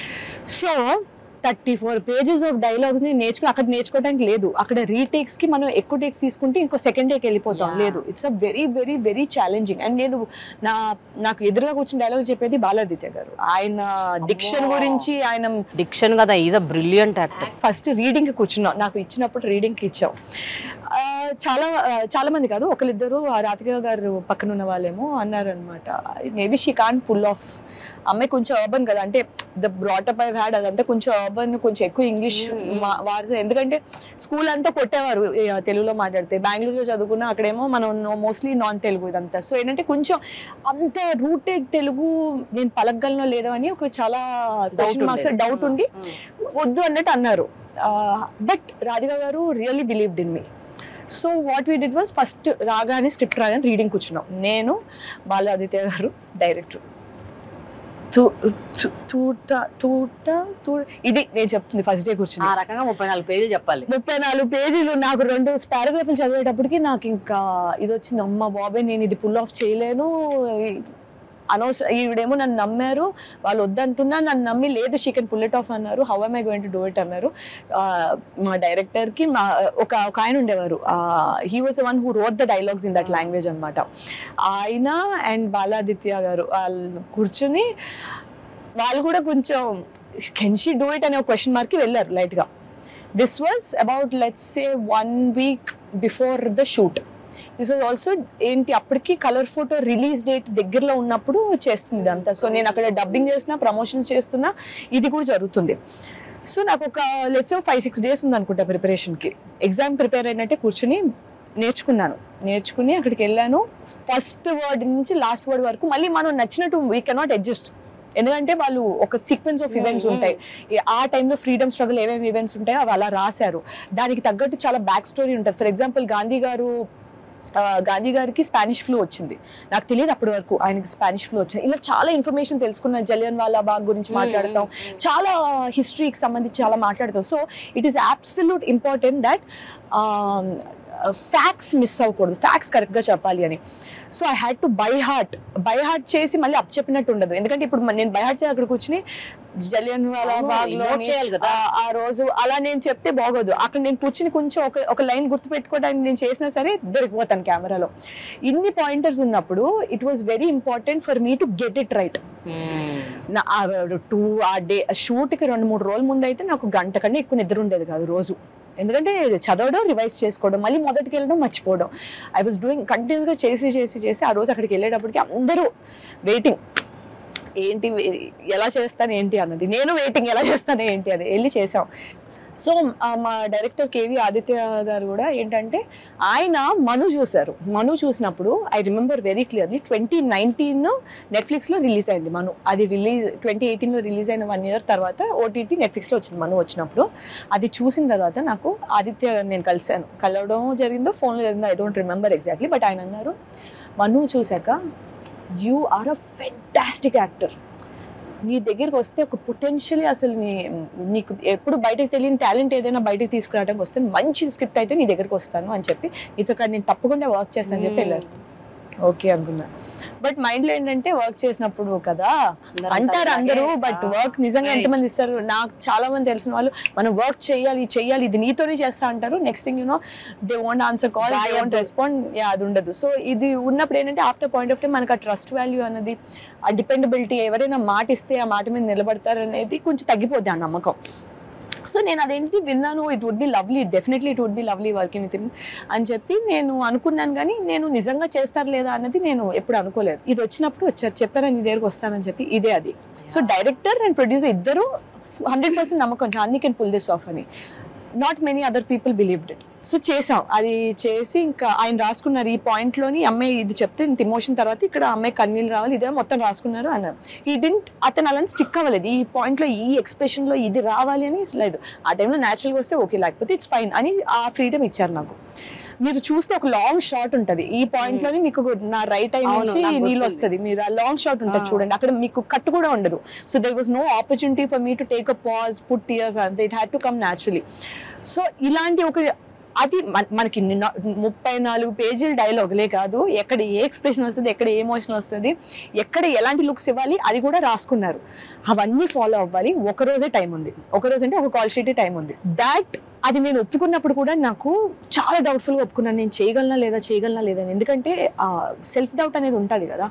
so thirty four pages of dialogues ని నేర్చుకుని అక్కడ నేర్చుకోవడానికి లేదు అక్కడ రీటేక్స్ కి మనం ఎక్కువ టేక్స్ తీసుకుంటే ఇంకో సెకండ్ టేక్ వెళ్ళిపోతాం Yeah. లేదు it's a very very very challenging and నేను నా నాకు ఎదురుగా కూర్చుని డైలాగ్ చెప్పేది బాలాదిత్య గారు ఆయన డిక్షన్ అమ్మో. గురించి ఆయన డిక్షన్ కదా is a brilliant actor first reading కి కూర్చున్నాం నాకు ఇచ్చినప్పుడు రీడింగ్ కి ఇచ్చాం ఆ, చాలా ఆ, చాలా మంది కాదు ఒకరిద్దరు ఆ రాధిక గారు పక్కన ఉన్న వాళ్ళేమో అన్నారు అనమాట maybe she can pull off అమ్మాయి కొంచెం అర్బన్ కదా అంటే ద బ్రాటప్ ఐ హ్యాడ్ అదంతా కొంచెం అర్బన్ కొంచెం ఎక్కువ ఇంగ్లీష్ Mm. వాడుతుంది ఎందుకంటే స్కూల్ అంతా కొట్టేవారు ఈ, ఆ, తెలుగులో మాట్లాడితే బెంగళూరులో చదువుకున్న అక్కడేమో మనం మోస్ట్లీ నాన్ తెలుగు ఇదంతా సో ఏంటంటే కొంచెం అంత రూటెడ్ తెలుగు నేను పలకగలనో లేదో అని ఒక చాలా క్వశ్చన్ మార్క్స్ డౌట్ ఉండి వద్దు అన్నట్టు అన్నారు but Radhika garu really believed in me so what we did was first రాగానే స్క్రిప్ట్ రాగానే రీడింగ్ కూర్చున్నాం నేను బాలాదిత్య గారు డైరెక్టర్ ఇది నేను చెప్తుంది ఫస్ట్ డే కూర్చుని ఆ రకంగా ముప్పై నాలుగు పేజీలు చెప్పాలి ముప్పై నాలుగు పేజీలు నాకు రెండు పారాగ్రాఫ్లు చదివేటప్పటికి నాకు ఇంకా ఇది వచ్చింది అమ్మ బాబాయ్ నేను ఇది పుల్ ఆఫ్ చేయలేను అనవసరం ఈవిడేమో నన్ను నమ్మారు వాళ్ళు వద్దంటున్నా నన్ను నమ్మి లేదు she can pull it off అన్నారు how am I going to do it అన్నారు ఆ, మా డైరెక్టర్ కి మా ఒక ఒక ఆయన ఉండేవారు he was one who wrote the dialogues in that language అన్నమాట ఆయన అండ్ బాలాదిత్య గారు వాళ్ళు కూర్చుని వాళ్ళు కూడా కొంచెం కెన్ షీ డూ ఇట్ అనే ఒక క్వశ్చన్ మార్క్కి వెళ్ళారు లైట్గా this was about let's say one week before the shoot this was also ఏంటి అప్పటికి కలర్ ఫోటో రిలీజ్ డేట్ దగ్గరలో ఉన్నప్పుడు చేస్తుంది ఇదంతా సో నేను అక్కడ డబ్బింగ్ చేస్తున్నా ప్రమోషన్స్ చేస్తున్నా ఇది కూడా జరుగుతుంది సో నాకు ఒక లెట్స్ ఫైవ్ సిక్స్ డేస్ ఉంది అనుకుంటా ప్రిపరేషన్కి ఎగ్జామ్ ప్రిపేర్ అయినట్టే కూర్చుని నేర్చుకున్నాను నేర్చుకుని అక్కడికి వెళ్ళాను ఫస్ట్ వర్డ్ నుంచి లాస్ట్ వర్డ్ వరకు మళ్ళీ మనం నచ్చినట్టు వీ కెనాట్ అడ్జస్ట్ ఎందుకంటే వాళ్ళు ఒక సీక్వెన్స్ ఆఫ్ ఈవెంట్స్ ఉంటాయి ఈ- ఆ టైంలో ఫ్రీడమ్ స్ట్రగుల్ ఏమేమి ఈవెంట్స్ ఉంటాయో అవి అలా రాశారు దానికి తగ్గట్టు చాలా బ్యాక్ స్టోరీ ఉంటుంది ఫర్ ఎగ్జాంపుల్ గాంధీ గారు ఆ, గాంధీ గారికి స్పానిష్ ఫ్లూ వచ్చింది నాకు తెలియదు అప్పటి వరకు ఆయనకి స్పానిష్ ఫ్లూ వచ్చింది ఇలా చాలా ఇన్ఫర్మేషన్ తెలుసుకున్న జలియన్ వాలా బాగ్ గురించి మాట్లాడతాం చాలా హిస్టరీకి సంబంధించి చాలా మాట్లాడతాం so it is absolute important that facts miss అవ్వకూడదు ఫ్యాక్ట్స్ కరెక్ట్గా చెప్పాలి అని so I had to by heart by heart చేసి మళ్ళీ అప్ చెప్పినట్టు ఉండదు ఎందుకంటే ఇప్పుడు మ- నేను బై హార్ట్ చేసి అక్కడ కూర్చుని జలియన్ వాలా అవును, బాగ్లో emote చేయాలి కదా. ఆ- ఆ రోజు అలా నేను చెప్తే బాగోదు అక్కడ నేను కూర్చుని కొంచెం ఒక ఒక లైన్ గుర్తుపెట్టుకోవడానికి నేను చేసినా సరే దొరికిపోతాను కెమెరాలో ఇన్ని పాయింటర్స్ ఉన్నప్పుడు it was very important for me to get it right నా టూ ఆ డే షూట్కి రెండు మూడు రోజుల ముందు అయితే నాకు గంట కన్నా ఎక్కువ నిద్ర ఉండేది కాదు రోజు ఎందుకంటే చదవడం రివైజ్ చేసుకోవడం మళ్ళీ మొదటికి వెళ్ళడం మర్చిపోవడం ఐ వాజ్ డూయింగ్ కంటిన్యూగా చేసి చేసి చేసి ఆ రోజు అక్కడికి వెళ్ళేటప్పటికి అందరూ వెయిటింగ్ ఏంటి వే- ఎలా చేస్తాను ఏంటి అన్నది నేను వెయిటింగ్ ఎలా చేస్తాను ఏంటి అని వెళ్ళి చేసాం సో మా డైరెక్టర్ కేవి ఆదిత్య గారు కూడా ఏంటంటే ఆయన మను చూశారు మను చూసినప్పుడు I remember very clearly twenty nineteen నెట్ఫ్లిక్స్లో రిలీజ్ అయింది మను అది రిలీజ్ ట్వంటీ ఎయిటీన్లో రిలీజ్ అయిన వన్ ఇయర్ తర్వాత ఓటీటీ నెట్ఫ్లిక్స్లో వచ్చింది మను వచ్చినప్పుడు అది చూసిన తర్వాత నాకు ఆదిత్య గారు నేను కలిశాను కలవడం జరిగిందో ఫోన్లో జరిగిందో I don't remember exactly but ఆయన అన్నారు మను చూశాక you are a fantastic actor నీ దగ్గరికి వస్తే ఒక పొటెన్షియలీ అసలు నీ నీకు ఎప్పుడు బయటకు తెలియని టాలెంట్ ఏదైనా బయటకు తీసుకురావడానికి వస్తే మంచి స్క్రిప్ట్ అయితే నీ దగ్గరికి వస్తాను అని చెప్పి నీతో కాడ నేను తప్పకుండా వర్క్ చేస్తాను అని చెప్పి వెళ్ళారు ఓకే అనుకున్నా బట్ మైండ్ లో ఏంటంటే వర్క్ చేసినప్పుడు కదా అందరూ అంటారు అందరూ అలాగే. బట్ ఆ, వర్క్ నిజంగా right. ఎంతమంది ఇస్తారు నాకు చాలా మంది తెలిసిన వాళ్ళు మనం వర్క్ చేయాలి చెయ్యాలి ఇది నీతోనే చేస్తా అంటారు next thing you know they won't answer call they రాయొద్దు. వోంట్ రెస్పాండ్ యా అది ఉండదు సో ఇది ఉన్నప్పుడు ఏంటంటే ఆఫ్టర్ పాయింట్ ఆఫ్ టైం మనకు ఆ ట్రస్ట్ వాల్యూ అనేది ఆ డిపెండబిలిటీ ఎవరైనా మాట ఇస్తే ఆ మాట మీద నిలబడతారు అనేది కొంచెం తగ్గిపోద్ది ఆ నమ్మకం సో నేను అదేంటి విన్నాను it would be lovely definitely it would be lovely working with అని చెప్పి నేను అనుకున్నాను కానీ నేను నిజంగా చేస్తారు లేదా అన్నది నేను ఎప్పుడు అనుకోలేదు ఇది వచ్చినప్పుడు వచ్చారు చెప్పారా నీ దగ్గరకు వస్తానని చెప్పి ఇదే అది సో డైరెక్టర్ అండ్ ప్రొడ్యూసర్ ఇద్దరు హండ్రెడ్ పర్సెంట్ నమ్మకం Chandini can pull this off అని not many other people believed it so చేసాం అది చేసి ఇంకా ఆయన రాసుకున్నారు ఈ point లోని అమ్మాయి ఇది చెప్తే ఇంత ఇమోషన్ తర్వాత ఇక్కడ అమ్మాయి కన్నీళ్ళు రావాలి ఇదే మొత్తం రాసుకున్నారు అన్నారు ఈ డింట్ అతను అలా స్టిక్ అవ్వలేదు ఈ point లో ఈ expression లో ఇది రావాలి అని లేదు ఆ టైంలో న్యాచురల్గా వస్తే ఓకే లేకపోతే ఇట్స్ ఫైన్ అని ఆ ఫ్రీడమ్ ఇచ్చారు నాకు మీరు చూస్తే ఒక లాంగ్ షాట్ ఉంటది ఈ పాయింట్ లోని మీకు నా రైట్ ఐ అవును, నుంచి నాకు నీళ్ళు గుర్తుంది. వస్తుంది మీరు ఆ లాంగ్ షాట్ ఉంటుంది ఆ. చూడండి అక్కడ మీకు కట్ కూడా ఉండదు so there was no opportunity for me to take a pause put tears అంతే it had to come naturally so ఇలాంటి ఒక అది మన- మనకి నిన్న- ముప్పై నాలుగు పేజీల డైలాగులే కాదు ఎక్కడ ఏ ఎక్స్ప్రెషన్ వస్తుంది ఎక్కడ ఏ ఎమోషన్ వస్తుంది ఎక్కడ ఎలాంటి లుక్స్ ఇవ్వాలి అది కూడా రాసుకున్నారు అవన్నీ ఫాలో అవ్వాలి ఒక రోజే టైం ఉంది ఒక రోజు అంటే ఒక కాల్ షీట్ టైం ఉంది దాట్ అది నేను ఒప్పుకున్నప్పుడు కూడా నాకు చాలా డౌట్ఫుల్గా ఒప్పుకున్నాను నేను చేయగలనా లేదా చేయగలనా లేదా అని. ఎందుకంటే సెల్ఫ్ డౌట్ అనేది ఉంటుంది కదా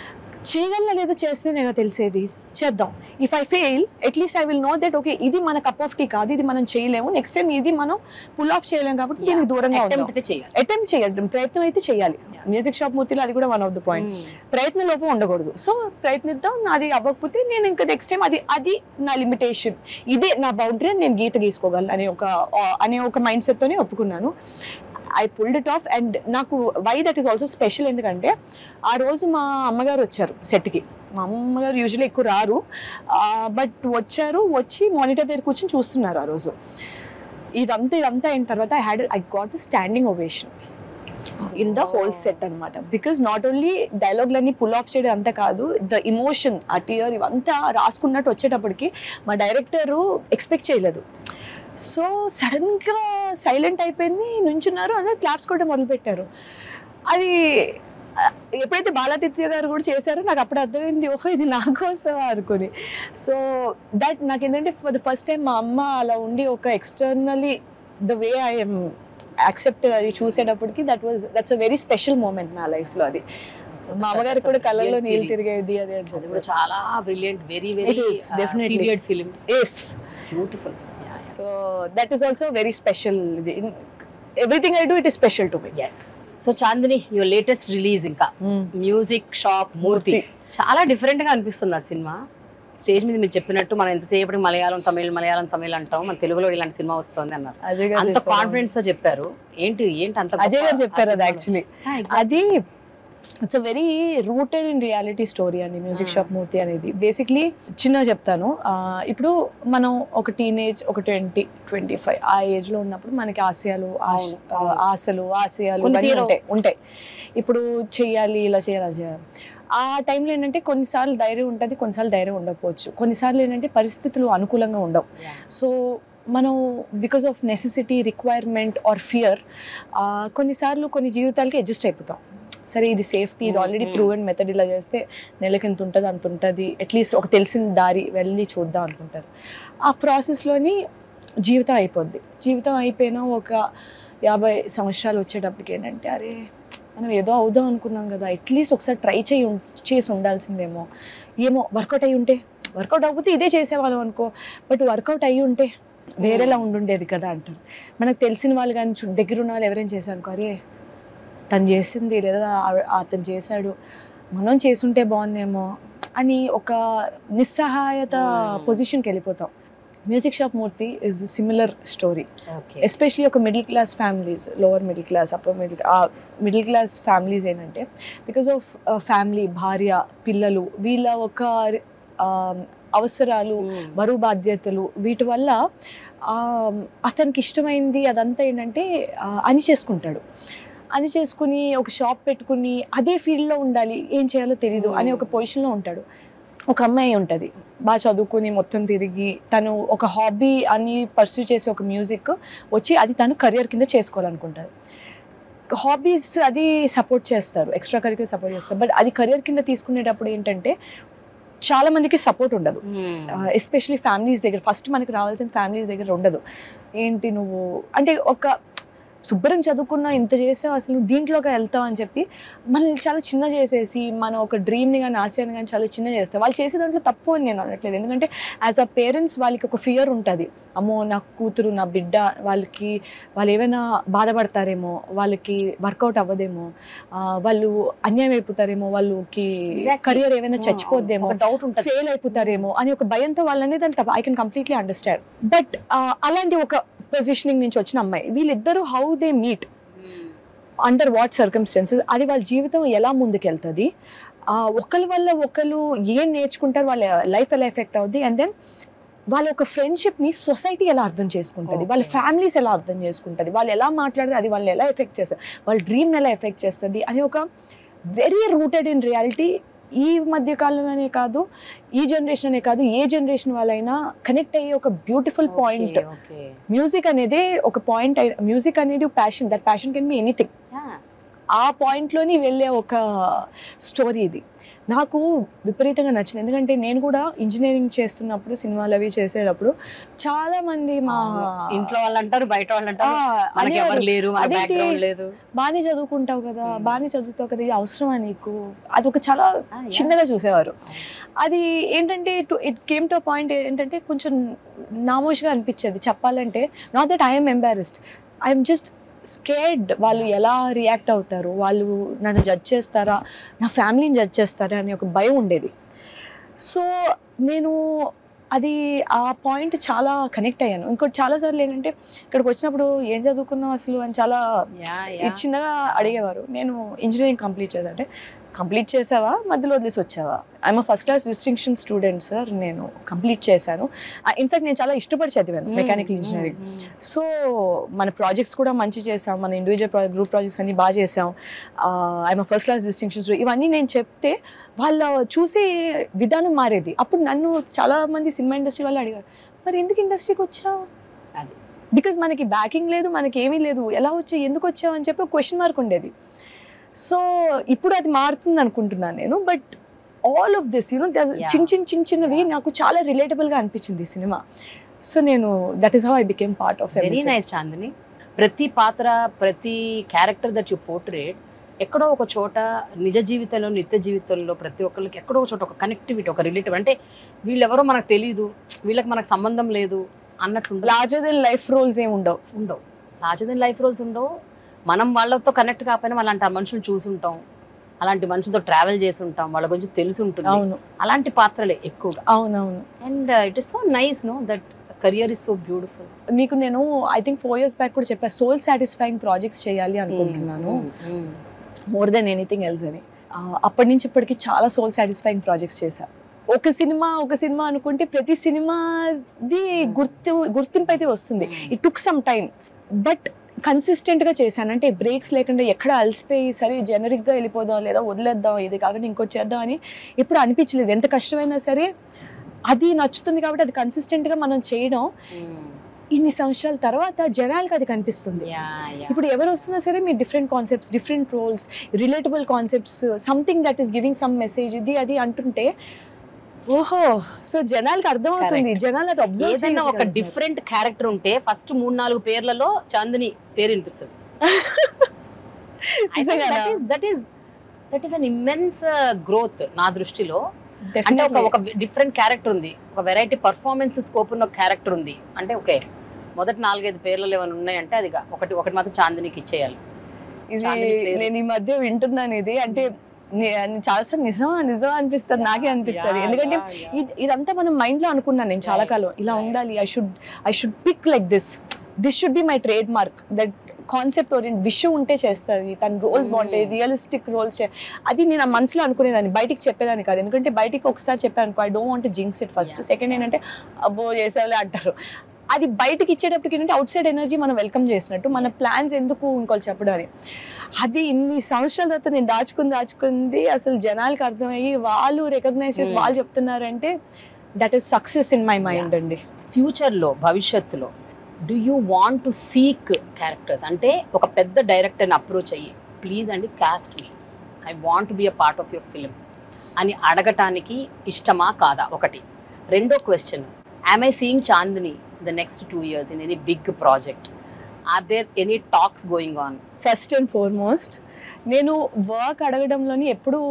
చేయగలనా లేదా చేస్తే నేను తెలిసేది చేద్దాం if I fail at least I will know that okay ఇది మన కప్ ఆఫ్ టీ కాదు ఇది మనం చేయలేము నెక్స్ట్ టైం ఇది మనం పుల్ ఆఫ్ చేయలేము కాబట్టి దీనికి దూరంగా ఉందాం Attempt అయితే చేయాలి అటెంప్ట్ చేయడం ప్రయత్నం అయితే చేయాలి Yeah. మ్యూజిక్ షాప్ మూర్తిలో అది కూడా వన్ ఆఫ్ ద పాయింట్ ప్రయత్న లోపం ఉండకూడదు సో ప్రయత్నిద్దాం నాది అవ్వకపోతే నేను ఇంకా నెక్స్ట్ టైం అది అది నా లిమిటేషన్ ఇదే నా బౌండరీ నేను గీత గీసుకోగలను అనే ఒక ఆ, అనే ఒక మైండ్ సెట్తోనే ఒప్పుకున్నాను I pulled it off and నాకు why that is also special ఎందుకంటే ఆ రోజు మా అమ్మగారు వచ్చారు సెట్కి మా అమ్మగారు యూజువల్లీ ఎక్కువ రారు బట్ వచ్చారు వచ్చి మానిటర్ దగ్గర కూర్చొని చూస్తున్నారు ఆ రోజు ఇదంతా ఇదంతా అయిన తర్వాత I had I got standing ovation in the whole set అనమాట బికాస్ నాట్ ఓన్లీ డైలాగ్లన్నీ పుల్ ఆఫ్ చేయడం అంతా కాదు ద ఇమోషన్ ఆ టియర్ ఇవంతా రాసుకున్నట్టు వచ్చేటప్పటికి మా డైరెక్టరు ఎక్స్పెక్ట్ చేయలేదు సో సడన్గా సైలెంట్ అయిపోయింది నుంచున్నారు అదే క్లాప్స్ కూడా మొదలుపెట్టారు అది ఆ, ఎప్పుడైతే బాలాదిత్య గారు కూడా చేశారో నాకు అప్పుడు అర్థమైంది ఓహో ఇది నా కోసమా అనుకుని సో దట్ నాకు ఏంటంటే ఫర్ ద ఫస్ట్ టైం మా అమ్మ అలా ఉండి ఒక externally the way I'm accept అది చూసేటప్పటికి that was that's a very special moment నా లైఫ్లో అది మా అమ్మగారికి కూడా కళ్ళల్లో నీళ్ళు తిరిగేది అది అని అది కూడా చెప్పి చాలా brilliant very very It is, definitely. Period film is beautiful so that is also very special ఇది everything I do it is special to me yes so Chandini your latest release ఇంకా మ్యూజిక్ షాప్ మూర్తి చాలా different గా అనిపిస్తుంది ఆ cinema stage మీద మీరు చెప్పినట్టు మనం ఎంతసేపటి మలయాళం తమిళ్ మలయాళం తమిళ్ అంటాం మన తెలుగులో ఇలాంటి సినిమా వస్తుంది అన్నారు అజయ్ గారు అంత చెప్పారు. కాన్ఫిడెన్స్ తో చెప్పారు ఏంటి ఏంటి అంత గొప్ప అజయ్ గారు చెప్పారు అది ఆ యాక్చువల్లీ సినిమాలో? అది it's a very rooted in reality story అండి మ్యూజిక్ Hmm. షాప్ మూర్తి అనేది బేసిక్లీ చిన్నగా చెప్తాను ఆ, ఇప్పుడు మనం ఒక టీనేజ్ ఒక ట్వంటీ ట్వంటీ ఫైవ్ ఆ ఏజ్ లో ఉన్నప్పుడు మనకి ఆశయాలు ఆశ- అవును, ఆ, అవును. ఆశలు ఆశయాలు కొన్ని ఇవన్నీ తీరవు. ఉంటాయి ఉంటాయి ఇప్పుడు చెయ్యాలి ఇలా చేయాలి అలా చేయాలి ఆ టైంలో ఏంటంటే కొన్నిసార్లు ధైర్యం ఉంటుంది కొన్నిసార్లు ధైర్యం ఉండకపోవచ్చు కొన్నిసార్లు ఏంటంటే పరిస్థితులు అనుకూలంగా ఉండవు Yeah. సో మనం because of necessity requirement or fear కొన్నిసార్లు కొన్ని జీవితాలకి అడ్జస్ట్ అయిపోతాం సరే ఇది సేఫ్టీ ఇది Mm, already mm. Proven method ఇలా చేస్తే నెలకి ఎంత ఉంటుంది అంత ఉంటుంది అట్లీస్ట్ ఒక తెలిసిన దారి వెళ్ళి చూద్దాం అనుకుంటారు ఆ ప్రాసెస్లోని జీవితం అయిపోద్ది జీవితం అయిపోయినా ఒక యాభై సంవత్సరాలు వచ్చేటప్పటికి ఏంటంటే అరే మనం ఏదో అవుదాం అనుకున్నాం కదా అట్లీస్ట్ ఒకసారి ట్రై చేయి ఉం- చేసి ఉండాల్సిందేమో ఏమో వర్కౌట్ అయ్యి ఉంటే వర్కౌట్ అవ్వకపోతే ఇదే చేసేవాళ్ళం అనుకో బట్ వర్కౌట్ అయ్యి ఉంటే వేరేలా ఉండుండేది కదా అంటారు మనకు తెలిసిన వాళ్ళు కానీ చు- దగ్గర ఉన్న వాళ్ళు ఎవరైనా చేశారు అనుకో అరే తను చేసింది లేదా ఆ- అతను చేశాడు మనం చేసుంటే బాగుండేమో అని ఒక నిస్సహాయత Hmm. పొజిషన్కి వెళ్ళిపోతాం music shop Murthy is similar story okay especially ఒక middle class families lower middle class upper middle middle class families ఏంటంటే బికాస్ ఆఫ్ ఫ్యామిలీ భార్య పిల్లలు వీళ్ళ ఒక um, అవసరాలు బరువు బాధ్యతలు వీటి వల్ల ఆ, అతనికి ఇష్టమైంది అదంతా ఏంటంటే ఆ, అని చేసుకుంటాడు అని చేసుకుని ఒక షాప్ పెట్టుకుని అదే ఫీల్డ్లో ఉండాలి ఏం చేయాలో తెలీదు అనే ఒక పొజిషన్లో ఉంటాడు ఒక అమ్మాయి ఉంటుంది బాగా చదువుకుని మొత్తం తిరిగి తను ఒక హాబీ అని పర్సూ చేసే ఒక మ్యూజిక్ వచ్చి అది తను కెరియర్ కింద చేసుకోవాలనుకుంటారు హాబీస్ అది సపోర్ట్ చేస్తారు ఎక్స్ట్రా కరిక్యులర్ సపోర్ట్ చేస్తారు బట్ అది కెరియర్ కింద తీసుకునేటప్పుడు ఏంటంటే చాలా మందికి సపోర్ట్ ఉండదు ఎస్పెషలీ ఫ్యామిలీస్ దగ్గర ఫస్ట్ మనకి రావాల్సిన ఫ్యామిలీస్ దగ్గర ఉండదు ఏంటి నువ్వు అంటే ఒక శుభ్రం చదువుకున్నా ఇంత చేసావు అసలు నువ్వు దీంట్లోకి వెళ్తావు అని చెప్పి మనల్ని చాలా చిన్న చేసేసి మన ఒక డ్రీమ్ని కానీ ఆశయాన్ని కానీ చాలా చిన్న చేస్తాం వాళ్ళు చేసే దాంట్లో తప్పు అని నేను అనట్లేదు ఎందుకంటే యాజ్ అ పేరెంట్స్ వాళ్ళకి ఒక ఫియర్ ఉంటుంది అమ్మో నా కూతురు నా బిడ్డ వాళ్ళకి వాళ్ళు ఏమైనా బాధపడతారేమో వాళ్ళకి వర్కౌట్ అవ్వదేమో ఆ, వాళ్ళు అన్యాయం అయిపోతారేమో వాళ్ళకి Exactly. కెరియర్ ఏమైనా చచ్చిపోద్దేమో డౌట్ ఉంటుంది ఫెయిల్ అయిపోతారేమో అని ఒక భయంతో వాళ్ళనే దాన్ని I can completely understand but అలాంటి ఒక పొజిషనింగ్ నుంచి వచ్చిన అమ్మాయి వీళ్ళిద్దరూ how they meet under what circumstances అది వాళ్ళ జీవితం ఎలా ముందుకెళ్తుంది ఒకరి వల్ల ఒకరు ఏం నేర్చుకుంటారు వాళ్ళ లైఫ్ ఎలా ఎఫెక్ట్ అవుద్ది అండ్ దెన్ వాళ్ళ ఒక ఫ్రెండ్షిప్ని సొసైటీ ఎలా అర్థం చేసుకుంటుంది వాళ్ళ Okay. ఫ్యామిలీస్ ఎలా అర్థం చేసుకుంటుంది వాళ్ళు ఎలా మాట్లాడితే అది వాళ్ళని ఎలా ఎఫెక్ట్ చేస్తుంది వాళ్ళ డ్రీమ్ని ఎలా ఎఫెక్ట్ చేస్తుంది అని ఒక వెరీ రూటెడ్ ఇన్ రియాలిటీ ఈ మధ్య కాలంలోనే కాదు ఈ జనరేషన్ అనే కాదు ఏ జనరేషన్ వాళ్ళైనా కనెక్ట్ అయ్యే ఒక బ్యూటిఫుల్ పాయింట్ ఓకే మ్యూజిక్ అనేది ఒక పాయింట్ మ్యూజిక్ అనేది passion that passion can be anything ఆ పాయింట్లోని వెళ్ళే ఒక స్టోరీ ఇది నాకు విపరీతంగా నచ్చింది ఎందుకంటే నేను కూడా ఇంజనీరింగ్ చేస్తున్నప్పుడు సినిమాలు అవి చేసేటప్పుడు చాలా మంది మా ఇంట్లో వాళ్ళు అంటారు బయట వాళ్ళు ఆ, అంటారు మనకి ఎవరు అనేవారు, లేరు మన అదేంటి? బ్యాక్గ్రౌండ్ లేదు బాగానే చదువుకుంటావు కదా Hmm. బాగానే చదువుతావు కదా ఇది అవసరమా నీకు అది ఒక చాలా Ah, yeah. చిన్నగా చూసేవారు అది ఏంటంటే ఇట్ కేమ్ టు పాయింట్ ఏంటంటే కొంచెం నామోష్గా అనిపించేది చెప్పాలంటే not that I'm embarrassed I'm just scared వాళ్ళు ఎలా రియాక్ట్ అవుతారు వాళ్ళు నన్ను జడ్జ్ చేస్తారా నా ఫ్యామిలీని జడ్జ్ చేస్తారా అనే ఒక భయం ఉండేది సో నేను అది ఆ పాయింట్ చాలా కనెక్ట్ అయ్యాను ఇంకోటి చాలాసార్లు ఏంటంటే ఇక్కడికి వచ్చినప్పుడు ఏం చదువుకున్నావు అసలు అని చాలా Yeah, ఇది yeah. చిన్నగా అడిగేవారు నేను ఇంజనీరింగ్ కంప్లీట్ చేసా అంటే కంప్లీట్ చేసావా మధ్యలో వదిలేసి వచ్చావా I'm first class distinction student sir నేను కంప్లీట్ చేశాను ఇన్ఫాక్ట్ నేను చాలా ఇష్టపడి చదివాను Mm, mechanical mm, engineering mm. So మన ప్రాజెక్ట్స్ కూడా మంచి చేసాం మన ఇండివిజువల్ ప్రాజెక్ట్ గ్రూప్ ప్రాజెక్ట్స్ అన్ని బాగా చేసాం ఐఎమ్ ఫస్ట్ క్లాస్ డిస్టింక్షన్స్ ఇవన్నీ నేను చెప్తే వాళ్ళ చూసే విధానం మారేది అప్పుడు నన్ను చాలా మంది సినిమా ఇండస్ట్రీ వాళ్ళు అడిగారు మరి ఎందుకు ఇండస్ట్రీకి వచ్చావు అది. బికాజ్ మనకి బ్యాకింగ్ లేదు మనకి ఏమీ లేదు ఎలా వచ్చావు ఎందుకు వచ్చావు అని చెప్పి క్వశ్చన్ మార్క్ ఉండేది సో ఇప్పుడు అది మారుతుంది అనుకుంటున్నాను నేను but all of this you know Yeah. చిన్న చిన్న చిన్న చిన్నవి నాకు చాలా రిలేటబుల్గా అనిపించింది ఈ సినిమా సో నేను that is how I became part of very nice Chandini ప్రతి పాత్ర ప్రతి క్యారెక్టర్ దట్ యు పోర్ట్రేట్ ఎక్కడో ఒక చోట నిజ జీవితంలో నిత్య జీవితంలో ప్రతి ఒక్కరికి ఎక్కడో ఒక చోట ఒక కనెక్టివిటీ ఒక రిలేటివ్ అంటే వీళ్ళెవరో మనకు తెలియదు వీళ్ళకి మనకు సంబంధం లేదు అన్నట్లు ఉండదు. లార్జర్ దెన్ లైఫ్ రోల్స్ ఏమి ఉండవు ఉండవు లార్జర్ లైఫ్ రోల్స్ ఉండవు మనం వాళ్ళతో కనెక్ట్ కాకపోయినా అలాంటి ఆ మనుషులు చూసుంటాం అలాంటి మనుషులతో ట్రావెల్ చేసి ఉంటాం వాళ్ళ గురించి తెలిసి ఉంటుంది అవును అలాంటి పాత్రలే ఎక్కువగా అవునవును and it is so nice no that career is so beautiful మీకు నేను I think four years back కూడా చెప్పా సోల్ సాటిస్ఫైయింగ్ ప్రాజెక్ట్స్ చేయాలి అనుకుంటున్నాను మోర్ దెన్ ఎనీథింగ్ ఎల్స్ అని ఆ, అప్పటి నుంచి ఇప్పటికి చాలా సోల్ సాటిస్ఫైయింగ్ ప్రాజెక్ట్స్ చేశా ఒక సినిమా ఒక సినిమా అనుకుంటే ప్రతి సినిమాది గుర్తు గుర్తింపు అయితే వస్తుంది it took some time but కన్సిస్టెంట్గా చేశాను అంటే బ్రేక్స్ లేకుండా ఎక్కడ అలసిపోయి సరే జనరిక్గా వెళ్ళిపోదాం లేదా వదిలేద్దాం ఇది కాకుండా ఇంకోటి చేద్దాం అని ఎప్పుడు అనిపించలేదు ఎంత కష్టమైనా సరే అది నచ్చుతుంది కాబట్టి అది కన్సిస్టెంట్గా మనం చేయడం ఇన్ని సంవత్సరాల తర్వాత జనాలకు అది కనిపిస్తుంది ఇప్పుడు ఎవరు వస్తున్నా సరే మీరు different concepts different roles relatable concepts something that is giving some message ఇది అది అంటుంటే ఓహో సో జనాలకు అర్థమవుతుంది జనాలు అది అబ్జర్వ్ ఏదైనా ఒక డిఫరెంట్ క్యారెక్టర్ ఉంటే ఫస్ట్ మూడు నాలుగు పేర్లలో చాందిని పేరు వినిపిస్తుంది that is that is an immense growth నా దృష్టిలో అంటే ఒక ఒక డిఫరెంట్ క్యారెక్టర్ ఉంది ఒక వెరైటీ పర్ఫార్మెన్స్ స్కోప్ ఉన్న క్యారెక్టర్ ఉంది అంటే ఓకే మొదటి నాలుగైదు పేర్లలో ఏమైనా ఉన్నాయంటే అది గా- ఒకటి ఒకటి మాత్రం చాందినికి ఇచ్చేయాలి ఇది చాందిని పేరు. నేను ఈ మధ్య వింటున్నాను ఇది అంటే ని- ని- చాలాసార్లు నిజమా నిజమా అనిపిస్తుంది నాకే అనిపిస్తుంది Yeah, ఎందుకంటే yeah, yeah. ఇది- ఇదంతా మనం మైండ్ లో అనుకున్నాను నేను చాలా Right, కాలం ఇలా right. ఉండాలి I should I should pick like this this should be my trademark that concept oriented విషయం ఉంటే చేస్తుంది తన రోల్స్ Mm. బాగుంటాయి రియలిస్టిక్ రోల్స్ అది నేను ఆ మనసులో అనుకునేదాన్ని బయటికి చెప్పేదాన్ని కాదు ఎందుకంటే బయటికి ఒకసారి చెప్పాను I don't want jinx it first Yeah. Second ఏంటంటే అబ్బో చేసేవాళ్ళే అంటారు అది బయటకి ఇచ్చేటప్పటికి ఏంటంటే అవుట్ సైడ్ ఎనర్జీ మనం వెల్కమ్ చేసినట్టు మన ప్లాన్స్ ఎందుకు ఇంకోళ్ళు చెప్పడం అని అది ఇన్ని సంవత్సరాల తర్వాత నేను దాచుకుని దాచుకుంది అసలు జనాలకు అర్థమయ్యి వాళ్ళు రికగ్నైజ్ చేసి Hmm. వాళ్ళు చెప్తున్నారంటే that is success in my mind అండి ఫ్యూచర్లో భవిష్యత్తులో do you want to seek characters అంటే ఒక పెద్ద డైరెక్టర్ని అప్రోచ్ అయ్యి ప్లీజ్ అండి cast me I want be a part of your film అని అడగటానికి ఇష్టమా కాదా ఒకటి రెండో question I'm I seeing Chandini the next two years in any big project are there any talks going on first and foremost నేను work అడగడంలోని ఎప్పుడూ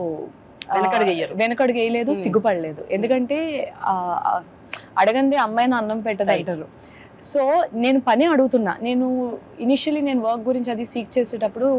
ఆ, వెనకడుగు వేయరు. వెనకడుగు వేయలేదు Hmm. సిగ్గుపడలేదు ఎందుకంటే ఆ, ఆ, అడగందే అమ్మాయిని అన్నం పెట్టదు Right. అంటారు సో నేను పని అడుగుతున్నా నేను ఇనిషియలీ నేను వర్క్ గురించి అది సీక్ చేసేటప్పుడు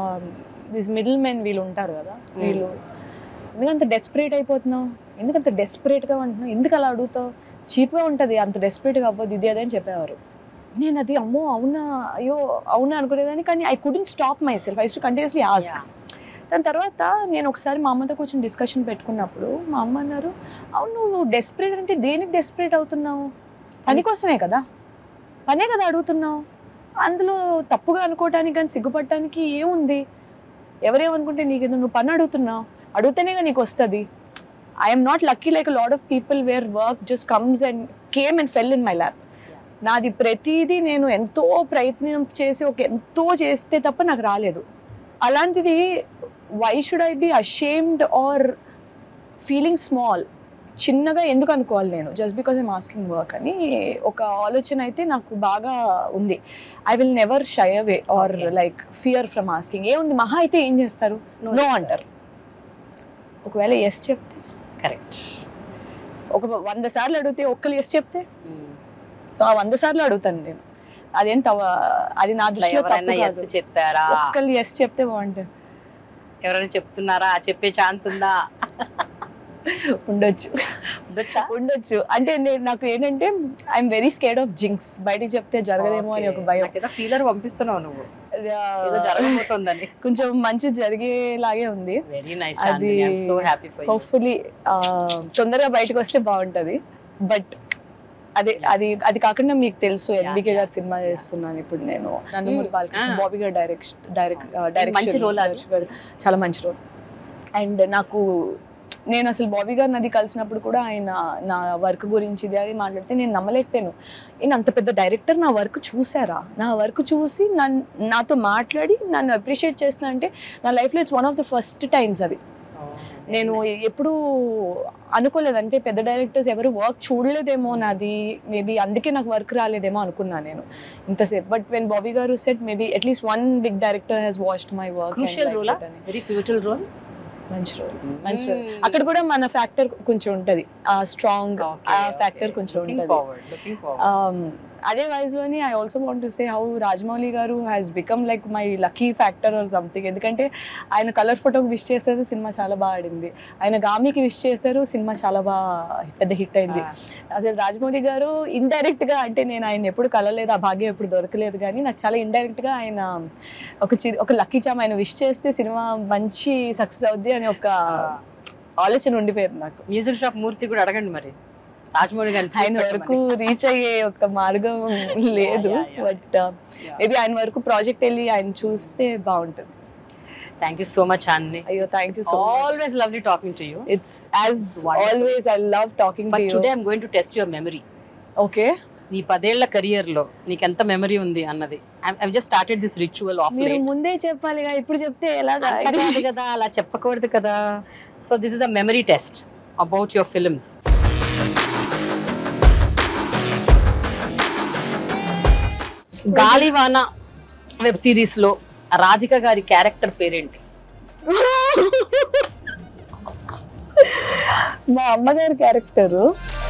దిస్ మిడిల్ మెన్ వీళ్ళు ఉంటారు కదా వీళ్ళు ఎందుకంత డెస్పరేట్ అయిపోతున్నావు ఎందుకంత డెస్పరేట్గా అంటున్నావు ఎందుకు అలా అడుగుతావు చీప్గా ఉంటుంది అంత డెస్పరేట్గా అవ్వదు ఇది అదే అని చెప్పేవారు నేను అది అమ్మో అవునా అయ్యో అవునా అనుకునేదాన్ని కానీ I couldn't stop myself I to continuously ask దాని తర్వాత నేను ఒకసారి మా అమ్మతో కొంచెం డిస్కషన్ పెట్టుకున్నప్పుడు మా అమ్మ అన్నారు అవును నువ్వు డెస్పరేట్ అంటే దేనికి డెస్పరేట్ అవుతున్నావు పని కోసమే కదా పనే కదా అడుగుతున్నావు అందులో తప్పుగా అనుకోవటానికి కానీ సిగ్గుపడటానికి ఏముంది ఎవరేమనుకుంటే నీకు ఏదో నువ్వు పని అడుగుతున్నావు అడిగితేనేగా నీకు వస్తుంది I'm not lucky like lot of people where work just comes and came and fell in my lap నాది ప్రతిదీ నేను ఎంతో ప్రయత్నం చేసి ఒక ఎంతో చేస్తే తప్ప నాకు రాలేదు అలాంటిది why should I be ashamed or feeling small చిన్నగా ఎందుకు అనుకోవాలి నేను just because I'm asking work అని ఒక ఆలోచన అయితే నాకు బాగా ఉంది I will never shy away or Okay. Like fear from asking ఏముంది మహా అయితే ఏం చేస్తారు నో అంటారు ఒకవేళ ఎస్ చెప్తే కరెక్ట్ ఒక వంద సార్లు అడిగితే ఒక్కరు ఎస్ చెప్తే సో ఆ వంద సార్లు అడుగుతాను నేను అదేం తవ అది నా దృష్టిలో ఎవరైనా తప్పు ఎస్ కాదు చెప్పారా ఒక్కళ్ళు ఎస్ చెప్తే బాగుంటుంది ఎవరైనా చెప్తున్నారా చెప్పే ఛాన్స్ ఉందా ఉండొచ్చు ఉండొచ్చా ఉండొచ్చు అంటే నేను నాకు ఏంటంటే I'm very scared of jinx బయటికి చెప్తే జరగదేమో అని ఒక భయం నాకేదో ఫీలర్ పంపిస్తున్నావు నువ్వు ఆ, ఏదో జరగబోతోందని కొంచెం మంచి జరిగేలాగే ఉంది వెరీ నైస్ అది- సో హ్యాపీ ఫర్ హోప్ఫుల్లీ తొందరగా బయటకు వస్తే బాగుంటది బట్ అదే అది అది కాకుండా మీకు తెలుసు ఎన్బికే yeah. గారు సినిమా చేస్తున్నాను ఇప్పుడు నేను Nandamuri Mm. Balakrishna Ah. Bobby garu direct direct మంచి role అది. డైరెక్షన్ చాలా మంచి రోల్ అండ్ నాకు నేను అసలు బాబీ గారిని అది కలిసినప్పుడు కూడా ఆయన నా వర్క్ గురించి ఇది అది మాట్లాడితే నేను నమ్మలేకపోయాను ఈయన అంత పెద్ద డైరెక్టర్ నా వర్క్ చూసారా నా వర్క్ చూసి నన్ను నాతో మాట్లాడి నన్ను అప్రిషియేట్ చేస్తున్నా అంటే నా లైఫ్లో it's one of the first times అవి నేను ఎప్పుడు అనుకోలేదు అంటే పెద్ద డైరెక్టర్స్ ఎవరు వర్క్ చూడలేదేమో నాది మేబీ అందుకే నాకు వర్క్ రాలేదేమో అనుకున్నా నేను ఇంతసేపు but when Bobby garu set maybe at least one big director has watched my work Crucial role ఆ? వెరీ పివటల్ రోల్ మంచి రోల్ మంచి role. అక్కడ కూడా మన ఫ్యాక్టర్ కొంచెం ఉంటది ఆ స్ట్రాంగ్ ఆ ఫ్యాక్టర్ కొంచెం ఉంటది Um, అదే వైజ్ లోని I also want to say how Rajamouli garu has become like my lucky factor or something ఎందుకంటే ఆయన కలర్ ఫోటోకి విష్ చేశారు సినిమా చాలా బాగా ఆడింది ఆయన గామికి విష్ చేశారు సినిమా చాలా బాగా పెద్ద హిట్ అయింది అసలు రాజమౌళి గారు ఇండైరెక్ట్ గా అంటే నేను ఆయన ఎప్పుడు కలలేదు ఆ భాగ్యం ఎప్పుడు దొరకలేదు కానీ నాకు చాలా ఇండైరెక్ట్ గా ఆయన ఒక చి ఒక లక్కీ చామ్ ఆయన విష్ చేస్తే సినిమా మంచి సక్సెస్ అవుద్ది అని ఒక ఆలోచన ఉండిపోయింది నాకు మ్యూజిక్ షాప్ మూర్తి కూడా అడగండి మరి రాజమౌళి గారిని ఆయన వరకు రీచ్ అయ్యే ఒక మార్గం లేదు yeah, yeah. బట్ మేబీ ఆయన వరకు ప్రాజెక్ట్ వెళ్ళి ఆయన చూస్తే బాగుంటుంది థ్యాంక్ యూ సో మచ్ అండి అయ్యో thank you so much always lovely talking to you it's as Wonderful. Always I love talking to but you today I'm going to test your memory okay నీ పదేళ్ల career లో నీకు ఎంత memory ఉంది అన్నది I just started this ritual of మీరు ముందే చెప్పాలిగా ఇప్పుడు చెప్తే ఎలాగా కాదు కదా అలా చెప్పకూడదు కదా so this is a memory test about your films Gaalivaana web series లో రాధిక గారి క్యారెక్టర్ పేరేంటి మా అమ్మగారి క్యారెక్టరు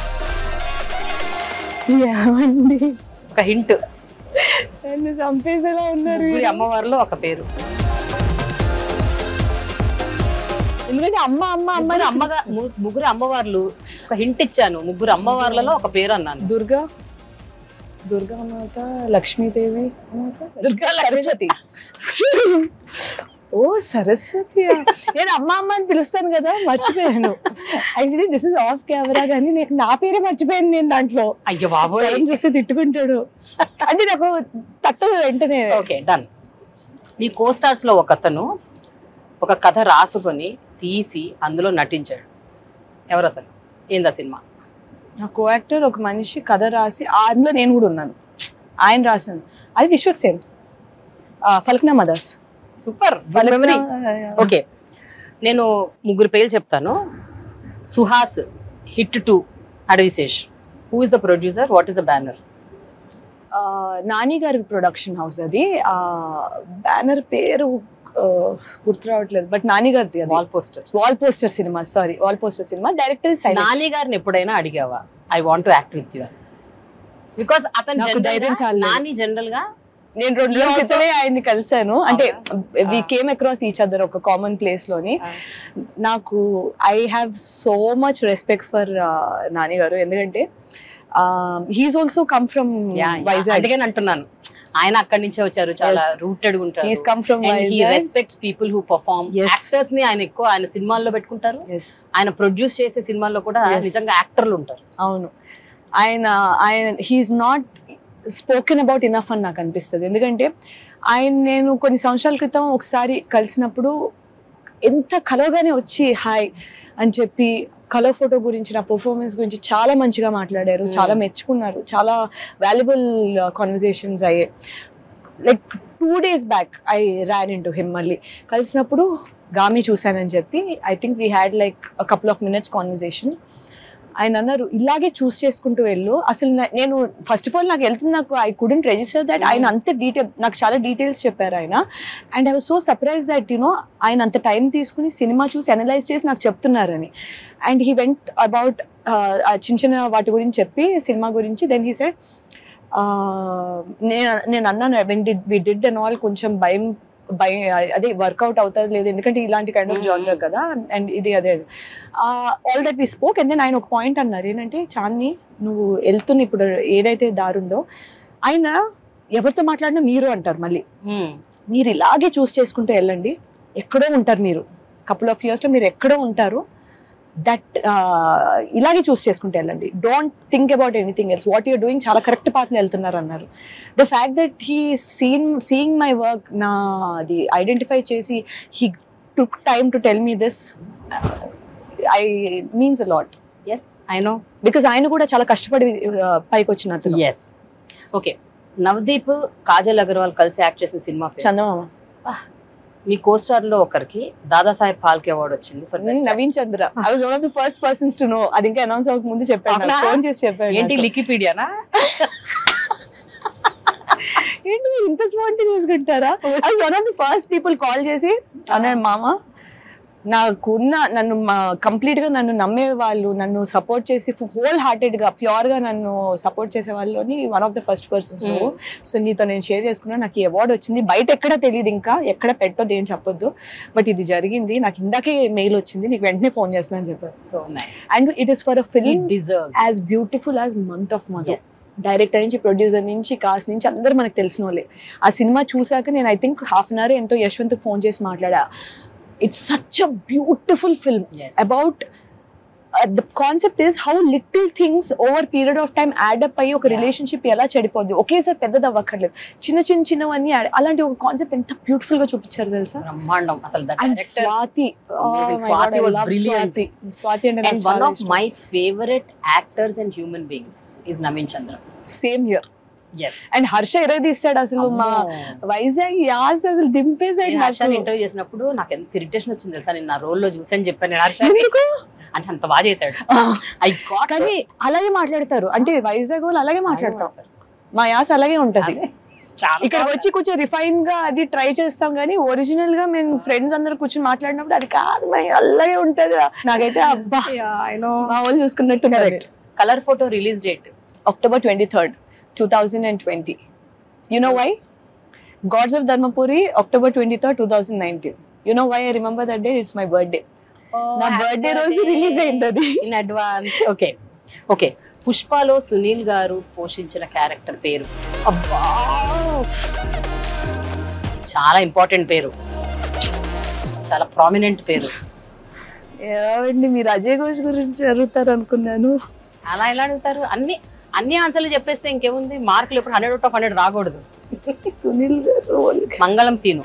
ఏమండి ఒక హింట్ నన్ను చంపేసేలా ఉన్నారు ముగ్గురి వీళ్ళు. అమ్మవారిలో ఒక పేరు ఎందుకంటే అమ్మ అమ్మ అమ్మ ముగ్గురు అమ్మగా ము- ముగ్గురు అమ్మవార్లు ఒక హింట్ ఇచ్చాను ముగ్గురు అమ్మవార్లలో ఒక పేరు అన్నాను దుర్గా దుర్గా మాత లక్ష్మీదేవి మాత దుర్గా సరస్వతి ఓ సరస్వతి నేను అమ్మ అమ్మ అని పిలుస్తాను కదా మర్చిపోయాను actually this is off camera కానీ నేను నా పేరే మర్చిపోయాను నేను దాంట్లో అయ్యో బాబోయ్ స్వరం చూస్తే తిట్టుకుంటాడు అంటే నాకు తట్టదు వెంటనే ఓకే డన్ మీ కోస్టార్స్ లో ఒక అతను ఒక కథ రాసుకొని తీసి అందులో నటించాడు ఎవరతను ఏందా సినిమా నా కో యాక్టర్ ఒక మనిషి కథ రాసి ఆ అందులో నేను కూడా ఉన్నాను ఆయన రాశాను అది Vishwak Sen ఫల్క్నా mothers super memory okay నేను ముగ్గురు పేర్లు చెప్తాను Suhas hit to Adivi Sesh who is the producer what is the banner Nani గారి ప్రొడక్షన్ హౌస్ అది ఆ బ్యానర్ పేరు ఆ, గుర్తు రావట్లేదు బట్ నాని గారిది అది Wall Poster Wall Poster Cinema sorry Wall Poster Cinema director Nani గారిని ఎప్పుడైనా అడిగావా I want to act with you because అతను నాకు general గా- ధైర్యం చాలలేదు. నాని జనరల్ గా నేను రెండు He రోజుల also- క్రితమే ఆయన్ని కలిశాను అంటే we Ah. Came across each other ఒక కామన్ ప్లేస్ లోని నాకు I have so much respect for Nani garu ఎందుకంటే he's also come from Vizag అందుకని అంటున్నాను ఆయన అక్కడి నుంచే వచ్చారు చాలా Yes. రూటెడ్ ఉంటారు he's come from and he Vizag respects people who perform Yes. Actors ని ఆయన ఎక్కువ ఆయన సినిమాల్లో పెట్టుకుంటారు ఎస్ ఆయన ప్రొడ్యూస్ చేసే సినిమాల్లో కూడా Yes. నిజంగా యాక్టర్లు ఉంటారు అవును ఆయన ఆయన he's not spoken about enough అని నాకు అనిపిస్తుంది ఎందుకంటే ఆయన నేను కొన్ని సంవత్సరాల క్రితం ఒకసారి కలిసినప్పుడు ఎంత కలవగానే వచ్చి హాయ్ అని చెప్పి కలర్ ఫోటో గురించి నా పర్ఫార్మెన్స్ గురించి చాలా మంచిగా మాట్లాడారు Hmm. చాలా మెచ్చుకున్నారు చాలా వాల్యుబుల్ కాన్వర్జేషన్స్ అయ్యాయి like two days back I ran into him మళ్ళీ కలిసినప్పుడు గామి చూశానని చెప్పి I think we had like couple of minutes conversation ఆయన అన్నారు ఇలాగే చూస్ చేసుకుంటూ వెళ్ళు అసలు నా- నేను ఫస్ట్ ఆఫ్ ఆల్ నాకు వెళ్తుంది నాకు ఐ కుడెంట్ రిజిస్టర్ దట్ ఆయన అంత డీటెయిల్ నాకు చాలా డీటెయిల్స్ చెప్పారు ఆయన and I was so surprise that you know ఆయన అంత టైం తీసుకుని సినిమా చూసి అనలైజ్ చేసి నాకు చెప్తున్నారని అండ్ హీ వెంట్ అబౌట్ చిన్న చిన్న వాటి గురించి చెప్పి సినిమా గురించి దెన్ హీ సెడ్ నేను నేను అన్నాను when did we did and all కొంచెం భయం భయం అదే వర్కౌట్ అవుతుంది లేదు ఎందుకంటే ఇలాంటి కైండ్ ఆఫ్ Mm. జానర్ కదా అండ్ ఇది అదే all that we spoke and then ఆయన ఒక పాయింట్ అన్నారు ఏంటంటే చాంది నువ్వు వెళ్తున్న ఇప్పుడు ఏదైతే దారుందో ఆయన ఎవరితో మాట్లాడినా మీరు అంటారు మళ్ళీ మీరు ఇలాగే చూస్ చేసుకుంటూ వెళ్ళండి ఎక్కడో ఉంటారు మీరు కపుల్ ఆఫ్ ఇయర్స్లో మీరు ఎక్కడో ఉంటారు దట్ ఇలాగే చూస్ చేసుకుంటూ వెళ్ళండి don't think about anything else what you're doing చాలా కరెక్ట్ పాత్లో వెళ్తున్నారు అన్నారు the fact that he seen seeing my work నా అది ఐడెంటిఫై చేసి he took time to tell me this I means a lot yes I know because ఆయన కూడా చాలా కష్టపడి uh, పైకి వచ్చిన అతను ఎస్ ఓకే నవదీప్ కాజల్ అగర్వాల్ కలిసి యాక్ట్ చేసిన సినిమా పేరు. చందమామ మీ కోస్టార్ లో ఒకరికి దాదాసాహెబ్ ఫాల్కే అవార్డు వచ్చింది for best Naveen Chandra I was one of the first persons to know అది ఇంకా అనౌన్స్ అవ్వక ముందు చెప్పాను అవునా? ఫోన్ చేసి చెప్పాను ఏంటి నాకు. లికిపీడియానా ఏంటి మీరు ఇంత స్పాంటేనియస్ ఉంటారా I one of the first people call చేసి అన్నాడు మామ నాకున్న నన్ను కంప్లీట్ గా నన్ను నమ్మే వాళ్ళు నన్ను సపోర్ట్ చేసి హోల్ హార్టెడ్ గా ప్యూర్ గా నన్ను సపోర్ట్ చేసే వాళ్ళని one of the first persons నువ్వు సో నీతో నేను షేర్ చేసుకున్నా నాకు ఈ అవార్డు వచ్చింది బయట ఎక్కడ తెలియదు ఇంకా ఎక్కడ పెట్టొద్దు ఏం చెప్పొద్దు బట్ ఇది జరిగింది నాకు ఇందాకే మెయిల్ వచ్చింది నీకు వెంటనే ఫోన్ చేస్తున్నా అని చెప్పారు so nice and it is for a film deserve as beautiful as month of mother director నుంచి ప్రొడ్యూసర్ నుంచి కాస్ట్ నుంచి అందరు మనకు తెలిసిన వాళ్ళే ఆ సినిమా చూసాక నేను I think half an hour ఎంతో యశ్వంత్ ఫోన్ చేసి మాట్లాడా it's such a beautiful film about the concept is how little things over period of time add up అయ్యి ఒక Yeah. రిలేషన్షిప్ ఎలా చెడిపోద్ది ఒకేసారి పెద్దది అవ్వక్కర్లేదు చిన్న చిన్న చిన్నవన్నీ add- అలాంటి ఒక కాన్సెప్ట్ ఎంత బ్యూటిఫుల్ గా చూపించారు తెలుసా బ్రహ్మాండం అసలు that and director Swati Oh Amazing. my God, Swati I was love brilliant. Swati Swati అంటే and one of my favourite actors and human beings is Naveen Chandra same year yes and Harsha తీస్తాడు అసలు మా వైజాగ్ యాస్ అసలు దింపేసాడు హర్షాని నాకు ఇంటర్వ్యూ చేసినప్పుడు నాకు ఎంత ఇరిటేషన్ వచ్చింది తెలుసా నేను నా రోల్ లో చూసాను చెప్పాను నేను హర్షాని ఎందుకు అంటే అంత బాగా చేశాడు ఐ గాట్ కానీ అలాగే మాట్లాడతారు అంటే వైజాగ్ వాళ్ళు అలాగే మాట్లాడతాం మా యాస అలాగే ఉంటది ఇక్కడ వచ్చి కొంచెం రిఫైన్ గా అది ట్రై చేస్తాం కానీ ఒరిజినల్ గా మేము ఫ్రెండ్స్ అందరు కూర్చొని మాట్లాడినప్పుడు అది కాదు భయ్, అలాగే ఉంటది నాకైతే అబ్బా మా వాళ్ళు చూసుకున్నట్టు Correct. Colour photo release date October twenty third two thousand and twenty you know why gods of Dharmapuri October twenty third two thousand nineteen you know why I remember that day it's my birthday నా birthday రోజు release అయింది అది in advance okay okay పుష్పలో సునీల్ గారు పోషించిన character పేరు అబ్బా చాలా important పేరు చాలా ప్రామినెంట్ పేరు ఏమండి మీరు అజయ్ ఘోష్ గురించి అడుగుతారు అనుకున్నాను అలా ఎలా అడుగుతారు అన్ని అన్ని ఆన్సర్లు చెప్పేస్తే ఇంకేముంది మార్కులు ఇప్పుడు హండ్రెడ్ అవుట్ ఆఫ్ హండ్రెడ్ రాకూడదు సునీల్ రోల్ మంగళం సీను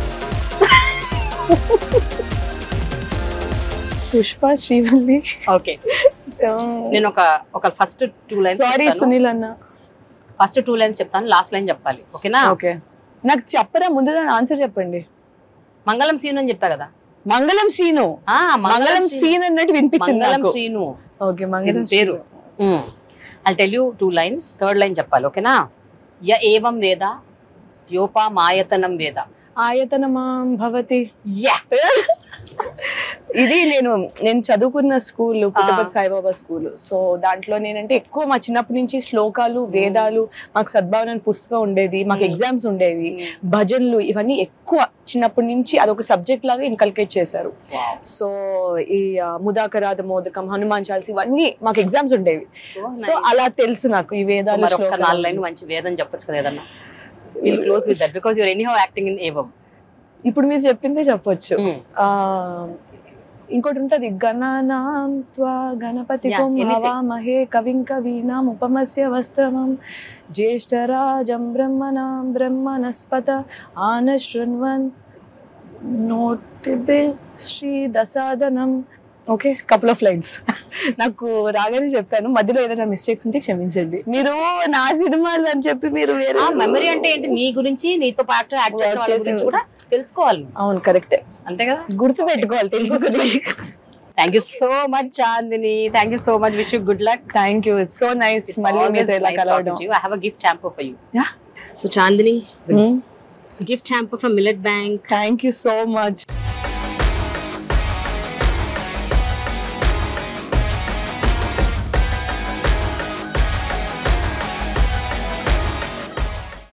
పుష్ప శ్రీవల్లి ఓకే నేను ఒక ఒక first two lines sorry Sunil అన్న ఫస్ట్ టూ లైన్స్ చెప్తాను లాస్ట్ లైన్ చెప్పాలి ఓకేనా ఓకే నాకు చెప్పరా ముందు దాని ఆన్సర్ చెప్పండి మంగళం సీను అని చెప్పా కదా మంగళం శ్రీను ఆ, మంగళం సీన్ అన్నట్టు వినిపించింది మంగళం నాకు శ్రీను ఓకే మంగళం పేరు I tell you two lines third line చెప్పాలి ఓకేనా య ఏవం వేద యోపా మాయతనం వేద ఆయతనమాం భవతి యా ఇది నేను నేను చదువుకున్న స్కూల్ పుట్టపతి సాయిబాబా స్కూల్ సో దాంట్లో నేనంటే ఎక్కువ మా చిన్నప్పటి నుంచి శ్లోకాలు వేదాలు మాకు సద్భావన అనే పుస్తకం ఉండేది మాకు Hmm. ఎగ్జామ్స్ ఉండేవి భజనలు ఇవన్నీ ఎక్కువ చిన్నప్పటి నుంచి అదొక సబ్జెక్ట్ లాగా ఇన్కల్కేట్ చేశారు సో ఈ ఆ, ముదాకరాధ మోదకం హనుమాన్ చాల్సి ఇవన్నీ మాకు ఎగ్జామ్స్ ఉండేవి సో అలా తెలుసు నాకు ఈ వేదాలు మరి ఒక్క శ్లోకాలు. నాలుగు లైన్ మంచి వేదం చెప్పొచ్చు కదా ఏదన్నా will close with that because your anyhow acting in ఏవం ఇప్పుడు మీరు చెప్పిందే చెప్పొచ్చు ఆ ఇంకోటి ఉంటది గణనాం త్వా గణపతి Yeah, anything. హవామహే కవిం కవీనాం ఉపమస్య వస్త్రమం జ్యేష్ఠరాజం బ్రహ్మణాం బ్రహ్మణస్పత ఆనశృణ్వన్ నోటిబి శ్రీ దసాదనం ఓకే కపుల్ ఆఫ్ లైన్స్ నాకు రాగానే చెప్పాను మధ్యలో ఏదైనా మిస్టేక్స్ ఉంటే క్షమించండి మీరు నా సినిమాలు అని చెప్పి మీరు వేరే మెమరీ అంటే ఏంటి నీ గురించి నీతో పాటు యాక్ట్ చేసిన వాళ్ళ చేసే- గురించి కూడా తెలుసుకోవాలి నువ్వు. అవును కరెక్టే అంతే కదా గుర్తు పెట్టుకోవాలి తెలుసుకుని thank you so much Chandini thank you so much wish you good luck thank you it's so nice మళ్ళీ మీతో ఇలా కలవడం I have a gift hamper for you. Yeah. So Chandini, gift hamper from Millet Bank. Thank you so much